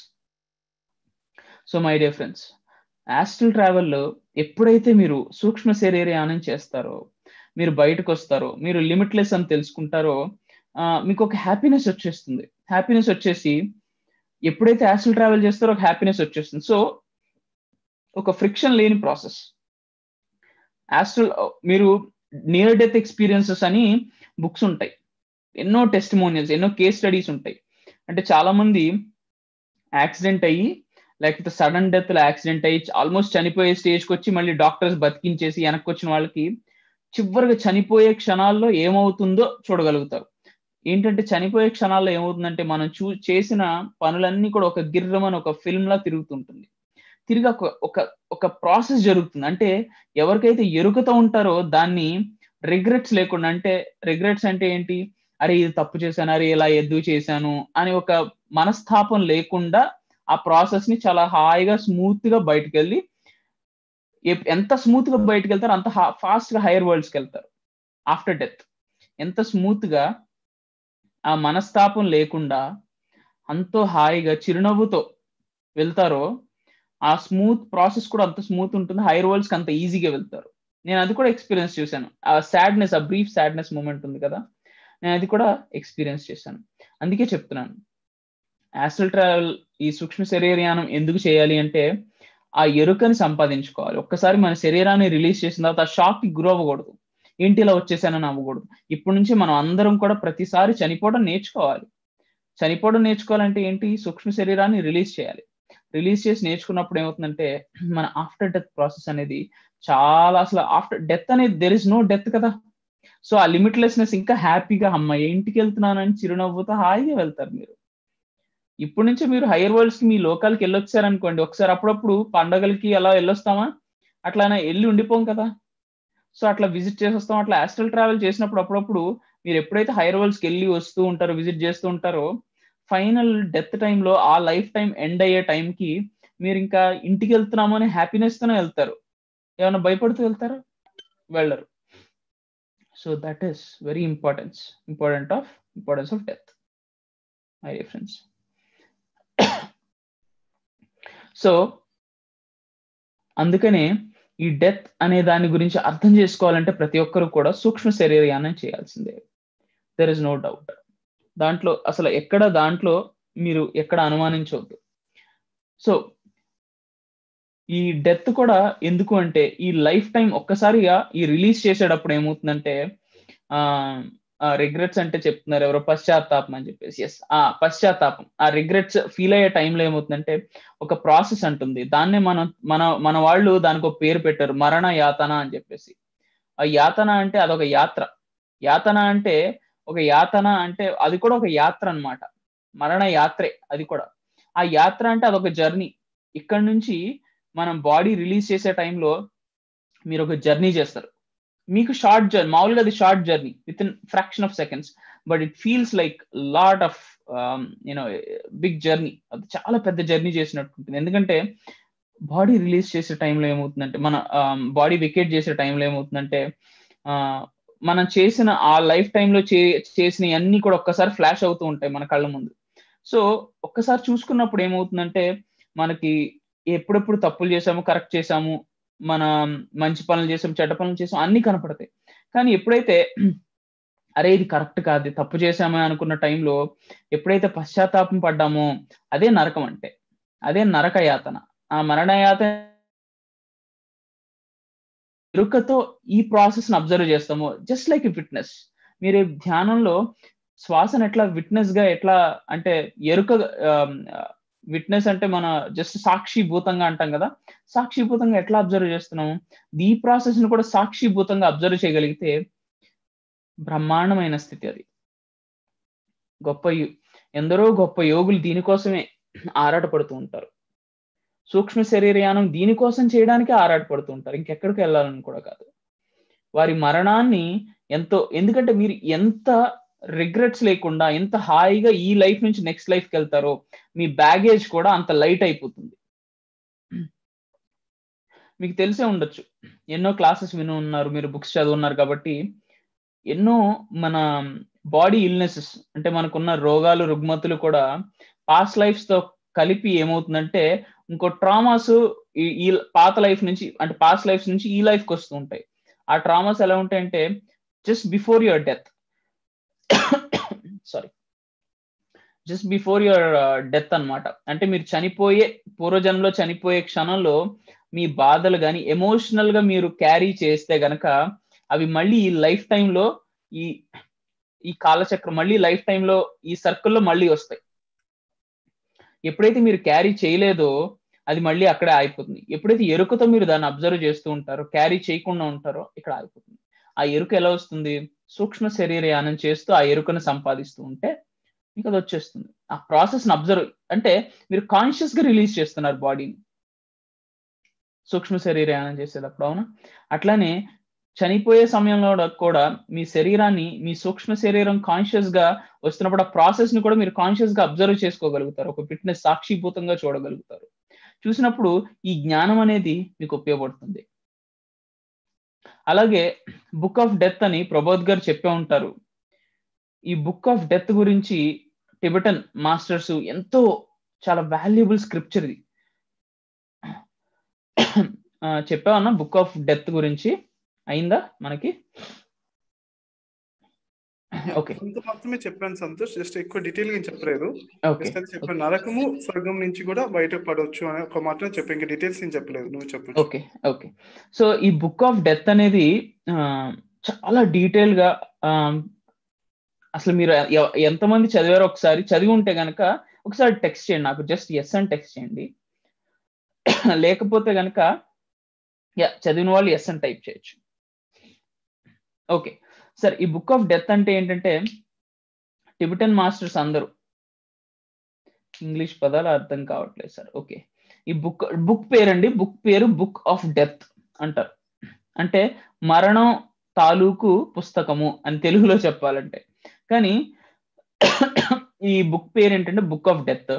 so my dear friends astral ట్రావెల్లో ఎప్పుడైతే మీరు సూక్ష్మ శరీరయానం చేస్తారో మీరు బయటకు వస్తారో మీరు లిమిట్లెస్ అని తెలుసుకుంటారో మీకు ఒక హ్యాపీనెస్ వచ్చేస్తుంది హ్యాపీనెస్ వచ్చేసి ఎప్పుడైతే యాస్ట్రల్ ట్రావెల్ చేస్తారో ఒక హ్యాపీనెస్ వచ్చేస్తుంది సో ఒక ఫ్రిక్షన్ లేని ప్రాసెస్ యాస్ట్రల్ మీరు నియర్ డెత్ ఎక్స్పీరియన్సెస్ అని బుక్స్ ఉంటాయి ఎన్నో టెస్టిమోనియల్స్ ఎన్నో కేస్ స్టడీస్ ఉంటాయి అంటే చాలా మంది యాక్సిడెంట్ అయ్యి లేకపోతే సడన్ డెత్ లో యాక్సిడెంట్ అయ్యి ఆల్మోస్ట్ చనిపోయే స్టేజ్కి వచ్చి మళ్ళీ డాక్టర్స్ బతికించేసి వెనక్కి వచ్చిన వాళ్ళకి చివరిగా చనిపోయే క్షణాల్లో ఏమవుతుందో చూడగలుగుతారు ఏంటంటే చనిపోయే క్షణాల్లో ఏమవుతుందంటే మనం చూ చేసిన పనులన్నీ కూడా ఒక గిర్రమని ఒక ఫిల్మ్ లా తిరుగుతుంటుంది తిరిగి ఒక ఒక ఒక ప్రాసెస్ జరుగుతుంది అంటే ఎవరికైతే ఎరుకతో ఉంటారో దాన్ని రిగ్రెట్స్ లేకుండా అంటే రిగ్రెట్స్ అంటే ఏంటి అరే ఇది తప్పు చేశాను అరే ఇలా ఎద్దు చేశాను అని ఒక మనస్తాపం లేకుండా ఆ ప్రాసెస్ ని చాలా హాయిగా స్మూత్ గా బయటకు వెళ్ళి ఎంత స్మూత్ గా బయటకు వెళ్తారో అంత ఫాస్ట్ గా హైయర్ వరల్డ్స్కి వెళ్తారు ఆఫ్టర్ డెత్ ఎంత స్మూత్ గా ఆ మనస్తాపం లేకుండా అంతో హాయిగా చిరునవ్వుతో వెళ్తారో ఆ స్మూత్ ప్రాసెస్ కూడా అంత స్మూత్ ఉంటుంది హైయర్ వరల్డ్స్కి అంత ఈజీగా వెళ్తారు నేను అది కూడా ఎక్స్పీరియన్స్ చేశాను ఆ సాడ్నెస్ ఆ బ్రీఫ్ సాడ్నెస్ మూమెంట్ ఉంది కదా నేను అది కూడా ఎక్స్పీరియన్స్ చేశాను అందుకే చెప్తున్నాను యాస్ట్రల్ ట్రావెల్ ఈ సూక్ష్మ శరీరయానం ఎందుకు చేయాలి అంటే ఆ ఎరుకని సంపాదించుకోవాలి ఒక్కసారి మన శరీరాన్ని రిలీజ్ చేసిన తర్వాత ఆ షాక్ కి గురి అవ్వకూడదు ఏంటి ఇలా వచ్చేసానని అవ్వకూడదు ఇప్పటి నుంచి మనం అందరం కూడా ప్రతిసారి చనిపోవడం నేర్చుకోవాలి చనిపోవడం నేర్చుకోవాలంటే ఏంటి సూక్ష్మ శరీరాన్ని రిలీజ్ చేయాలి రిలీజ్ చేసి నేర్చుకున్నప్పుడు ఏమవుతుందంటే మన ఆఫ్టర్ డెత్ ప్రాసెస్ అనేది చాలా అసలు ఆఫ్టర్ డెత్ అనేది దెర్ ఇస్ నో డెత్ కదా సో ఆ లిమిట్లెస్నెస్ ఇంకా హ్యాపీగా అమ్మ ఇంటికి వెళ్తున్నానని చిరునవ్వుతో హాయిగా వెళ్తారు మీరు ఇప్పటి నుంచి మీరు హైయర్ వరల్డ్స్ కి మీ లోకాలకి వెళ్ళొచ్చారనుకోండి ఒకసారి అప్పుడప్పుడు పండగలకి అలా వెళ్ళొస్తామా అట్లానే వెళ్ళి ఉండిపోం కదా సో అట్లా విజిట్ చేసి వస్తాం అట్లా ఆస్ట్రల్ ట్రావెల్ చేసినప్పుడు అప్పుడప్పుడు మీరు ఎప్పుడైతే హైయర్ వరల్డ్స్కి వెళ్ళి వస్తూ ఉంటారో విజిట్ చేస్తూ ఉంటారో ఫైనల్ డెత్ టైంలో ఆ లైఫ్ టైం ఎండ్ అయ్యే టైంకి మీరు ఇంకా ఇంటికి వెళ్తున్నాము అనే హ్యాపీనెస్ తోనే వెళ్తారు ఏమైనా భయపడుతూ వెళ్తారా వెళ్ళరు so that is very importance important of importance of death my dear friends so అందుకనే ఈ డెత్ అనే దాని గురించి అర్థం చేసుకోవాలంటే ప్రతి ఒక్కరు కూడా సూక్ష్మ శరీరయానం చేయాల్సిందే దెర్ ఇస్ నో డౌట్ దాంట్లో అసలు ఎక్కడ దాంట్లో మీరు ఎక్కడ అనుమానించవద్దు సో ఈ డెత్ కూడా ఎందుకు అంటే ఈ లైఫ్ టైం ఒక్కసారిగా ఈ రిలీజ్ చేసేటప్పుడు ఏమవుతుందంటే ఆ రిగ్రెట్స్ అంటే చెప్తున్నారు ఎవరో పశ్చాత్తాపం అని చెప్పేసి ఎస్ ఆ పశ్చాత్తాపం ఆ రిగ్రెట్స్ ఫీల్ అయ్యే టైంలో ఏమవుతుందంటే ఒక ప్రాసెస్ అంటుంది దాన్నే మనం మన మన వాళ్ళు దానికి ఒక పేరు పెట్టారు మరణ యాతన అని చెప్పేసి ఆ యాతన అంటే అదొక యాత్ర యాతన అంటే ఒక యాతన అంటే అది కూడా ఒక యాత్ర అనమాట మరణ యాత్రే అది కూడా ఆ యాత్ర అంటే అదొక జర్నీ ఇక్కడ నుంచి మనం బాడీ రిలీజ్ చేసే టైంలో మీరు ఒక జర్నీ చేస్తారు మీకు షార్ట్ జర్నీ మామూలుగా అది short journey within fraction of seconds but it feels like lot of you know big journey అది చాలా పెద్ద జర్నీ చేసినట్టు ఉంటుంది ఎందుకంటే బాడీ రిలీజ్ చేసే టైంలో ఏమవుతుందంటే మన బాడీ వికెట్ చేసే టైంలో ఏమవుతుందంటే మనం చేసిన ఆ లైఫ్ టైంలో చే చేసిన అన్ని కూడా ఒక్కసారి ఫ్లాష్ అవుతూ ఉంటాయి మన కళ్ళ ముందు సో ఒక్కసారి చూసుకున్నప్పుడు ఏమవుతుందంటే మనకి ఎప్పుడెప్పుడు తప్పులు చేసాము కరెక్ట్ చేసాము మన మంచి పనులు చేసాం చెడ్డ పనులు చేసాం అన్ని కనపడతాయి కానీ ఎప్పుడైతే అరే ఇది కరెక్ట్ కాదు తప్పు చేసామే అనుకున్న టైంలో ఎప్పుడైతే పశ్చాత్తాపం పడ్డామో అదే నరకం అంటే అదే నరక యాతన ఆ మరణ యాతన ఎరుకతో ఈ ప్రాసెస్ ని అబ్జర్వ్ చేస్తాము జస్ట్ లైక్ విట్నెస్ మీరు ధ్యానంలో శ్వాసను ఎట్లా విట్నెస్ గా ఎట్లా అంటే ఎరుక విట్నెస్ అంటే మన జస్ట్ సాక్షిభూతంగా అంటాం కదా సాక్షిభూతంగా ఎట్లా అబ్జర్వ్ చేస్తున్నాము ఈ ప్రాసెస్ ని కూడా సాక్షిభూతంగా అబ్జర్వ్ చేయగలిగితే బ్రహ్మాండమైన స్థితి అది గొప్ప యు- ఎందరో గొప్ప యోగులు దీనికోసమే ఆరాటపడుతూ ఉంటారు సూక్ష్మ శరీరయానం దీనికోసం చేయడానికి ఆరాటపడుతూ ఉంటారు ఇంకెక్కడికి వెళ్ళాలని కూడా కాదు వారి మరణాన్ని ఎంతో ఎందుకంటే మీరు ఎంత రిగ్రెట్స్ లేకుండా ఎంత హాయిగా ఈ లైఫ్ నుంచి నెక్స్ట్ లైఫ్కి వెళ్తారో మీ బ్యాగేజ్ కూడా అంత లైట్ అయిపోతుంది మీకు తెలిసే ఉండొచ్చు ఎన్నో క్లాసెస్ విని ఉన్నారు మీరు బుక్స్ చదువున్నారు కాబట్టి ఎన్నో మన బాడీ ఇల్నెసెస్ అంటే మనకున్న రోగాలు రుగ్మతులు కూడా పాస్ట్ లైఫ్స్ తో కలిపి ఏమవుతుందంటే ఇంకో ట్రామాస్ ఈ పాత లైఫ్ నుంచి అంటే పాస్ట్ లైఫ్ నుంచి ఈ లైఫ్కి వస్తూ ఉంటాయి ఆ ట్రామాస్ ఎలా ఉంటాయంటే just before your death sorry just before your death అన్నమాట అంటే మీరు చనిపోయే పూర్వజన్మలో చనిపోయే క్షణంలో మీ బాధలు కానీ ఎమోషనల్ గా మీరు క్యారీ చేస్తే గనక అవి మళ్ళీ ఈ లైఫ్ టైంలో ఈ ఈ కాలచక్రం మళ్ళీ లైఫ్ టైంలో ఈ సర్కిల్లో మళ్ళీ వస్తాయి ఎప్పుడైతే మీరు క్యారీ చేయలేదో అది మళ్ళీ అక్కడే ఆగిపోతుంది ఎప్పుడైతే ఎరుకతో మీరు దాన్ని అబ్జర్వ్ చేస్తూ ఉంటారో క్యారీ చేయకుండా ఉంటారో ఇక్కడ ఆగిపోతుంది ఆ ఎరుక ఎలా వస్తుంది సూక్ష్మ శరీరయానం చేస్తూ ఆ ఎరుకను సంపాదిస్తూ ఉంటే మీకు అది వచ్చేస్తుంది ఆ ప్రాసెస్ ని అబ్జర్వ్ అంటే మీరు కాన్షియస్ గా రిలీజ్ చేస్తున్నారు బాడీని సూక్ష్మ శరీరయానం చేసేటప్పుడు అవునా అట్లానే చనిపోయే సమయంలో కూడా మీ శరీరాన్ని మీ సూక్ష్మ శరీరం కాన్షియస్ గా వస్తున్నప్పుడు ఆ ప్రాసెస్ ని కూడా మీరు కాన్షియస్ గా అబ్జర్వ్ చేసుకోగలుగుతారు ఒక ఫిట్నెస్ సాక్షిభూతంగా చూడగలుగుతారు చూసినప్పుడు ఈ జ్ఞానం అనేది మీకు ఉపయోగపడుతుంది అలాగే బుక్ ఆఫ్ డెత్ అని ప్రబోధ్ గారు చెప్పే ఉంటారు ఈ బుక్ ఆఫ్ డెత్ గురించి టిబెటన్ మాస్టర్స్ ఎంతో చాలా వాల్యుబుల్ స్క్రిప్చర్ ఇది చెప్పావన్నా బుక్ ఆఫ్ డెత్ గురించి అయిందా మనకి ఓకే కొంత మాత్రమే చెప్పాను సంతోష్ జస్ట్ ఎక్కువ డీటెయిల్ గా చెప్పలేదు ఓకే జస్ట్ అది చెప్పాను నరకము స్వర్గం నుంచి కూడా బయటకు పడవచ్చు అని ఒక మాత్రం చెప్పాను ఇంకా డీటెయిల్స్ ఏం చెప్పలేదు నువ్వు చెప్పు ఓకే ఓకే సో ఈ బుక్ ఆఫ్ డెత్ అనేది ఆ, చాలా డీటెయిల్ గా ఆ, అసలు మీరు ఎ- ఎంతమంది చదివారో ఒకసారి చదివి ఉంటే గనక ఒకసారి టెక్స్ట్ చేయండి నాకు జస్ట్ ఎస్ అని టెక్స్ట్ చేయండి లేకపోతే గనక యా చదివిన వాళ్ళు ఎస్ అని టైప్ చేయొచ్చు ఓకే సార్ ఈ బుక్ ఆఫ్ డెత్ అంటే ఏంటంటే టిబిటన్ మాస్టర్స్ అందరూ ఇంగ్లీష్ పదాలు అర్థం కావట్లేదు సార్ ఓకే ఈ బుక్ బుక్ పేరండి బుక్ పేరు బుక్ ఆఫ్ డెత్ అంటారు అంటే మరణం తాలూకు పుస్తకము అని తెలుగులో చెప్పాలంటే కానీ ఈ బుక్ పేరు ఏంటంటే బుక్ ఆఫ్ డెత్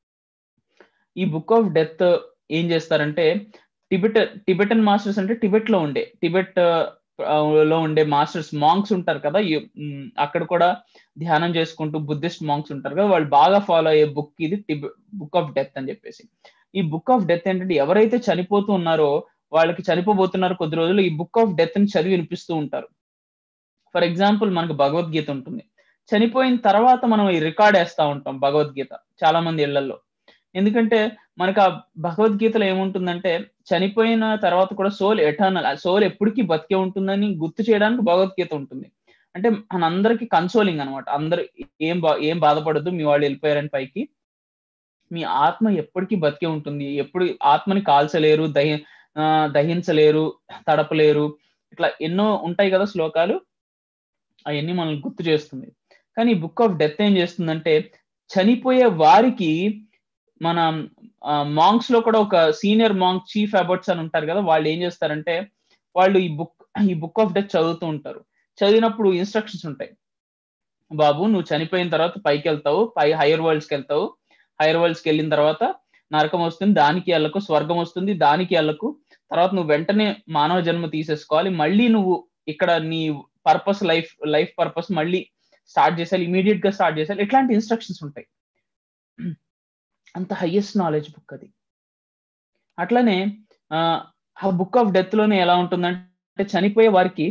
ఈ బుక్ ఆఫ్ డెత్ ఏం చేస్తారంటే టిబెట్ టిబెటన్ మాస్టర్స్ అంటే టిబెట్ లో ఉండే టిబెట్ ఆ, లో ఉండే మాస్టర్స్ మాంక్స్ ఉంటారు కదా ఈ, మ్, అక్కడ కూడా ధ్యానం చేసుకుంటూ బుద్ధిస్ట్ మాంక్స్ ఉంటారు కదా వాళ్ళు బాగా ఫాలో అయ్యే బుక్ ఇది బుక్ ఆఫ్ డెత్ అని చెప్పేసి ఈ బుక్ ఆఫ్ డెత్ ఏంటంటే ఎవరైతే చనిపోతూ ఉన్నారో వాళ్ళకి చనిపోబోతున్నారు కొద్ది రోజులు ఈ బుక్ ఆఫ్ డెత్ ని చదివి వినిపిస్తూ ఉంటారు ఫర్ ఎగ్జాంపుల్ మనకు భగవద్గీత ఉంటుంది చనిపోయిన తర్వాత మనం ఈ రికార్డ్ వేస్తా ఉంటాం భగవద్గీత చాలా మంది ఇళ్లలో ఎందుకంటే మనకు ఆ భగవద్గీతలో ఏముంటుందంటే చనిపోయిన తర్వాత కూడా సోల్ ఎటర్నల్ సోల్ ఎప్పటికీ బతికే ఉంటుందని గుర్తు చేయడానికి భగవద్గీత ఉంటుంది అంటే మనందరికి కన్సోలింగ్ అనమాట అందరు ఏం బా ఏం బాధపడద్దు మీ వాళ్ళు వెళ్ళిపోయారని పైకి మీ ఆత్మ ఎప్పటికీ బతికే ఉంటుంది ఎప్పుడు ఆత్మని కాల్చలేరు దహి ఆ, దహించలేరు తడపలేరు ఇట్లా ఎన్నో ఉంటాయి కదా శ్లోకాలు అవన్నీ మనల్ని గుర్తు చేస్తుంది కానీ బుక్ ఆఫ్ డెత్ ఏం చేస్తుందంటే చనిపోయే వారికి మన మాంక్స్ లో కూడా ఒక సీనియర్ మాంక్ చీఫ్ అబౌట్స్ అని ఉంటారు కదా వాళ్ళు ఏం చేస్తారంటే వాళ్ళు ఈ బుక్ ఈ బుక్ ఆఫ్ డెత్ చదువుతూ ఉంటారు చదివినప్పుడు ఇన్స్ట్రక్షన్స్ ఉంటాయి బాబు నువ్వు చనిపోయిన తర్వాత పైకి వెళ్తావు పై హైయర్ వరల్డ్స్కి వెళ్తావు హైయర్ వరల్డ్స్కి వెళ్ళిన తర్వాత నరకం వస్తుంది దానికి వెళ్ళకు స్వర్గం వస్తుంది దానికి వెళ్ళకు తర్వాత నువ్వు వెంటనే మానవ జన్మ తీసేసుకోవాలి మళ్ళీ నువ్వు ఇక్కడ నీ పర్పస్ లైఫ్ లైఫ్ పర్పస్ మళ్ళీ స్టార్ట్ చేసేయాలి ఇమీడియట్ గా స్టార్ట్ చేసేయాలి ఇట్లాంటి ఇన్స్ట్రక్షన్స్ ఉంటాయి అంత హైయెస్ట్ నాలెడ్జ్ బుక్ అది అట్లనే ఆ, ఆ బుక్ ఆఫ్ డెత్ లోనే ఎలా ఉంటుందంటే చనిపోయే వారికి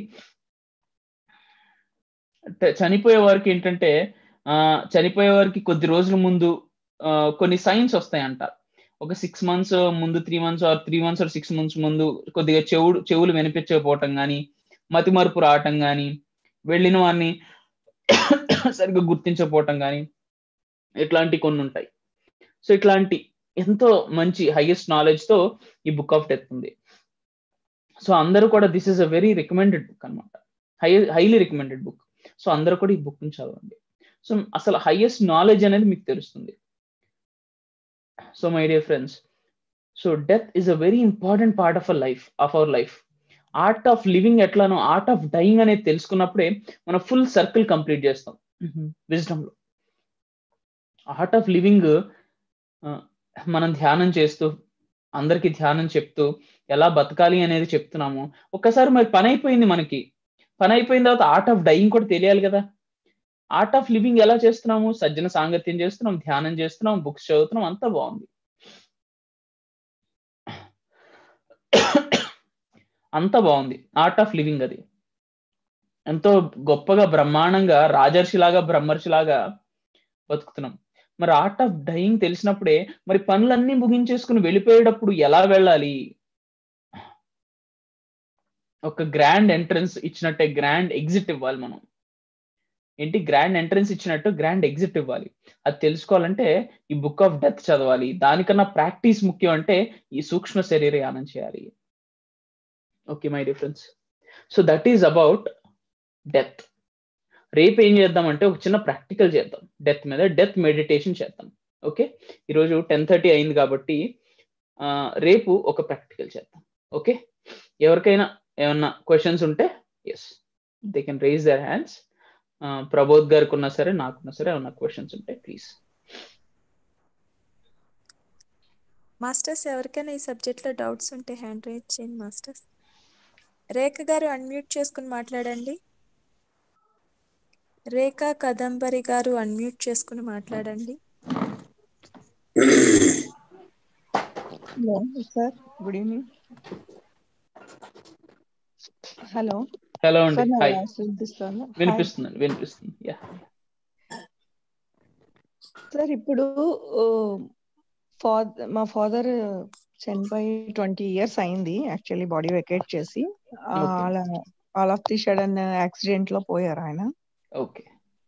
అంటే చనిపోయే వారికి ఏంటంటే ఆ చనిపోయే వారికి కొద్ది రోజుల ముందు ఆ, కొన్ని సైన్స్ వస్తాయంట ఒక సిక్స్ మంత్స్ ముందు three months or three months or six months ముందు కొద్దిగా చెవుడు చెవులు వినిపించకపోవటం కానీ మతిమరుపు రావటం కానీ వెళ్ళిన వారిని సరిగ్గా గుర్తించకపోవటం కానీ ఇట్లాంటి కొన్ని ఉంటాయి సో ఇట్లాంటి ఎంతో మంచి హైయెస్ట్ నాలెడ్జ్ తో ఈ బుక్ ఆఫ్ డెత్ ఉంది సో అందరూ కూడా this is a very recommended book అనమాట high highly recommended book so అందరూ కూడా ఈ బుక్ ని చదవండి సో అసలు హైయెస్ట్ నాలెడ్జ్ అనేది మీకు తెలుస్తుంది so my dear friends so death is a very important part of a life of our life art of living ఎట్లానో ఆర్ట్ ఆఫ్ డైయింగ్ అనేది తెలుసుకున్నప్పుడే మనం ఫుల్ సర్కిల్ కంప్లీట్ చేస్తాం విజ్డమ్ లో ఆర్ట్ ఆఫ్ లివింగ్ మనం ధ్యానం చేస్తూ అందరికి ధ్యానం చెప్తూ ఎలా బతకాలి అనేది చెప్తున్నాము ఒక్కసారి మరి పని అయిపోయింది మనకి పని అయిపోయిన తర్వాత ఆర్ట్ ఆఫ్ డైయింగ్ కూడా తెలియాలి కదా ఆర్ట్ ఆఫ్ లివింగ్ ఎలా చేస్తున్నాము సజ్జన సాంగత్యం చేస్తున్నాం ధ్యానం చేస్తున్నాం బుక్స్ చదువుతున్నాం అంతా బాగుంది అంతా బాగుంది ఆర్ట్ ఆఫ్ లివింగ్ అది ఎంతో గొప్పగా బ్రహ్మాండంగా రాజర్షిలాగా బ్రహ్మర్షిలాగా బతుకుతున్నాం మరి ఆర్ట్ ఆఫ్ డైయింగ్ తెలిసినప్పుడే మరి పనులన్నీ ముగించేసుకుని వెళ్ళిపోయేటప్పుడు ఎలా వెళ్ళాలి ఒక గ్రాండ్ ఎంట్రన్స్ ఇచ్చినట్టే గ్రాండ్ ఎగ్జిట్ ఇవ్వాలి మనం ఏంటి గ్రాండ్ ఎంట్రన్స్ ఇచ్చినట్టు గ్రాండ్ ఎగ్జిట్ ఇవ్వాలి అది తెలుసుకోవాలంటే ఈ బుక్ ఆఫ్ డెత్ చదవాలి దానికన్నా ప్రాక్టీస్ ముఖ్యం అంటే ఈ సూక్ష్మ శరీర యానం చేయాలి okay my difference so that is about death రేపు ఏం చేద్దామంటే ఒక చిన్న ప్రాక్టికల్ చేద్దాం డెత్ మీద డెత్ మెడిటేషన్ చేద్దాం ఓకే ఈరోజు టెన్ థర్టీ అయింది కాబట్టి రేపు ఒక ప్రాక్టికల్ చేద్దాం ఓకే ఎవరికైనా ఏమన్నా క్వశ్చన్స్ ఉంటే yes they can raise their hands Prabodh గారికి ఉన్నా సరే నాకున్నా సరే ఏమన్నా క్వశ్చన్స్ ఉంటే ప్లీజ్ మాస్టర్స్ ఎవరికైనా ఈ సబ్జెక్ట్లో డౌట్స్ ఉంటే హ్యాండ్ రైజ్ చేయండి మాస్టర్స్ రేఖ గారు అన్మ్యూట్ చేసుకుని మాట్లాడండి రేఖ కదంబరి గారు అన్మ్యూట్ చేసుకుని మాట్లాడండి hello sir good evening hello hello అండి హాయ్ వినిపిస్తుందా వినిపిస్తుంది వినిపిస్తుంది యా సార్ ఇప్పుడు ఫాదర్ మా ఫాదర్ చనిపోయి ట్వంటీ ఇయర్స్ అయింది యాక్చువల్లీ బాడీ వెకేట్ చేసి all all of the sudden accident లో పోయారు ఆయన ఓకే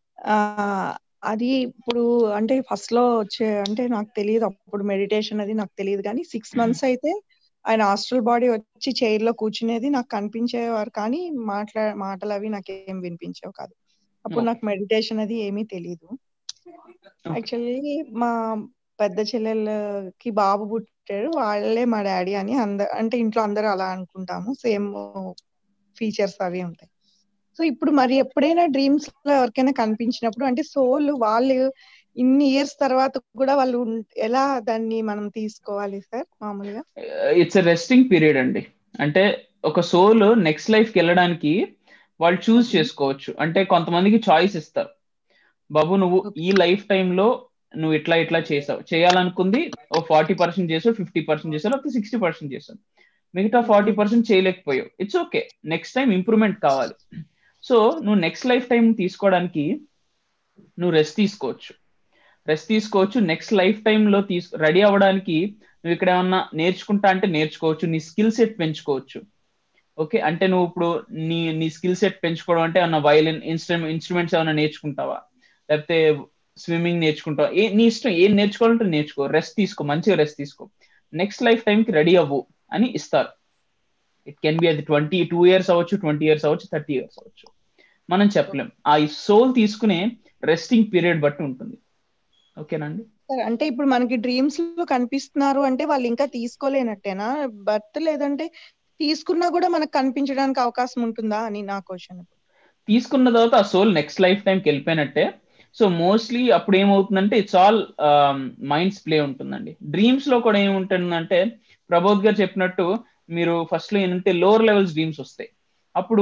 అది ఇప్పుడు అంటే ఫస్ట్ లో వచ్చే అంటే నాకు తెలియదు అప్పుడు మెడిటేషన్ అది నాకు తెలియదు కానీ సిక్స్ మంత్స్ అయితే ఆయన హాస్టల్ బాడీ వచ్చి చైర్ లో కూర్చునేది నాకు కనిపించేవారు కానీ మాట్లా మాటలు అవి నాకు ఏం వినిపించేవి కాదు అప్పుడు నాకు మెడిటేషన్ అది ఏమీ తెలియదు యాక్చువల్లీ మా పెద్ద చెల్లెలకి బాబు పుట్టాడు వాళ్ళే మా డాడీ అని అందరు అంటే ఇంట్లో అందరూ అలా అనుకుంటాము సేమ్ ఫీచర్స్ అవి ఉంటాయి సో ఇప్పుడు మరి ఎప్పుడైనా డ్రీమ్స్ లో ఎవరికైనా కనిపించినప్పుడు అంటే సోల్ వాళ్ళు ఇన్ని ఇయర్స్ తర్వాత కూడా వాళ్ళు ఎలా దాన్ని మనం తీసుకోవాలి సార్ మామూలుగా ఇట్స్ రెస్టింగ్ పీరియడ్ అండి అంటే ఒక సోల్ నెక్స్ట్ లైఫ్ కి వెళ్ళడానికి వాళ్ళు చూస్ చేసుకోవచ్చు అంటే కొంతమందికి చాయిస్ ఇస్తారు బాబు నువ్వు ఈ లైఫ్ టైంలో నువ్వు ఇట్లా ఇట్లా చేసావు చేయాలనుకుంది ఓ ఫార్టీ పర్సెంట్ చేసావు ఫిఫ్టీ పర్సెంట్ చేసావు లేకపోతే సిక్స్టీ పర్సెంట్ చేసావు మిగతా ఫార్టీ పర్సెంట్ చేయలేకపోయావు it's okay next time improvement కావాలి సో నువ్వు నెక్స్ట్ లైఫ్ టైం తీసుకోవడానికి నువ్వు రెస్ట్ తీసుకోవచ్చు రెస్ట్ తీసుకోవచ్చు నెక్స్ట్ లైఫ్ టైంలో తీసు రెడీ అవ్వడానికి నువ్వు ఇక్కడ ఏమన్నా నేర్చుకుంటా అంటే నేర్చుకోవచ్చు నీ స్కిల్ సెట్ పెంచుకోవచ్చు ఓకే అంటే నువ్వు ఇప్పుడు నీ నీ స్కిల్ సెట్ పెంచుకోవడం అంటే ఏమన్నా వయలిన్ ఇన్స్ట్రుమెంట్ ఇన్స్ట్రుమెంట్స్ ఏమైనా నేర్చుకుంటావా లేకపోతే స్విమ్మింగ్ నేర్చుకుంటావా ఏ నీ ఇష్టం ఏం నేర్చుకోవాలంటే నేర్చుకో రెస్ట్ తీసుకో మంచిగా రెస్ట్ తీసుకో నెక్స్ట్ లైఫ్ టైంకి రెడీ అవ్వు అని ఇస్తారు ఇట్ కెన్ బి అది ట్వంటీ టూ ఇయర్స్ అవ్వచ్చు ట్వంటీ ఇయర్స్ అవ్వచ్చు థర్టీ ఇయర్స్ అవ్వచ్చు మనం చెప్పలేం ఆ సోల్ తీసుకునే రెస్టింగ్ పీరియడ్ బట్టి ఉంటుంది ఓకేనండి అంటే ఇప్పుడు మనకి డ్రీమ్స్ లో కనిపిస్తున్నారు అంటే వాళ్ళు ఇంకా తీసుకోలేనట్టేనా బర్త్ లేదంటే తీసుకున్నా కూడా మనకు కనిపించడానికి అవకాశం ఉంటుందా అని నా క్వశ్చన్ తీసుకున్న తర్వాత ఆ సోల్ నెక్స్ట్ లైఫ్ టైంకి వెళ్ళిపోయినట్టే సో మోస్ట్లీ అప్పుడు ఏమవుతుందంటే ఇట్స్ ఆల్ మైండ్స్ ప్లే ఉంటుందండి డ్రీమ్స్ లో కూడా ఏముంటుందంటే ప్రబోధ్ గారు చెప్పినట్టు మీరు ఫస్ట్ లో ఏంటంటే లోవర్ లెవెల్స్ డ్రీమ్స్ వస్తాయి అప్పుడు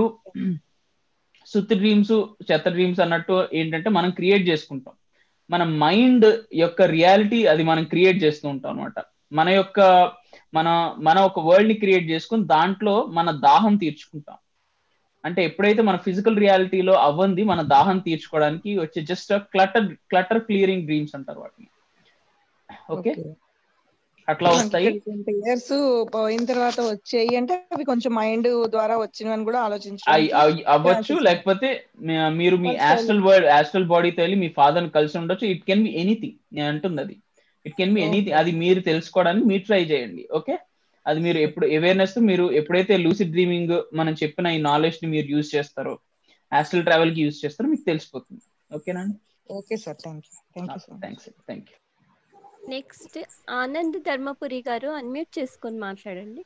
సుత్తి డ్రీమ్స్ చెత్త డ్రీమ్స్ అన్నట్టు ఏంటంటే మనం క్రియేట్ చేసుకుంటాం మన మైండ్ యొక్క రియాలిటీ అది మనం క్రియేట్ చేస్తూ ఉంటాం అనమాట మన యొక్క మన మన ఒక వరల్డ్ ని క్రియేట్ చేసుకుని దాంట్లో మన దాహం తీర్చుకుంటాం అంటే ఎప్పుడైతే మన ఫిజికల్ రియాలిటీలో అవ్వంది మన దాహం తీర్చుకోవడానికి వచ్చే just clutter clutter clearing dreams అంటారు వాటిని ఓకే అట్లా వస్తాయి ఇయర్స్ పోయిన తర్వాత వచ్చాయి అంటే అవి కొంచెం మైండ్ ద్వారా వచ్చినవని కూడా ఆలోచించాలి అవ్వచ్చు లేకపోతే మీరు మీ ఆస్ట్రల్ వర్డ్ ఆస్ట్రల్ బాడీతో వెళ్ళి మీ ఫాదర్ కలిసి ఉండొచ్చు ఇట్ కెన్ బి ఎనీథింగ్ నేను అంటుంది అది ఇట్ కెన్ బి ఎనీథింగ్ అది మీరు తెలుసుకోవడానికి మీరు ట్రై చేయండి ఓకే అది మీరు ఎప్పుడు అవేర్నెస్ మీరు ఎప్పుడైతే లూసిడ్ డ్రీమింగ్ మనం చెప్పిన ఈ నాలెడ్జ్ ని మీరు యూజ్ చేస్తారో ఆస్ట్రల్ ట్రావెల్ కి యూజ్ చేస్తారో మీకు తెలిసిపోతుంది ఓకేనండి okay sir thank you thank you sir thanks thank you next Anand Dharmapuri గారు అన్మ్యూట్ చేసుకొని మాట్లాడండి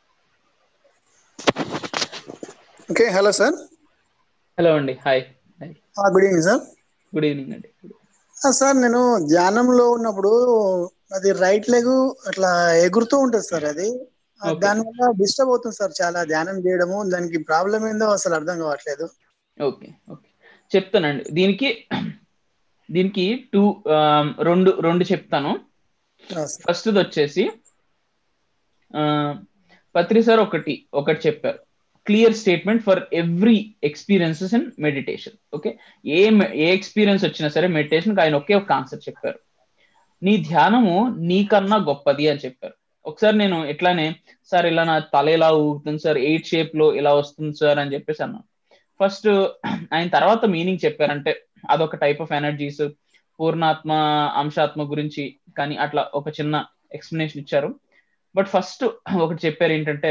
ఓకే హలో సార్ హలో అండి hi good evening sir good evening అండి సార్ నేను ధ్యానంలో ఉన్నప్పుడు అది రైట్ లెగ్ అట్లా ఎగురుతూ ఉంటుంది సార్ అది ఆ, Okay. దానివల్ల డిస్టర్బ్ అవుతుంది సార్ చాలా ధ్యానం చేయడము దానికి ప్రాబ్లం ఏందో అసలు అర్థం కావట్లేదు ఓకే ఓకే చెప్తానండి దీనికి దీనికి టూ రెండు రెండు చెప్తాను ఆ, సార్. ఫస్ట్ వచ్చేసి ఆ, పత్రి సార్ ఒకటి ఒకటి చెప్పారు clear statement for every experiences in meditation okay ఏ me- ఏ ఎక్స్పీరియన్స్ వచ్చినా సరే మెడిటేషన్ ఆయన ఒకే ఒక కాన్సెప్ట్ చెప్పారు నీ ధ్యానము నీకన్నా గొప్పది అని చెప్పారు ఒకసారి నేను ఎట్లానే సార్ ఇలా నా తల ఇలా ఊగుతుంది సార్ ఎయిట్ షేప్ లో ఇలా వస్తుంది సార్ అని చెప్పేసి అన్నాను ఫస్ట్ ఆయన తర్వాత మీనింగ్ చెప్పారంటే అదొక టైప్ ఆఫ్ ఎనర్జీస్ పూర్ణాత్మ అంశాత్మ గురించి కానీ అట్లా ఒక చిన్న ఎక్స్ప్లెనేషన్ ఇచ్చారు బట్ ఫస్ట్ ఒకటి చెప్పారు ఏంటంటే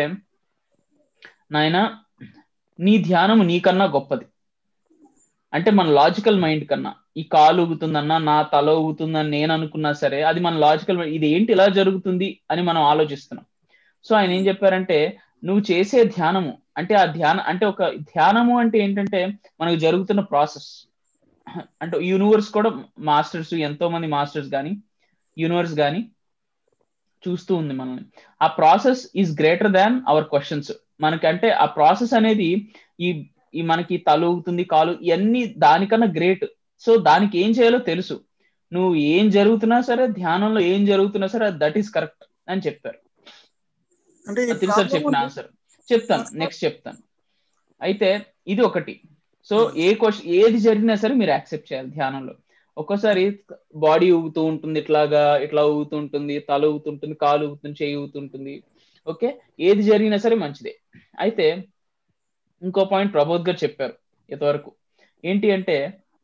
నాయన నీ ధ్యానము నీకన్నా గొప్పది అంటే మన లాజికల్ మైండ్ కన్నా ఈ కాలు ఊగుతుందన్నా నా తల ఊగుతుందని నేను అనుకున్నా సరే అది మన లాజికల్ ఇది ఏంటి ఇలా జరుగుతుంది అని మనం ఆలోచిస్తున్నాం సో ఆయన ఏం చెప్పారంటే నువ్వు చేసే ధ్యానము అంటే ఆ ధ్యానం అంటే ఒక ధ్యానము అంటే ఏంటంటే మనకు జరుగుతున్న ప్రాసెస్ అంటే యూనివర్స్ కూడా మాస్టర్స్ ఎంతో మంది మాస్టర్స్ కానీ యూనివర్స్ కానీ చూస్తూ ఉంది మనల్ని ఆ process is greater than our questions మనకంటే ఆ ప్రాసెస్ అనేది ఈ ఈ మనకి తల ఊగుతుంది కాలు ఇవన్నీ దానికన్నా గ్రేట్ సో దానికి ఏం చేయాలో తెలుసు నువ్వు ఏం జరుగుతున్నా సరే ధ్యానంలో ఏం జరుగుతున్నా సరే దట్ ఈస్ కరెక్ట్ అని చెప్పారు అంటే ఈ తెలుసు సార్ problem చెప్పిన ఉంది. ఆన్సర్ చెప్తాను నెక్స్ట్ చెప్తాను అయితే ఇది ఒకటి సో ఏ క్వశ్చన్ ఏది జరిగినా సరే మీరు యాక్సెప్ట్ చేయాలి ధ్యానంలో ఒక్కోసారి బాడీ ఊగుతూ ఉంటుంది ఇట్లాగా ఇట్లా ఊగుతూ ఉంటుంది తల ఊగుతుంటుంది కాలు ఊగుతుంది చేయి ఊగుతుంటుంది ఓకే ఏది జరిగినా సరే మంచిదే అయితే ఇంకో పాయింట్ ప్రబోధ్ గారు చెప్పారు ఇంతవరకు ఏంటి అంటే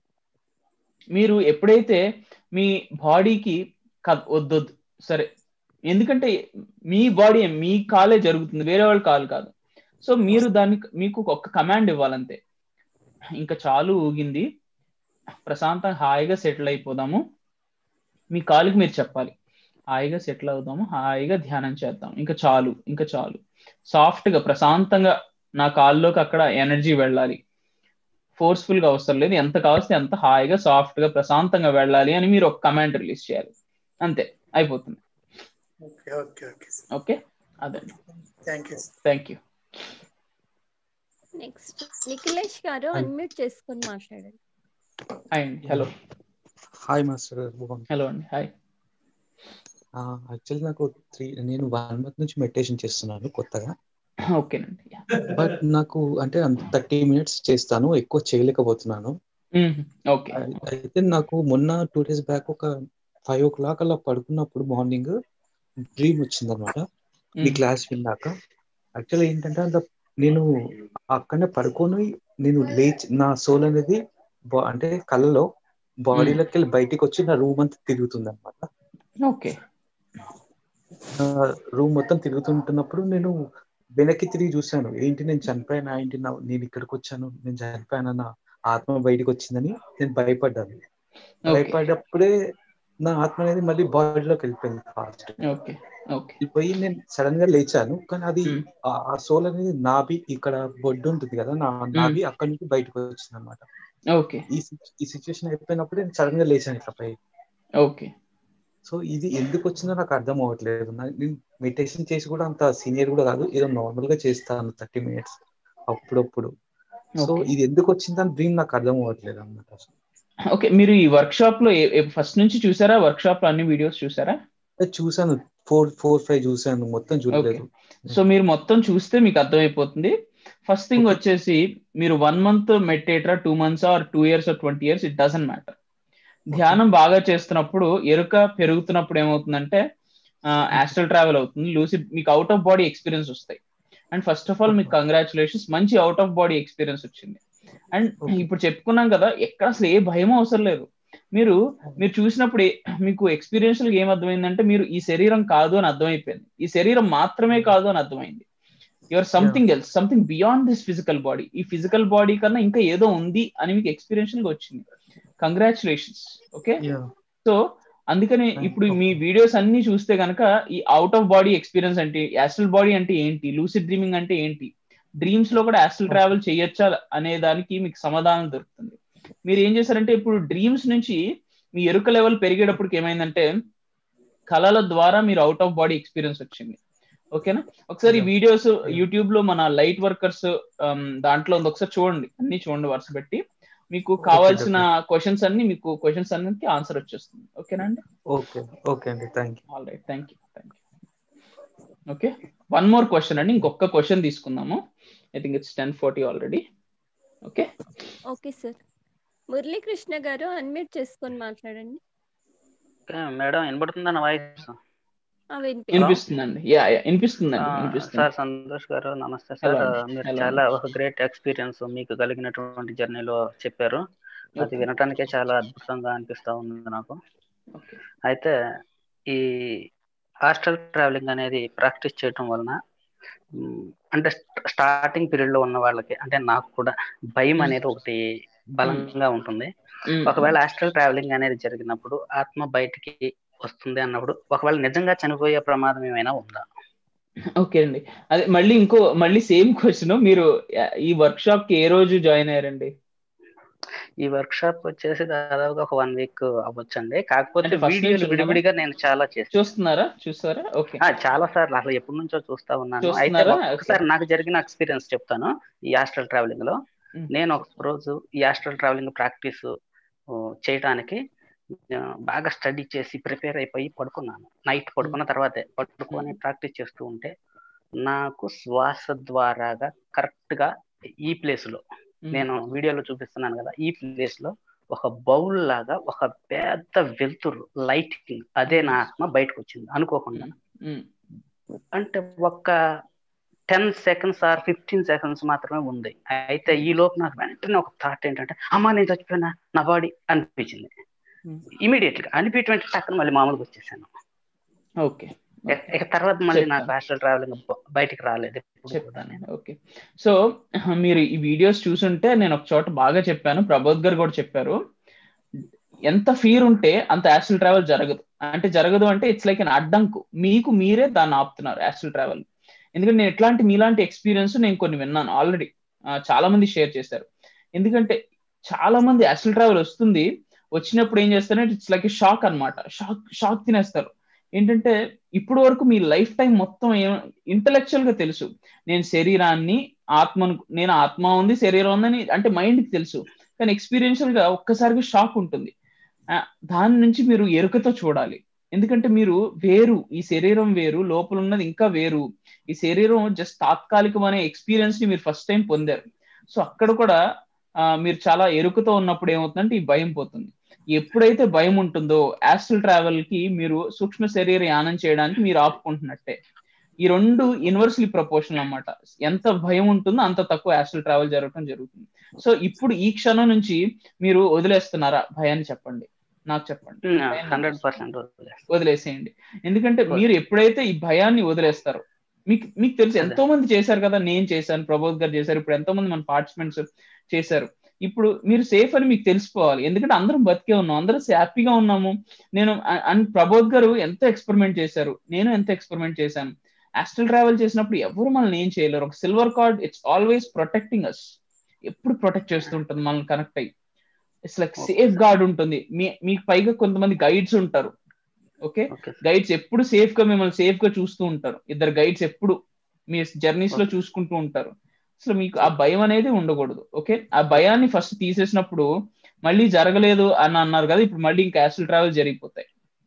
మీరు ఎప్పుడైతే మీ బాడీకి వద్దొద్దు సరే ఎందుకంటే మీ బాడీ మీ కాలే జరుగుతుంది వేరే వాళ్ళ కాలు కాదు సో మీరు దానికి మీకు ఒక కమాండ్ ఇవ్వాలంతే ఇంకా చాలు ఊగింది ప్రశాంతంగా హాయిగా సెటిల్ అయిపోదాము మీ కాలుకి మీరు చెప్పాలి హాయిగా సెటిల్ అవుదాము హాయిగా ధ్యానం చేద్దాం ఇంకా చాలు ఇంకా చాలు సాఫ్ట్ గా ప్రశాంతంగా నా కాల్లోకి అక్కడ ఎనర్జీ వెళ్ళాలి ఫోర్స్ఫుల్ గా అవసరం లేదు ఎంత కావస్తే ఎంత హాయిగా సాఫ్ట్ గా ప్రశాంతంగా వెళ్ళాలి అని మీరు ఒక కమాండ్ రిలీజ్ చేయాలి అంతే అయిపోతుంది ఓకే ఓకే ఓకే ఓకే అదండి thank you thank you next Nikhilesh గారు అన్మ్యూట్ చేసుకొని మాట్లాడండి హాయ్ అండి హలో హాయ్ మాస్టర్ హలో అండి హాయ్ యాక్చువల్లీ నాకు త్రీ నేను వన్ మంత్ నుంచి మెడిటేషన్ చేస్తున్నాను కొత్తగా ఓకేనండి బట్ నాకు అంటే థర్టీ మినిట్స్ చేస్తాను ఎక్కువ చేయలేకపోతున్నాను ఓకే అయితే నాకు మొన్న టూ డేస్ బ్యాక్ ఒక ఫైవ్ ఓ క్లాక్ అలా పడుకున్నప్పుడు మార్నింగ్ డ్రీమ్ వచ్చింది అనమాట ఈ క్లాస్ విన్నాక యాక్చువల్లీ ఏంటంటే అంత నేను అక్కడనే పడుకొని నేను లేచి నా సోల్ అనేది బా- అంటే కళ్ళలో బాడీలోకి వెళ్ళి బయటికి వచ్చి నా రూమ్ అంతా తిరుగుతుంది అనమాట ఓకే రూమ్ మొత్తం తిరుగుతుంటున్నప్పుడు నేను వెనక్కి తిరిగి చూశాను ఏంటి నేను చనిపోయానా ఏంటి నా నేను ఇక్కడికి వచ్చాను నేను చనిపోయానా నా ఆత్మ బయటికి వచ్చిందని నేను భయపడ్డాను భయపడ్డప్పుడే నా ఆత్మ అనేది మళ్ళీ బాడీలోకి వెళ్ళిపోయింది ఫాస్ట్ ఓకే ఓకే వెళ్ళిపోయి నేను సడన్ గా లేచాను కానీ అది ఆ- ఆ సోల్ అనేది నాభి ఇక్కడ బొడ్డు ఉంటుంది కదా నా నాభి అక్కడి నుంచి బయటకు వచ్చింది అనమాట ఓకే ఈ సిచ్- ఈ సిచ్యువేషన్ అయిపోయినప్పుడు నేను సడన్ గా లేచాను ఇట్లా పై ఓకే సో ఇది ఎందుకు వచ్చిందో నాకు అర్థం అవ్వట్లేదు నా- నేను మెడిటేషన్ చేసి కూడా అంత సీనియర్ కూడా కాదు ఏదో నార్మల్ గా చేస్తాను థర్టీ మినిట్స్ అప్పుడప్పుడు సో Okay. ఇది ఎందుకు వచ్చిందని డ్రీమ్ నాకు అర్థం అవ్వట్లేదు అన్నమాట అసలు ఓకే మీరు ఈ వర్క్ షాప్ లో ఫస్ట్ నుంచి చూసారా వర్క్ షాప్ లో అన్ని వీడియోస్ చూసారా అది చూసాను ఫోర్ ఫోర్ ఫైవ్ చూసాను మొత్తం చూడలేదు సో మీరు మొత్తం చూస్తే మీకు అర్థమైపోతుంది ఫస్ట్ థింగ్ వచ్చేసి మీరు వన్ మంత్ మెడిటేటరా two months or two years or twenty years it doesn't matter ధ్యానం బాగా చేస్తున్నప్పుడు ఎరుక పెరుగుతున్నప్పుడు ఏమవుతుందంటే ఆస్ట్రల్ ట్రావెల్ అవుతుంది లూసి మీకు అవుట్ ఆఫ్ బాడీ ఎక్స్పీరియన్స్ వస్తాయి అండ్ ఫస్ట్ ఆఫ్ ఆల్ మీకు కంగ్రాచులేషన్స్ మంచి అవుట్ ఆఫ్ బాడీ ఎక్స్పీరియన్స్ వచ్చింది అండ్ ఇప్పుడు చెప్పుకున్నాం కదా ఎక్కడ అసలు ఏ భయం అవసరం లేదు మీరు మీరు చూసినప్పుడు ఏ- మీకు ఎక్స్పీరియన్షియల్ ఏం అర్థమైందంటే మీరు ఈ శరీరం కాదు అని అర్థమైపోయింది ఈ శరీరం మాత్రమే కాదు అని అర్థమైంది your something else something beyond this physical body ఈ ఫిజికల్ బాడీ కన్నా ఇంకా ఏదో ఉంది అని మీకు ఎక్స్పీరియన్షియల్ గా వచ్చింది కంగ్రాచులేషన్స్ ఓకే సో అందుకని ఇప్పుడు మీ వీడియోస్ అన్ని చూస్తే గనక ఈ అవుట్ ఆఫ్ బాడీ ఎక్స్పీరియన్స్ అంటే యాస్ట్రల్ బాడీ అంటే ఏంటి లూసిడ్ డ్రీమింగ్ అంటే ఏంటి డ్రీమ్స్ లో కూడా యాస్ట్రల్ ట్రావెల్ చేయొచ్చా అనే దానికి మీకు సమాధానం దొరుకుతుంది మీరు ఏం చేశారంటే ఇప్పుడు డ్రీమ్స్ నుంచి మీ ఎరుక లెవెల్ పెరిగేటప్పటికి ఏమైందంటే కళల ద్వారా మీరు అవుట్ ఆఫ్ బాడీ ఎక్స్పీరియన్స్ వచ్చింది ఓకేనా ఒకసారి ఈ వీడియోస్ యూట్యూబ్ లో మన లైట్ వర్కర్స్ దాంట్లో ఉంది ఒకసారి చూడండి అన్ని చూడండి వరుస పెట్టి మీకు కావాల్సిన క్వశ్చన్స్ అన్ని మీకు క్వశ్చన్స్ అన్నిటికి ఆన్సర్ వచ్చేస్తుంది ఓకేనా అండి ఓకే ఓకే అండి thank you all right thank you thank you okay one more question అండి ఇంకొక క్వశ్చన్ తీసుకుందాము I think it's ten forty already okay okay sir Muralikrishna గారు అన్మ్యూట్ చేసుకొని మాట్లాడండి మేడం వినబడుతుందన్న వాయిస్ ఆ, వినిపి వినిపిస్తుందండి యా యా వినిపిస్తుందండి వినిపిస్తుంది సార్ సంతోష్ గారు నమస్తే సార్ Hello అండి. మీరు Hello చాలా ఒక గ్రేట్ ఎక్స్పీరియన్స్ మీకు కలిగినటువంటి జర్నీలో చెప్పారు అది Okay. వినటానికే చాలా అద్భుతంగా అనిపిస్తా ఉంది నాకు అయితే ఈ హాస్టల్ ట్రావెలింగ్ అనేది ప్రాక్టీస్ చేయటం వలన మ్, అంటే స్టార్టింగ్ పీరియడ్ లో ఉన్న వాళ్ళకి అంటే నాకు కూడా భయం అనేది ఒకటి బలంగా ఉంటుంది మ్. ఒకవేళ హాస్టల్ ట్రావెలింగ్ అనేది జరిగినప్పుడు ఆత్మ బయటికి వస్తుంది అన్నప్పుడు ఒకవేళ నిజంగా చనిపోయే ప్రమాదం ఏమైనా ఉందా ఓకే అండి అదే మళ్ళీ ఇంకో మళ్ళీ సేమ్ క్వశ్చన్ మీరు ఈ వర్క్ షాప్ కి ఏ రోజు జాయిన్ అయ్యారండి ఈ వర్క్ షాప్ వచ్చేసి దాదాపుగా ఒక వన్ వీక్ అవ్వచ్చండి కాకపోతే అంటే first వీడియోలు నుంచి విడివిడిగా నేను చాలా చేస్తాను చూస్తున్నారా చూస్తారా ఓకే చాలా సార్లు అసలు ఎప్పటి నుంచో చూస్తా ఉన్నాను అయితే చూస్తున్నారా? ఒక్కసారి నాకు జరిగిన ఎక్స్పీరియన్స్ చెప్తాను ఈ హాస్టల్ ట్రావెలింగ్ లో నేను ఒక రోజు ఈ హాస్టల్ ట్రావెలింగ్ ప్రాక్టీస్ చేయడానికి ఆ, బాగా స్టడీ చేసి ప్రిపేర్ అయిపోయి పడుకున్నాను నైట్ పడుకున్న తర్వాతే పడుకొని ప్రాక్టీస్ చేస్తూ ఉంటే నాకు శ్వాస ద్వారాగా కరెక్ట్ గా ఈ ప్లేస్ లో నేను వీడియోలో చూపిస్తున్నాను కదా ఈ ప్లేస్ లో ఒక బౌల్ లాగా ఒక పెద్ద వెలుతురు లైటింగ్ అదే నా ఆత్మ బయటకు వచ్చింది అనుకోకుండా అంటే ఒక్క ten seconds or fifteen seconds మాత్రమే ఉంది అయితే ఈ లోపు నాకు వెంటనే ఒక థాట్ ఏంటంటే అమ్మా నేను చచ్చిపోయినా నా బాడీ అనిపించింది ఇమీడియట్ గా అనిపించే టక్కన మళ్ళీ మామూలుగా వచ్చేసాను ఓకే ఇక- ఇక తర్వాత మళ్ళీ చెప్తాను. నాకు హాస్టల్ ట్రావెలింగ్ బయటికి రాలేదు ఎప్పుడు కూడా చెప్తాను నేను. ఓకే సో మీరు ఈ వీడియోస్ చూసుంటే నేను ఒక చోట బాగా చెప్పాను ప్రబోధ్ గారు కూడా చెప్పారు ఎంత ఫీర్ ఉంటే అంత యాస్ట్రల్ ట్రావెల్ జరగదు అంటే జరగదు అంటే ఇట్స్ లైక్ అన్ అడ్డంకు మీకు మీరే దాన్ని ఆపుతున్నారు యాస్ట్రల్ ట్రావెల్ ఎందుకంటే నేను ఎట్లాంటి మీలాంటి ఎక్స్పీరియన్స్ నేను కొన్ని విన్నాను ఆల్రెడీ చాలా మంది షేర్ చేశారు ఎందుకంటే చాలా మంది యాస్ట్రల్ ట్రావెల్ వస్తుంది వచ్చినప్పుడు ఏం చేస్తారంటే ఇట్స్ లైక్ షాక్ అన్నమాట షాక్ షాక్ తినేస్తారు ఏంటంటే ఇప్పుడు వరకు మీ లైఫ్ టైం మొత్తం ఏం ఇంటలెక్చువల్ గా తెలుసు నేను శరీరాన్ని ఆత్మను నేను ఆత్మ ఉంది శరీరం ఉందని అంటే మైండ్ కి తెలుసు కానీ ఎక్స్పీరియన్షియల్ గా ఒక్కసారిగా షాక్ ఉంటుంది ఆ, దాని నుంచి మీరు ఎరుకతో చూడాలి ఎందుకంటే మీరు వేరు ఈ శరీరం వేరు లోపల ఉన్నది ఇంకా వేరు ఈ శరీరం జస్ట్ తాత్కాలికమైన ఎక్స్పీరియన్స్ ని మీరు ఫస్ట్ టైం పొందారు సో అక్కడ కూడా ఆ, మీరు చాలా ఎరుకతో ఉన్నప్పుడు ఏమవుతుందంటే ఈ భయం పోతుంది ఎప్పుడైతే భయం ఉంటుందో యాస్ట్రల్ ట్రావెల్ కి మీరు సూక్ష్మ శరీర యానం చేయడానికి మీరు ఆపుకుంటున్నట్టే ఈ రెండు ఇన్వర్స్లీ ప్రపోర్షనల్ అన్నమాట ఎంత భయం ఉంటుందో అంత తక్కువ యాస్ట్రల్ ట్రావెల్ జరగడం జరుగుతుంది సో ఇప్పుడు ఈ క్షణం నుంచి మీరు వదిలేస్తున్నారా భయాన్ని చెప్పండి నాకు చెప్పండి భయాన్ని హండ్రెడ్ పర్సెంట్ వదిలేసేయండి ఎందుకంటే మీరు ఎప్పుడైతే ఈ భయాన్ని వదిలేస్తారో మీకు మీకు తెలుసు ఎంతో మంది చేశారు కదా నేను చేశాను ప్రబోధ్ గారు చేశారు ఇప్పుడు ఎంతో మంది మన పార్టిసిపెంట్స్ చేశారు ఇప్పుడు మీరు సేఫ్ అని మీకు తెలిసిపోవాలి ఎందుకంటే అందరం బతికే ఉన్నాం అందరం హ్యాపీగా ఉన్నాము నేను అండ్ ప్రబోధ్ గారు ఎంతో ఎక్స్పెరిమెంట్ చేశారు నేను ఎంత ఎక్స్పెరిమెంట్ చేశాను ఆస్ట్రల్ ట్రావెల్ చేసినప్పుడు ఎవరు మనల్ని ఏం చేయలేరు ఒక silver cord it's always protecting us ఎప్పుడు ప్రొటెక్ట్ చేస్తుంటుంది మనల్ని కనెక్ట్ అయ్యి ఇట్స్ లైక్ సేఫ్ గార్డ్ ఉంటుంది మీ మీకు పైగా కొంతమంది గైడ్స్ ఉంటారు ఓకే గైడ్స్ ఎప్పుడు సేఫ్ గా మిమ్మల్ని సేఫ్ గా చూస్తూ ఉంటారు ఇద్దరు గైడ్స్ ఎప్పుడు మీ జర్నీస్ లో చూసుకుంటూ ఉంటారు అసలు మీకు ఆ భయం అనేది ఉండకూడదు ఓకే ఆ భయాన్ని ఫస్ట్ తీసేసినప్పుడు మళ్ళీ జరగలేదు అని అన్నారు కదా ఇప్పుడు మళ్ళీ ఇంకా యాస్ట్రల్ ట్రావెల్ జరిగిపోతాయి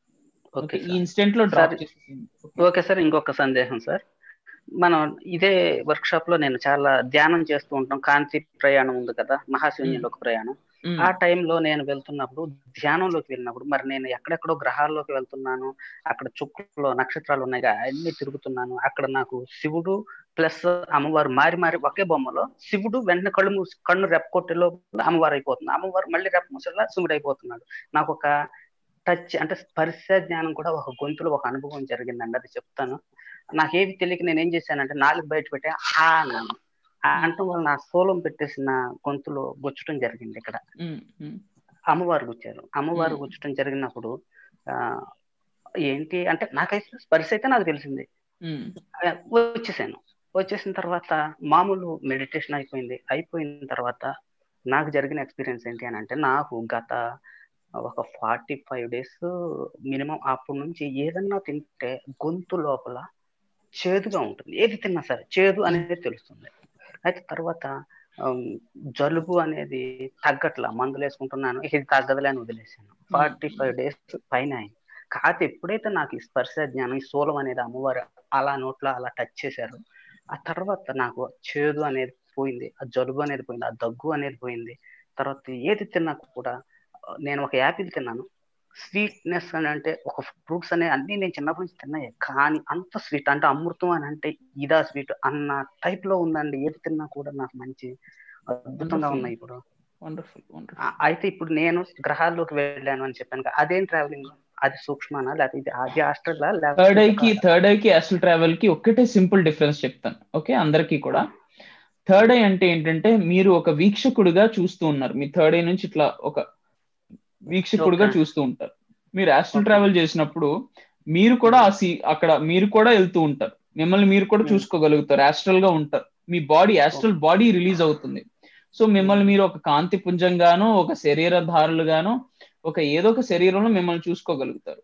ఓకే ఈ ఇన్స్టెంట్ లో డ్రాప్ చేసేసింది ఓకే సార్ ఇంకొక సందేహం సార్ మనం ఇదే వర్క్ షాప్ లో నేను చాలా ధ్యానం చేస్తూ ఉంటాం కాంతి ప్రయాణం ఉంది కదా మహాశూన్యంలోకి ప్రయాణం ఆ టైంలో నేను వెళ్తున్నప్పుడు ధ్యానంలోకి వెళ్ళినప్పుడు మరి నేను ఎక్కడెక్కడో గ్రహాల్లోకి వెళ్తున్నాను అక్కడ చుక్కలో నక్షత్రాలు ఉన్నాయి కదా, అన్ని తిరుగుతున్నాను అక్కడ నాకు శివుడు ప్లస్ అమ్మవారు మారి మారి ఒకే బొమ్మలో శివుడు వెంటనే కళ్ళు మూసి కన్ను రెప్పకొట్టే లోపల అమ్మవారు అయిపోతుంది అమ్మవారు మళ్ళీ రెప్ప మూసేలా శివుడు అయిపోతున్నాడు నాకు ఒక టచ్ అంటే స్పర్శ జ్ఞానం కూడా ఒక గొంతులో ఒక అనుభవం జరిగిందండి అది చెప్తాను నాకేవి తెలియక నేను ఏం చేశానంటే నాలుగు బయట పెట్టే ఆ అన్నాను ఆ అంటం వల్ల నా సోలం పెట్టేసిన గొంతులో గొచ్చటం జరిగింది ఇక్కడ అమ్మవారు కూర్చారు అమ్మవారు కూర్చడం జరిగినప్పుడు ఆ ఏంటి అంటే నాకైతే స్పర్శ అయితే నాకు తెలిసింది ఆ, వచ్చేసాను వచ్చేసిన తర్వాత మామూలు మెడిటేషన్ అయిపోయింది అయిపోయిన తర్వాత నాకు జరిగిన ఎక్స్పీరియన్స్ ఏంటి అని అంటే నాకు గత ఒక ఫార్టీ ఫైవ్ డేస్ మినిమం అప్పటి నుంచి ఏదన్నా తింటే గొంతు లోపల చేదుగా ఉంటుంది ఏది తిన్నా సరే చేదు అనేది తెలుస్తుంది అయితే తర్వాత ఆమ్, జలుబు అనేది తగ్గట్లా మందులు వేసుకుంటున్నాను ఇది తగ్గదులే అని వదిలేసాను ఫార్టీ ఫైవ్ డేస్ పైన అయింది కాకపోతే ఎప్పుడైతే నాకు ఈ స్పర్శ జ్ఞానం ఈ శూలం అనేది అమ్మవారు అలా నోట్లో అలా టచ్ చేశారు ఆ తర్వాత నాకు చేదు అనేది పోయింది ఆ జలుబు అనేది పోయింది ఆ దగ్గు అనేది పోయింది తర్వాత ఏది తిన్నా కూడా ఆ, నేను ఒక యాపిల్ తిన్నాను స్వీట్నెస్ అని అంటే ఒక ఫ్రూట్స్ అనే అన్ని నేను చిన్నప్పటి నుంచి తిన్నాయి కానీ అంత స్వీట్ అంటే అమృతం అని అంటే ఇదా స్వీట్ అన్న టైప్ లో ఉందండి ఏది తిన్నా కూడా నాకు మంచి అద్భుతంగా Wonderful. ఉన్నాయి ఇప్పుడు వండర్ఫుల్ వండర్ఫుల్ ఆ- అయితే ఇప్పుడు నేను గ్రహాల్లోకి వెళ్ళాను అని చెప్పాను కదా అదేం ట్రావెలింగ్ అది సూక్ష్మానా లేకపోతే ఇది అది ఆస్ట్రలా థర్డ్ ఐ కి లేకపోతే థర్డ్ ఐ కి అసలు ట్రావెల్ కి ఒక్కటే సింపుల్ డిఫరెన్స్ చెప్తాను ఓకే అందరికీ కూడా థర్డ్ ఐ అంటే ఏంటంటే మీరు ఒక వీక్షకుడిగా చూస్తూ ఉన్నారు మీ థర్డ్ ఐ నుంచి ఇట్లా ఒక వీక్షకుడిగా Okay. చూస్తూ ఉంటారు మీరు ఆస్ట్రల్ ట్రావెల్ చేసినప్పుడు మీరు కూడా ఆ సీ అక్కడ మీరు కూడా వెళ్తూ ఉంటారు మిమ్మల్ని మీరు కూడా చూసుకోగలుగుతారు ఆస్ట్రల్ గా ఉంటారు మీ బాడీ ఆస్ట్రల్ బాడీ రిలీజ్ అవుతుంది సో మిమ్మల్ని మీరు ఒక కాంతి పుంజంగానో ఒక శరీరధారులుగానో ఒక ఏదో ఒక శరీరంలో మిమ్మల్ని చూసుకోగలుగుతారు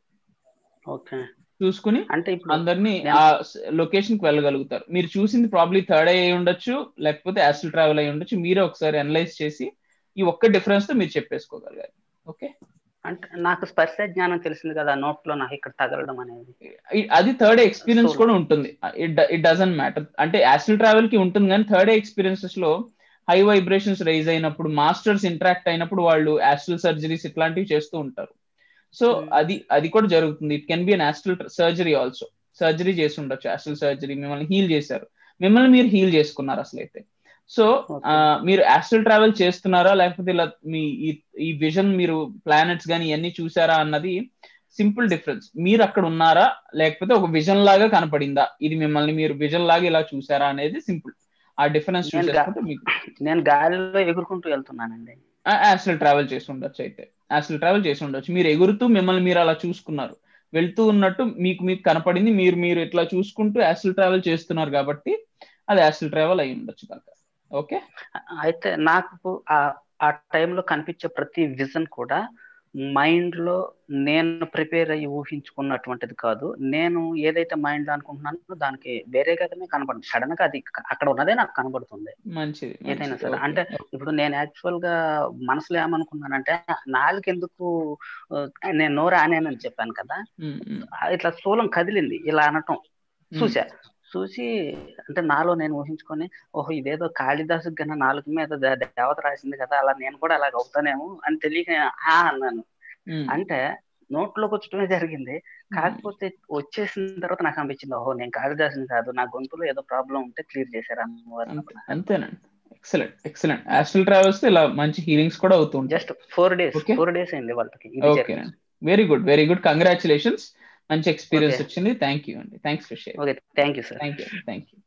ఓకే చూసుకుని అంటే ఇప్పుడు అందరినీ నేను- ఆ లొకేషన్ కి వెళ్ళగలుగుతారు మీరు చూసింది ప్రాబ్లీ థర్డ్ అయి ఉండొచ్చు లేకపోతే యాస్ట్రల్ ట్రావెల్ అయి ఉండొచ్చు మీరే ఒకసారి అనలైజ్ చేసి ఈ ఒక్క డిఫరెన్స్ తో మీరు చెప్పేసుకోగలగాలి ఓకే అంటే నాకు స్పర్శ జ్ఞానం తెలిసింది కదా నోట్లో నాకు ఇక్కడ తగలడం అనేది ఇ- అది థర్డ్ ఎక్స్పీరియన్స్ So- కూడా ఉంటుంది ఇట్ ఇట్ డజంట్ మ్యాటర్ అంటే యాస్ట్రల్ ట్రావెల్ కి ఉంటుంది కానీ థర్డ్ ఎక్స్పీరియన్సెస్ లో హై వైబ్రేషన్స్ రైజ్ అయినప్పుడు మాస్టర్స్ ఇంటరాక్ట్ అయినప్పుడు వాళ్ళు యాస్ట్రల్ సర్జరీస్ ఇట్లాంటివి చేస్తూ ఉంటారు సో అది అది కూడా జరుగుతుంది it can be an astral surgery also surgery చేసి ఉండొచ్చు యాస్ట్రల్ సర్జరీ మిమ్మల్ని హీల్ చేశారు మిమ్మల్ని మీరు హీల్ చేసుకున్నారు అసలు అయితే సో మీరు యాస్ట్రల్ ట్రావెల్ చేస్తున్నారా లేకపోతే ఇలా మీ ఈ- ఈ విజన్ మీరు ప్లానెట్స్ కానీ ఇవన్నీ చూసారా అన్నది సింపుల్ డిఫరెన్స్ మీరు అక్కడ ఉన్నారా లేకపోతే ఒక విజన్ లాగా కనపడిందా ఇది మిమ్మల్ని మీరు విజన్ లాగా ఇలా చూసారా అనేది సింపుల్ ఆ డిఫరెన్స్ నేను గా- చూసేస్తే మీకు నేను గాలిలో ఎగురుకుంటూ వెళ్తున్నానండి యాస్ట్రల్ ట్రావెల్ చేసి ఉండొచ్చు అయితే యాస్ట్రల్ ట్రావెల్ చేసి ఉండొచ్చు మీరు ఎగురుతూ మిమ్మల్ని మీరు అలా చూసుకున్నారు వెళ్తూ ఉన్నట్టు మీకు మీకు కనపడింది మీరు మీరు ఇట్లా చూసుకుంటూ యాస్ట్రల్ ట్రావెల్ చేస్తున్నారు కాబట్టి అది యాస్ట్రల్ ట్రావెల్ అయి ఉండొచ్చు కనుక ఓకే అయితే నాకు ఆ ఆ టైంలో కనిపించే ప్రతి విజన్ కూడా మైండ్ లో నేను ప్రిపేర్ అయ్యి ఊహించుకున్నటువంటిది కాదు నేను ఏదైతే మైండ్ లో అనుకుంటున్నానో దానికి వేరేగానే కనపడుతుంది సడన్ గా అది అక్కడ ఉన్నదే నాకు కనబడుతుంది మంచిది ఏదైనా మంచిది సరే ఓకే అంటే ఇప్పుడు నేను యాక్చువల్ గా మనసులో ఏమనుకున్నానంటే నాలుగు ఎందుకు ఆ, నేను నోరు ఆనేనని చెప్పాను కదా ఉమ్, ఉమ్, ఆ, ఇట్లా స్థూలం కదిలింది ఇలా అనటం ఉమ్. చూసా చూసి అంటే నాలో నేను ఊహించుకొని ఓహో ఇదేదో కాళిదాసు కన్నా నాలుగు మీద దే- దేవత రాసింది కదా అలా నేను కూడా అలాగ అవుతానేమో అని తెలియక ఆ అన్నాను ఉమ్. అంటే నోట్లోకి వచ్చటమే జరిగింది కాకపోతే వచ్చేసిన తర్వాత నాకు అనిపించింది ఓహో నేను కాళిదాసుని కాదు నా గొంతులో ఏదో ప్రాబ్లం ఉంటే క్లియర్ చేశారు అమ్మవారు అంతే అంతేనండి ఎక్సలెంట్ ఎక్సలెంట్ యాస్ట్రల్ ట్రావెల్స్ తో ఇలా మంచి హీలింగ్స్ కూడా అవుతూ ఉంటాయి just four days Okay. Four days అయింది వాళ్ళకి ఇది ఓకే జరిగింది very good very good congratulations మంచి ఎక్స్పీరియన్స్ Okay. వచ్చింది థ్యాంక్ యూ అండి thanks for share okay thank you sir thank you thank you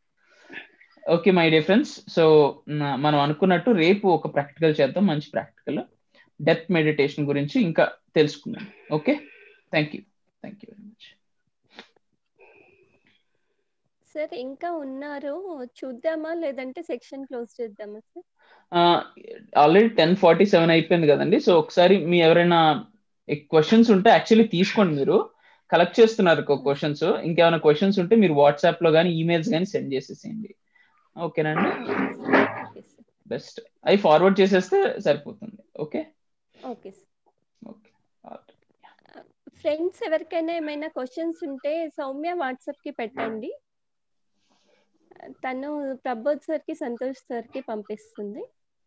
okay my dear friends so మనం అనుకున్నట్టు రేపు ఒక ప్రాక్టికల్ చేద్దాం మంచి ప్రాక్టికల్ డెత్ మెడిటేషన్ గురించి ఇంకా తెలుసుకుందాం okay thank you thank you very much sir ఇంకా ఉన్నారు చూద్దామా లేదంటే సెక్షన్ క్లోజ్ చేద్దామా sir already ten forty seven అయిపోయింది కదండి సో ఒకసారి మీ ఎవరైనా క్వశ్చన్స్ ఉంటే యాక్చువల్లీ తీసుకోండి మీరు కలెక్ట్ చేస్తున్నారు క్వశ్చన్స్ ఇంకేమైనా క్వశ్చన్స్ ఉంటే మీరు వాట్సాప్ లో కానీ ఈమెయిల్స్ కానీ సెండ్ చేసేసేయండి ఓకేనండి బెస్ట్ అవి ఫార్వర్డ్ చేసేస్తే సరిపోతుంది okay okay sir okay friends ఎవరికైనా ఏమైనా క్వశ్చన్స్ ఉంటే సౌమ్య వాట్సాప్ కి పెట్టండి తను ప్రబోధ్ సార్ కి సంతోష్ సార్ కి పంపిస్తుంది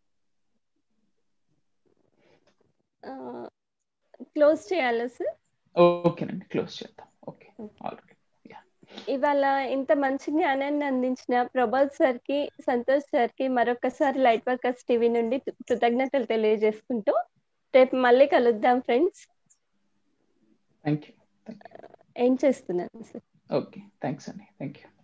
క్లోజ్ చేయాలా సార్ ఓకేనండి క్లోజ్ చేద్దాం ఓకే ఆల్రెడీ ఇవాళ ఇంత మంచి జ్ఞానాన్ని అందించిన ప్రభాత్ సార్ కి సంతోష్ సార్ కి మరొకసారి లైట్ వర్కర్స్ టీవీ నుండి కృతజ్ఞతలు తెలియజేసుకుంటూ రేపు మళ్ళీ కలుద్దాం ఫ్రెండ్స్ థ్యాంక్ యూ ఏం చేస్తున్నాను సార్ ఓకే థ్యాంక్స్ అండి థ్యాంక్ యూ